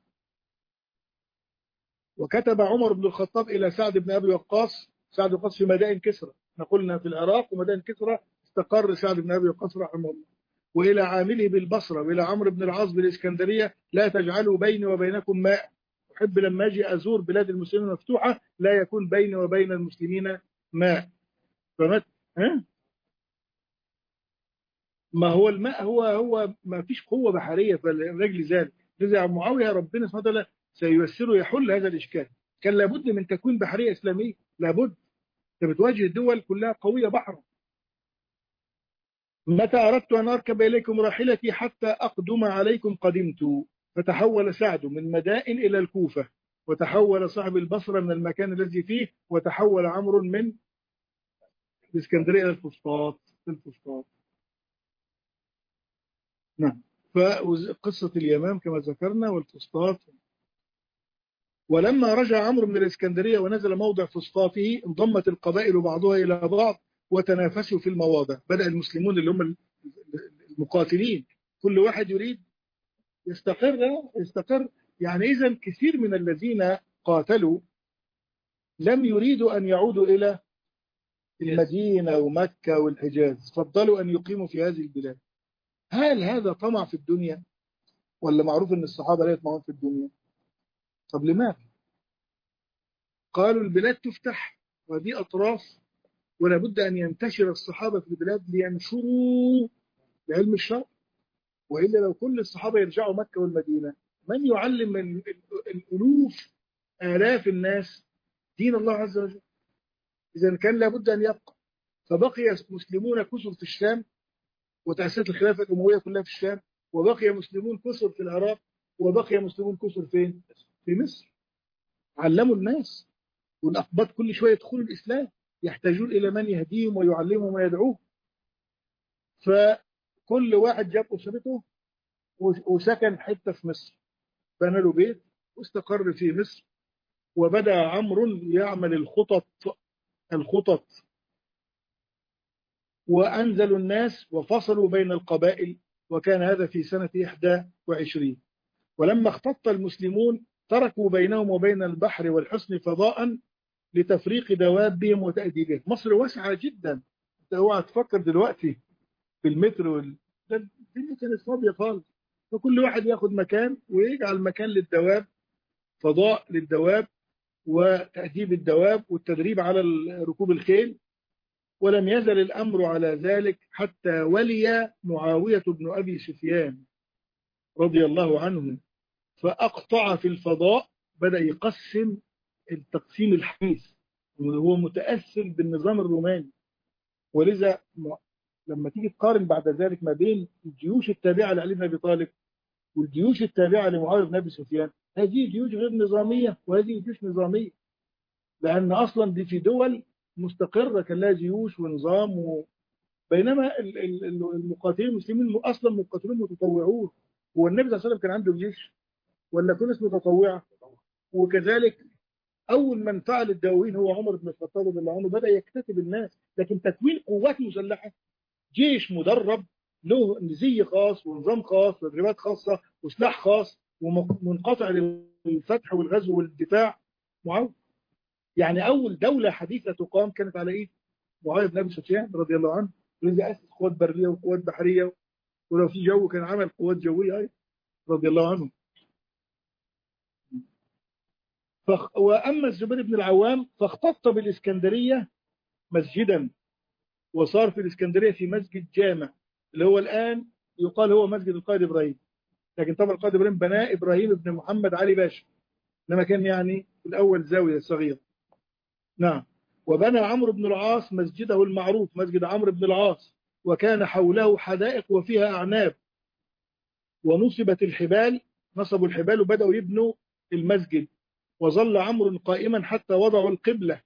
وكتب عمر بن الخطاب إلى سعد بن أبي وقاص سعد بن وقاص في مدائن كسرى قلنا في العراق ومدائن كسرى استقر سعد بن أبي وقاص رحمه الله وإلى عامله بالبصرة وإلى عمرو بن العاص بالإسكندرية لا تجعلوا بيني وبينكم ماء أحب لما أجي أزور بلاد المسلمين مفتوحة لا يكون بيني وبين المسلمين ماء فمت ها؟ ما هو الماء هو هو ما فيش قوة بحرية فالرجل ذلك لذا معاوية ربنا سبحانه وتعالى سييسره يحل هذا الإشكال كان لابد من تكوين بحرية إسلامية لابد انت بتواجه الدول كلها قوية بحرا متى أردت أن أركب إليكم راحلتي حتى أقدم عليكم قدمت فتحول سعد من مدائن إلى الكوفة وتحول صاحب البصرة من المكان الذي فيه وتحول عمرو من الإسكندرية إلى الفسطاط الفسطاط نعم فقصة اليمام كما ذكرنا والفسطاط ولما رجع عمرو من الإسكندرية ونزل موضع فسطاطه انضمت القبائل بعضها إلى بعض وتنافسوا في المواضع بدأ المسلمون اللي هم المقاتلين كل واحد يريد يستقر يستقر يعني إذا كثير من الذين قاتلوا لم يريدوا أن يعودوا إلى المدينة ومكة والحجاز فضلوا أن يقيموا في هذه البلاد هل هذا طمع في الدنيا ولا معروف أن الصحابة لا يطمعون في الدنيا طب لماذا قالوا البلاد تفتح ودي أطراف ولا بد أن ينتشر الصحابة في البلاد لينشروا بعلم الشرع وإلا لو كل الصحابة يرجعوا مكة والمدينة من يعلم الألوف آلاف الناس دين الله عز وجل إذا كان لابد أن يبقى فبقي مسلمون كثر في الشام وتأسست الخلافة الأموية كلها في الشام وبقي مسلمون كثر في العراق وبقي مسلمون كثر فين؟ في مصر علموا الناس والأقباط كل شوية يدخلوا الإسلام يحتاجون إلى من يهديهم ويعلمهم ويدعوهم فكل واحد جاب أسرته وسكن حتة في مصر بنى له بيت واستقر في مصر وبدأ عمرو يعمل الخطط الخطط وأنزلوا الناس وفصلوا بين القبائل وكان هذا في سنة 21 ولما اختط المسلمون تركوا بينهم وبين البحر والحصن فضاء لتفريق دوابهم وتأديبهم مصر واسعة جدا انت اوعى تفكر دلوقتي في المتر وال... الدنيا كانت فاضية خالص فكل واحد ياخد مكان ويجعل مكان للدواب فضاء للدواب وتأديب الدواب والتدريب على ركوب الخيل ولم يزل الأمر على ذلك حتى ولي معاوية بن أبي سفيان رضي الله عنه فأقطع في الفضاء بدأ يقسم التقسيم الحديث وهو متأثر بالنظام الروماني ولذا لما تيجي تقارن بعد ذلك ما بين الجيوش التابعة لعلي بن أبي طالب والجيوش التابعة لمعاوية بن أبي سفيان هذه جيوش غير نظامية وهذه جيوش نظامية لأن أصلا دي في دول مستقرة كان لها جيوش ونظام و... بينما المقاتلين المسلمين أصلا مقاتلون متطوعون والنبي صلى الله عليه وسلم كان عنده جيش ولا كل اسمه متطوعة وكذلك أول من فعل الدواوين هو عمر بن الخطاب رضي الله عنه بدأ يكتسب الناس لكن تكوين قوات مسلحة جيش مدرب له زي خاص ونظام خاص وتدريبات خاصة وسلاح خاص ومنقطع للفتح والغزو والدفاع معاوية يعني أول دولة حديثة تقام كانت على إيه؟ معاوية بن أبي سفيان رضي الله عنه الذي أسس قوات برية وقوات بحرية ولو في جو كان عمل قوات جوية أيضا رضي الله عنه فخ... وأما الزبير بن العوام فاختط بالإسكندرية مسجدا وصار في الإسكندرية في مسجد جامع اللي هو الآن يقال هو مسجد القائد إبراهيم لكن طبعا القائد إبراهيم بناه إبراهيم بن محمد علي باشا لما كان يعني في الأول زاوية صغيرة نعم وبنى عمرو بن العاص مسجده المعروف مسجد عمرو بن العاص وكان حوله حدائق وفيها أعناب ونصبت الحبال نصبوا الحبال وبدأوا يبنوا المسجد وظل عمرو قائما حتى وضعوا القبلة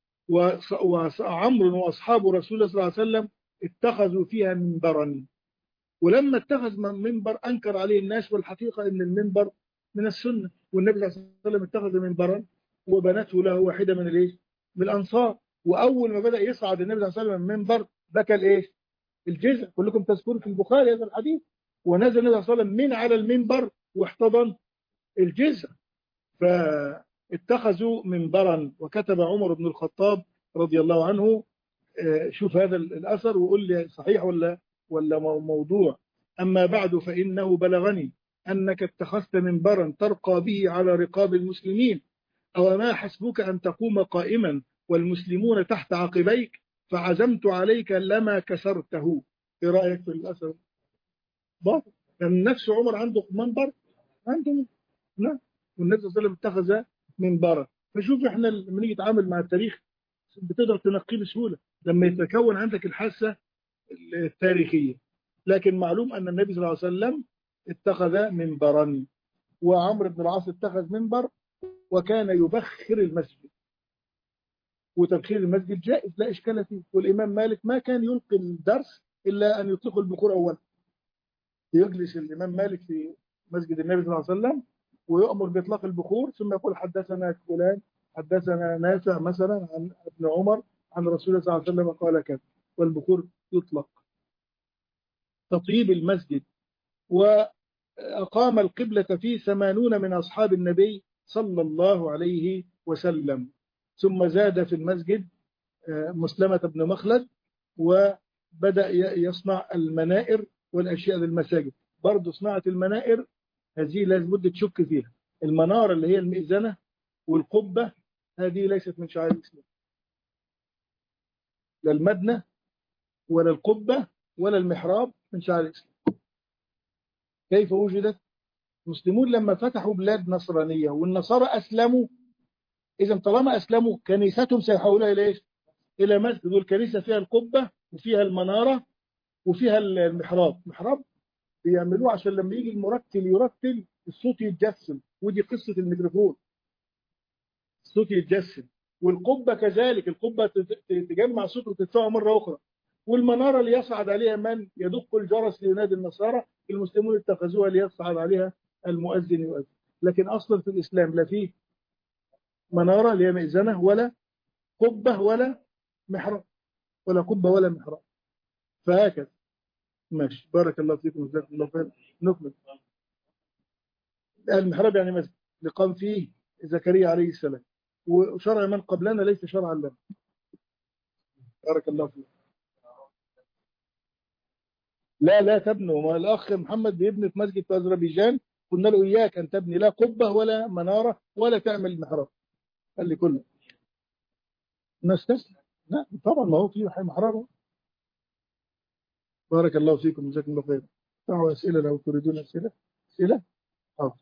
وعمرو وأصحاب رسول الله صلى الله عليه وسلم اتخذوا فيها منبرا ولما اتخذ منبر أنكر عليه الناس والحقيقة أن المنبر من السنة والنبي صلى الله عليه وسلم اتخذ منبرا وبنته له واحدة من الايه من الأنصار وأول ما بدأ يصعد النبي صلى الله عليه وسلم من منبر بكى الايه الجزء كلكم تذكرون في البخاري هذا الحديث ونزل النبي صلى الله عليه وسلم من على المنبر واحتضن الجزء فاتخذوا منبرا وكتب عمر بن الخطاب رضي الله عنه شوف هذا الأثر وقول لي صحيح ولا ولا موضوع أما بعد فإنه بلغني أنك اتخذت منبرا ترقى به على رقاب المسلمين أو ما حسبك أن تقوم قائما والمسلمون تحت عقبيك فعزمت عليك لما كسرته ايه رأيك في الأثر باطل لأن نفس عمر عنده منبر عنده لا والنبي صلى الله عليه وسلم اتخذ منبرا فشوف احنا لما نيجي نتعامل مع التاريخ بتقدر تنقيه بسهولة لما يتكون عندك الحاسة التاريخية لكن معلوم أن النبي صلى الله عليه وسلم اتخذ منبرا وعمرو بن العاص اتخذ منبر وكان يبخر المسجد وتبخير المسجد جائز لا إشكال فيه والإمام مالك ما كان يلقي الدرس إلا أن يطلق البخور أولا يجلس الإمام مالك في مسجد النبي صلى الله عليه وسلم ويؤمر بإطلاق البخور ثم يقول حدثنا فلان حدثنا نافع مثلا عن ابن عمر عن رسول الله صلى الله عليه وسلم قال كذا والبخور يطلق تطيب المسجد وأقام القبلة فيه ثمانون من أصحاب النبي صلى الله عليه وسلم ثم زاد في المسجد مسلمة بن مخلد وبدأ يصنع المنائر والأشياء للمساجد برضو صناعة المنائر هذه لازم بد تشك فيها المنارة اللي هي المئذنة والقبة هذه ليست من شعائر الإسلام لا المدنة ولا القبة ولا المحراب من شعائر الإسلام كيف وجدت المسلمون لما فتحوا بلاد نصرانية والنصارى أسلموا إذا طالما أسلموا كنيستهم سيحولها إلى إيش؟ إلى مسجد والكنيسة فيها القبة وفيها المنارة وفيها المحراب محراب بيعملوه عشان لما يجي المرتل يرتل الصوت يتجسم ودي قصة الميكروفون الصوت يتجسم والقبة كذلك القبة تجمع صوت وتدفعه مرة أخرى والمنارة اللي يصعد عليها من يدق الجرس لينادي النصارى المسلمون اتخذوها ليصعد عليها المؤذن يؤذن لكن أصلا في الإسلام لا فيه منارة اللي هي مئذنة ولا قبة ولا محراب ولا قبة ولا محراب فهكذا ماشي بارك الله فيكم جزاكم الله خير نكمل المحراب يعني مسجد اللي قام فيه زكريا عليه السلام وشرع من قبلنا ليس شرعا لنا بارك الله فيك لا لا تبنوا ما الأخ محمد بيبني في مسجد في أذربيجان قلنا له إياك أن تبني لا قبة ولا منارة ولا تعمل محراب قال لي كله نستسلم لا طبعا ما هو في محرمه بارك الله فيكم جزاكم الله خير دعوا اسئله لو تريدون اسئله اسئله حاضر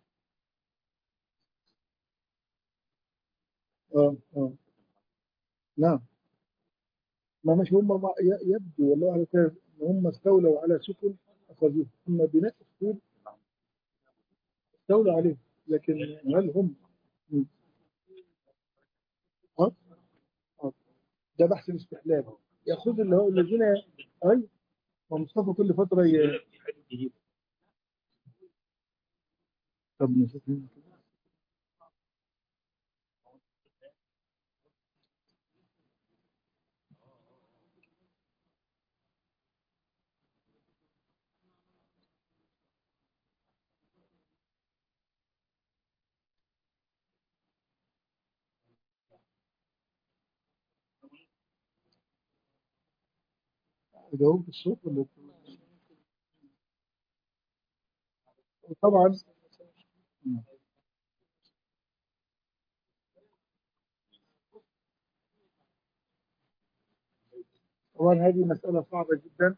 اه اه نعم ما مش هم ما ي- يبدو والله على كده ان هم استولوا على سفن اخذوه اما بناء السفن استولوا عليه لكن هل هم م. اه اه ده بحث الاستحلال ياخذ اللي هو الذين اي ومصطفى كل فتره ي... طب نشوف هنا كده. جاوبت الصوت ولا طبعا طبعا هذه مسألة صعبة جدا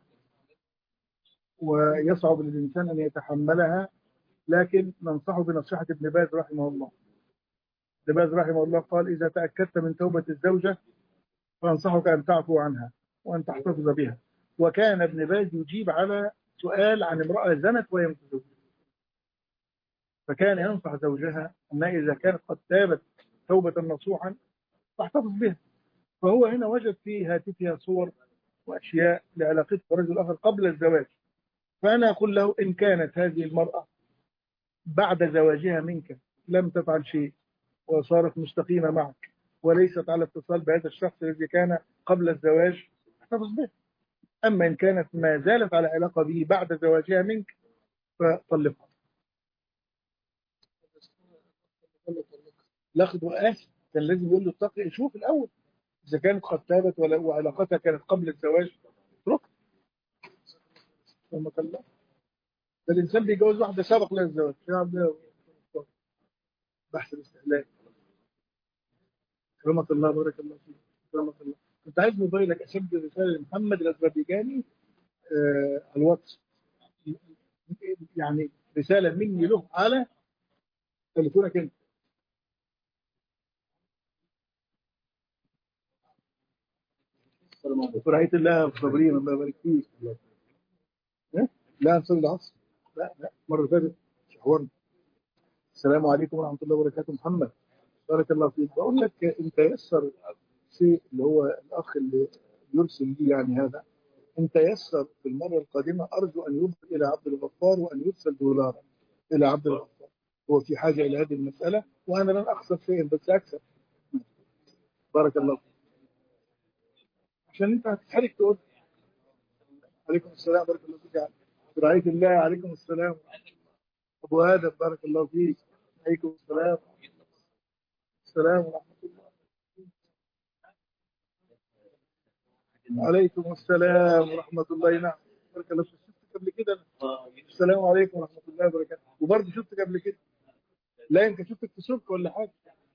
ويصعب للإنسان أن يتحملها لكن ننصحه بنصيحة ابن باز رحمه الله ابن باز رحمه الله قال إذا تأكدت من توبة الزوجة فأنصحك أن تعفو عنها وأن تحتفظ بها وكان ابن باز يجيب على سؤال عن امرأة زنت وهي متزوجة فكان ينصح زوجها أنها إذا كانت قد تابت توبة نصوحا تحتفظ بها فهو هنا وجد في هاتفها صور وأشياء لعلاقته برجل آخر قبل الزواج فأنا أقول له إن كانت هذه المرأة بعد زواجها منك لم تفعل شيء وصارت مستقيمة معك وليست على اتصال بهذا الشخص الذي كان قبل الزواج احتفظ به أما إن كانت ما زالت على علاقة به بعد زواجها منك فطلقها لاخد وقاس كان لازم يقول له اتقي شوف الأول إذا كانت قد تابت ولا وعلاقتها كانت قبل الزواج اتركها ثم طلقها ده الإنسان بيجوز واحدة سبق لها الزواج يا عبد بحث الاستهلاك كرمة الله بارك الله فيك كرمة الله كنت عايز موبايلك أسجل رسالة لمحمد الأذربيجاني آه على الواتس يعني رسالة مني له على تليفونك أنت ورعاية الله صابرين الله يبارك فيك إيه؟ لا نصلي العصر لا لا المرة اللي فاتت شحورنا السلام عليكم ورحمة الله وبركاته محمد بارك الله فيك بقول لك انت يسر شيء اللي هو الاخ اللي يرسل لي يعني هذا انت يسر في المره القادمه ارجو ان يرسل الى عبد الغفار وان يرسل دولارا الى عبد الغفار هو في حاجه الى هذه المساله وانا لن اخسر شيئا بس اكسب بارك الله فيك عشان انت هتتحرك تقول عليكم السلام بارك الله فيك برعايه الله عليكم السلام ابو ادم بارك الله فيك عليكم السلام السلام ورحمه الله عليكم السلام ورحمة الله نعم بارك الله فيك شفتك قبل كده السلام عليكم ورحمة الله وبركاته وبرضه شفتك قبل كده لا انت شفتك في سوق ولا حاجة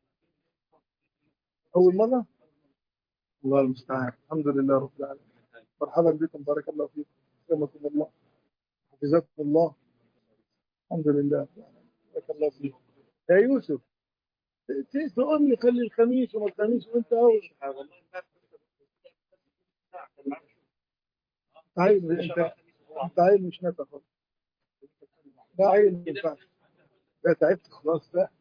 أول مرة الله المستعان الحمد لله رب العالمين مرحبا بكم بارك الله فيكم سلامكم الله حفظكم الله الحمد لله بارك الله فيكم يا يوسف تقول لي خلي الخميس وما الخميس وانت اول عيل انت انت عيل مش نافع خالص ده عيل ما ينفعش ده تعبت خلاص ده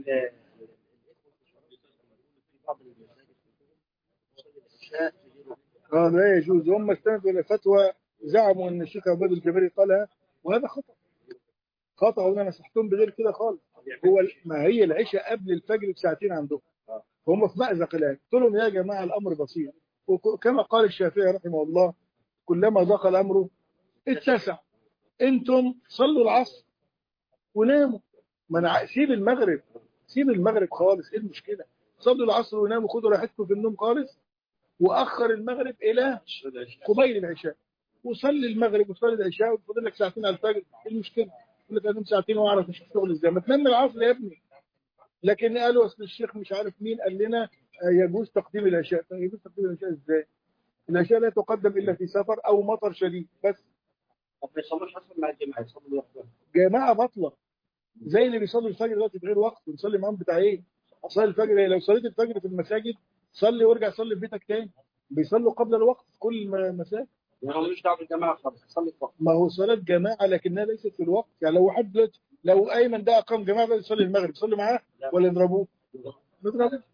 اه لا يجوز هم استندوا الى فتوى زعموا ان الشيخ عباد الجبري قالها وهذا خطا خطا وانا نصحتهم بغير كده خالص هو ما هي العشاء قبل الفجر بساعتين عندهم هم في مأزق الآن قلت لهم يا جماعة الأمر بسيط وكما قال الشافعي رحمه الله كلما ضاق الأمر اتسع انتم صلوا العصر وناموا ما انا سيب المغرب سيب المغرب خالص ايه المشكلة صلوا العصر وناموا خدوا راحتكم في النوم خالص واخر المغرب الى قبيل العشاء وصلي المغرب وصلي العشاء وفضل لك ساعتين على الفجر ايه المشكلة يقول لك انام ساعتين واعرف اشوف شغل ازاي ما تنام العصر يا ابني لكن قالوا اصل الشيخ مش عارف مين قال لنا يجوز تقديم العشاء طيب يجوز تقديم العشاء ازاي العشاء لا تقدم الا في سفر او مطر شديد بس طب ما يصلوش اصلا مع الجماعه يصلوا لوحدهم جماعه بطله زي اللي بيصلوا الفجر دلوقتي في غير وقت ونصلي معاهم بتاع ايه صلي الفجر لو صليت الفجر في المساجد صلي وارجع صلي في بيتك تاني بيصلوا قبل الوقت في كل المساجد يعني ملوش دعوه بالجماعه خالص يصلي في وقت ما هو صلاة جماعة لكنها ليست في الوقت يعني لو حد دلوقتي لو أيمن ده أقام جماعة بقى يصلي المغرب يصلي معاه ولا يضربوه؟ نضربه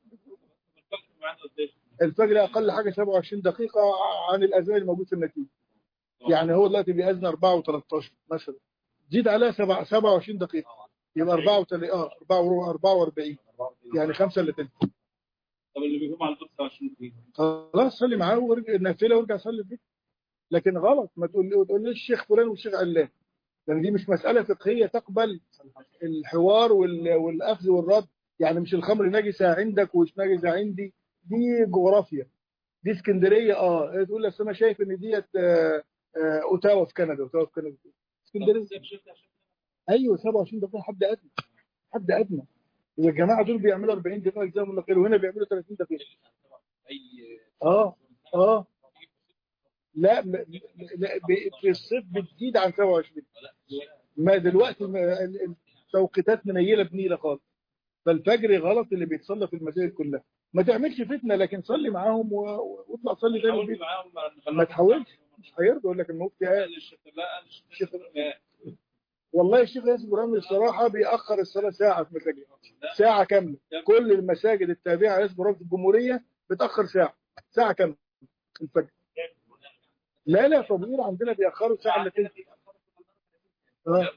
الفجر أقل حاجة 27 دقيقة عن الأذان الموجود في النتيجة يعني هو دلوقتي بيأذن 4 و13 مثلا زيد عليها سبع- 27 دقيقة يبقى 4 و اه 4 44 يعني 5 الا تلت طب اللي بيقوم على 25 دقيقه خلاص صلي معاه وارجع نافله وارجع صلي في بيتك لكن غلط ما تقول لي تقول لي الشيخ فلان والشيخ علان لان دي مش مساله فقهيه تقبل الحوار وال- والاخذ والرد يعني مش الخمر نجسه عندك ومش نجسه عندي دي جغرافيا دي اسكندريه اه تقول لك أصل انا شايف ان ديت آه، آه، اوتاوا في كندا اوتاوا في كندا اسكندريه ايوه 27 دقيقه حد ادنى حد ادنى والجماعه دول بيعملوا 40 دقيقه جزاهم الله خير وهنا بيعملوا 30 دقيقه اي اه اه لا م- لا ب- في الصيف بتزيد عن 27 ما دلوقتي ما- ال- التوقيتات منيله بنيله خالص فالفجر غلط اللي بيتصلى في المساجد كلها ما تعملش فتنه لكن صلي معاهم و- و- واطلع صلي تاني حاول البيت معاهم ما تحاولش مش هيرضى يقول لك المفتي قال الشيخ لا الشيخ والله الشيخ ياسر ابراهيم الصراحه بيأخر الصلاه ساعه في مساجد ساعه كامله كل المساجد التابعه لياسر ابراهيم في الجمهوريه بتأخر ساعه ساعه كامله الفجر لا لا طبيعي عندنا بيأخروا ساعه الا تلت آه.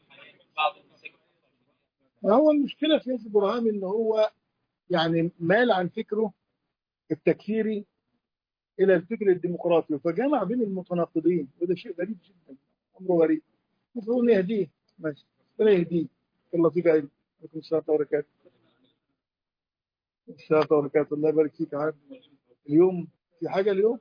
ما هو المشكلة في ياسر برهام ان هو يعني مال عن فكره التكفيري الى الفكر الديمقراطي فجمع بين المتناقضين وده شيء غريب جدا امره غريب المفروض يهديه ماشي ربنا يهديه الله فيك علم عليكم السلام وبركاته السلام وبركاته الله يبارك فيك يا عم اليوم في حاجة اليوم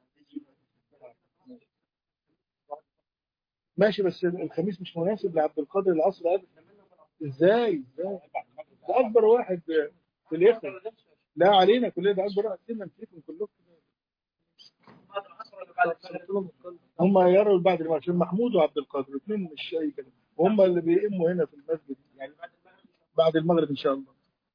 ماشي بس الخميس مش مناسب لعبد القادر العصر ابدا ازاي ازاي ده اكبر واحد في الاخر لا علينا كلنا ده اكبر واحد سنا فيكم كلكم هم يروا بعد المغرب عشان محمود وعبد القادر الاثنين مش اي كلام وهم اللي بيئموا هنا في المسجد يعني بعد المغرب ان شاء الله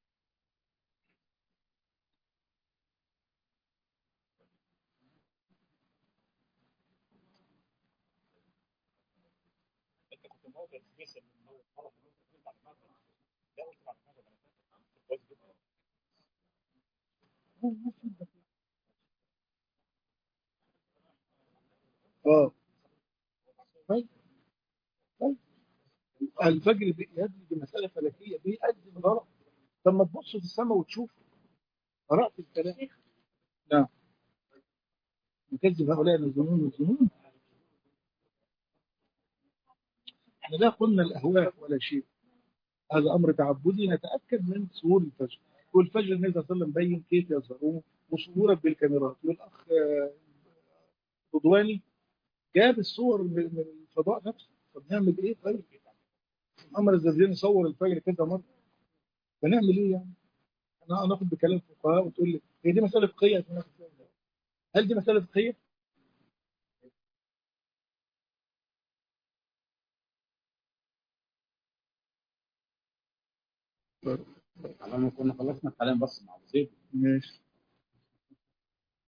اه طيب طيب الفجر بيأذن بمسألة فلكية بيأذن غلط طب ما تبص في السماء وتشوف قرأت الكلام نعم نكذب هؤلاء الظنون والظنون احنا لا قلنا الأهواء ولا شيء هذا أمر تعبدي نتأكد من ظهور الفجر والفجر النبي صلى الله عليه وسلم بين كيف يظهرون وصورك بالكاميرات والأخ آه، رضواني جاب الصور من من الفضاء نفسه طب نعمل ايه طيب محمد الزرزيني صور الفجر كذا مره فنعمل ايه يعني انا هناخد بكلام فقهاء وتقول لي هي دي مساله فقهيه عشان ناخد فيها ولا لا؟ هل دي مساله فقهيه على ما كنا خلصنا الكلام بس مع زيد ماشي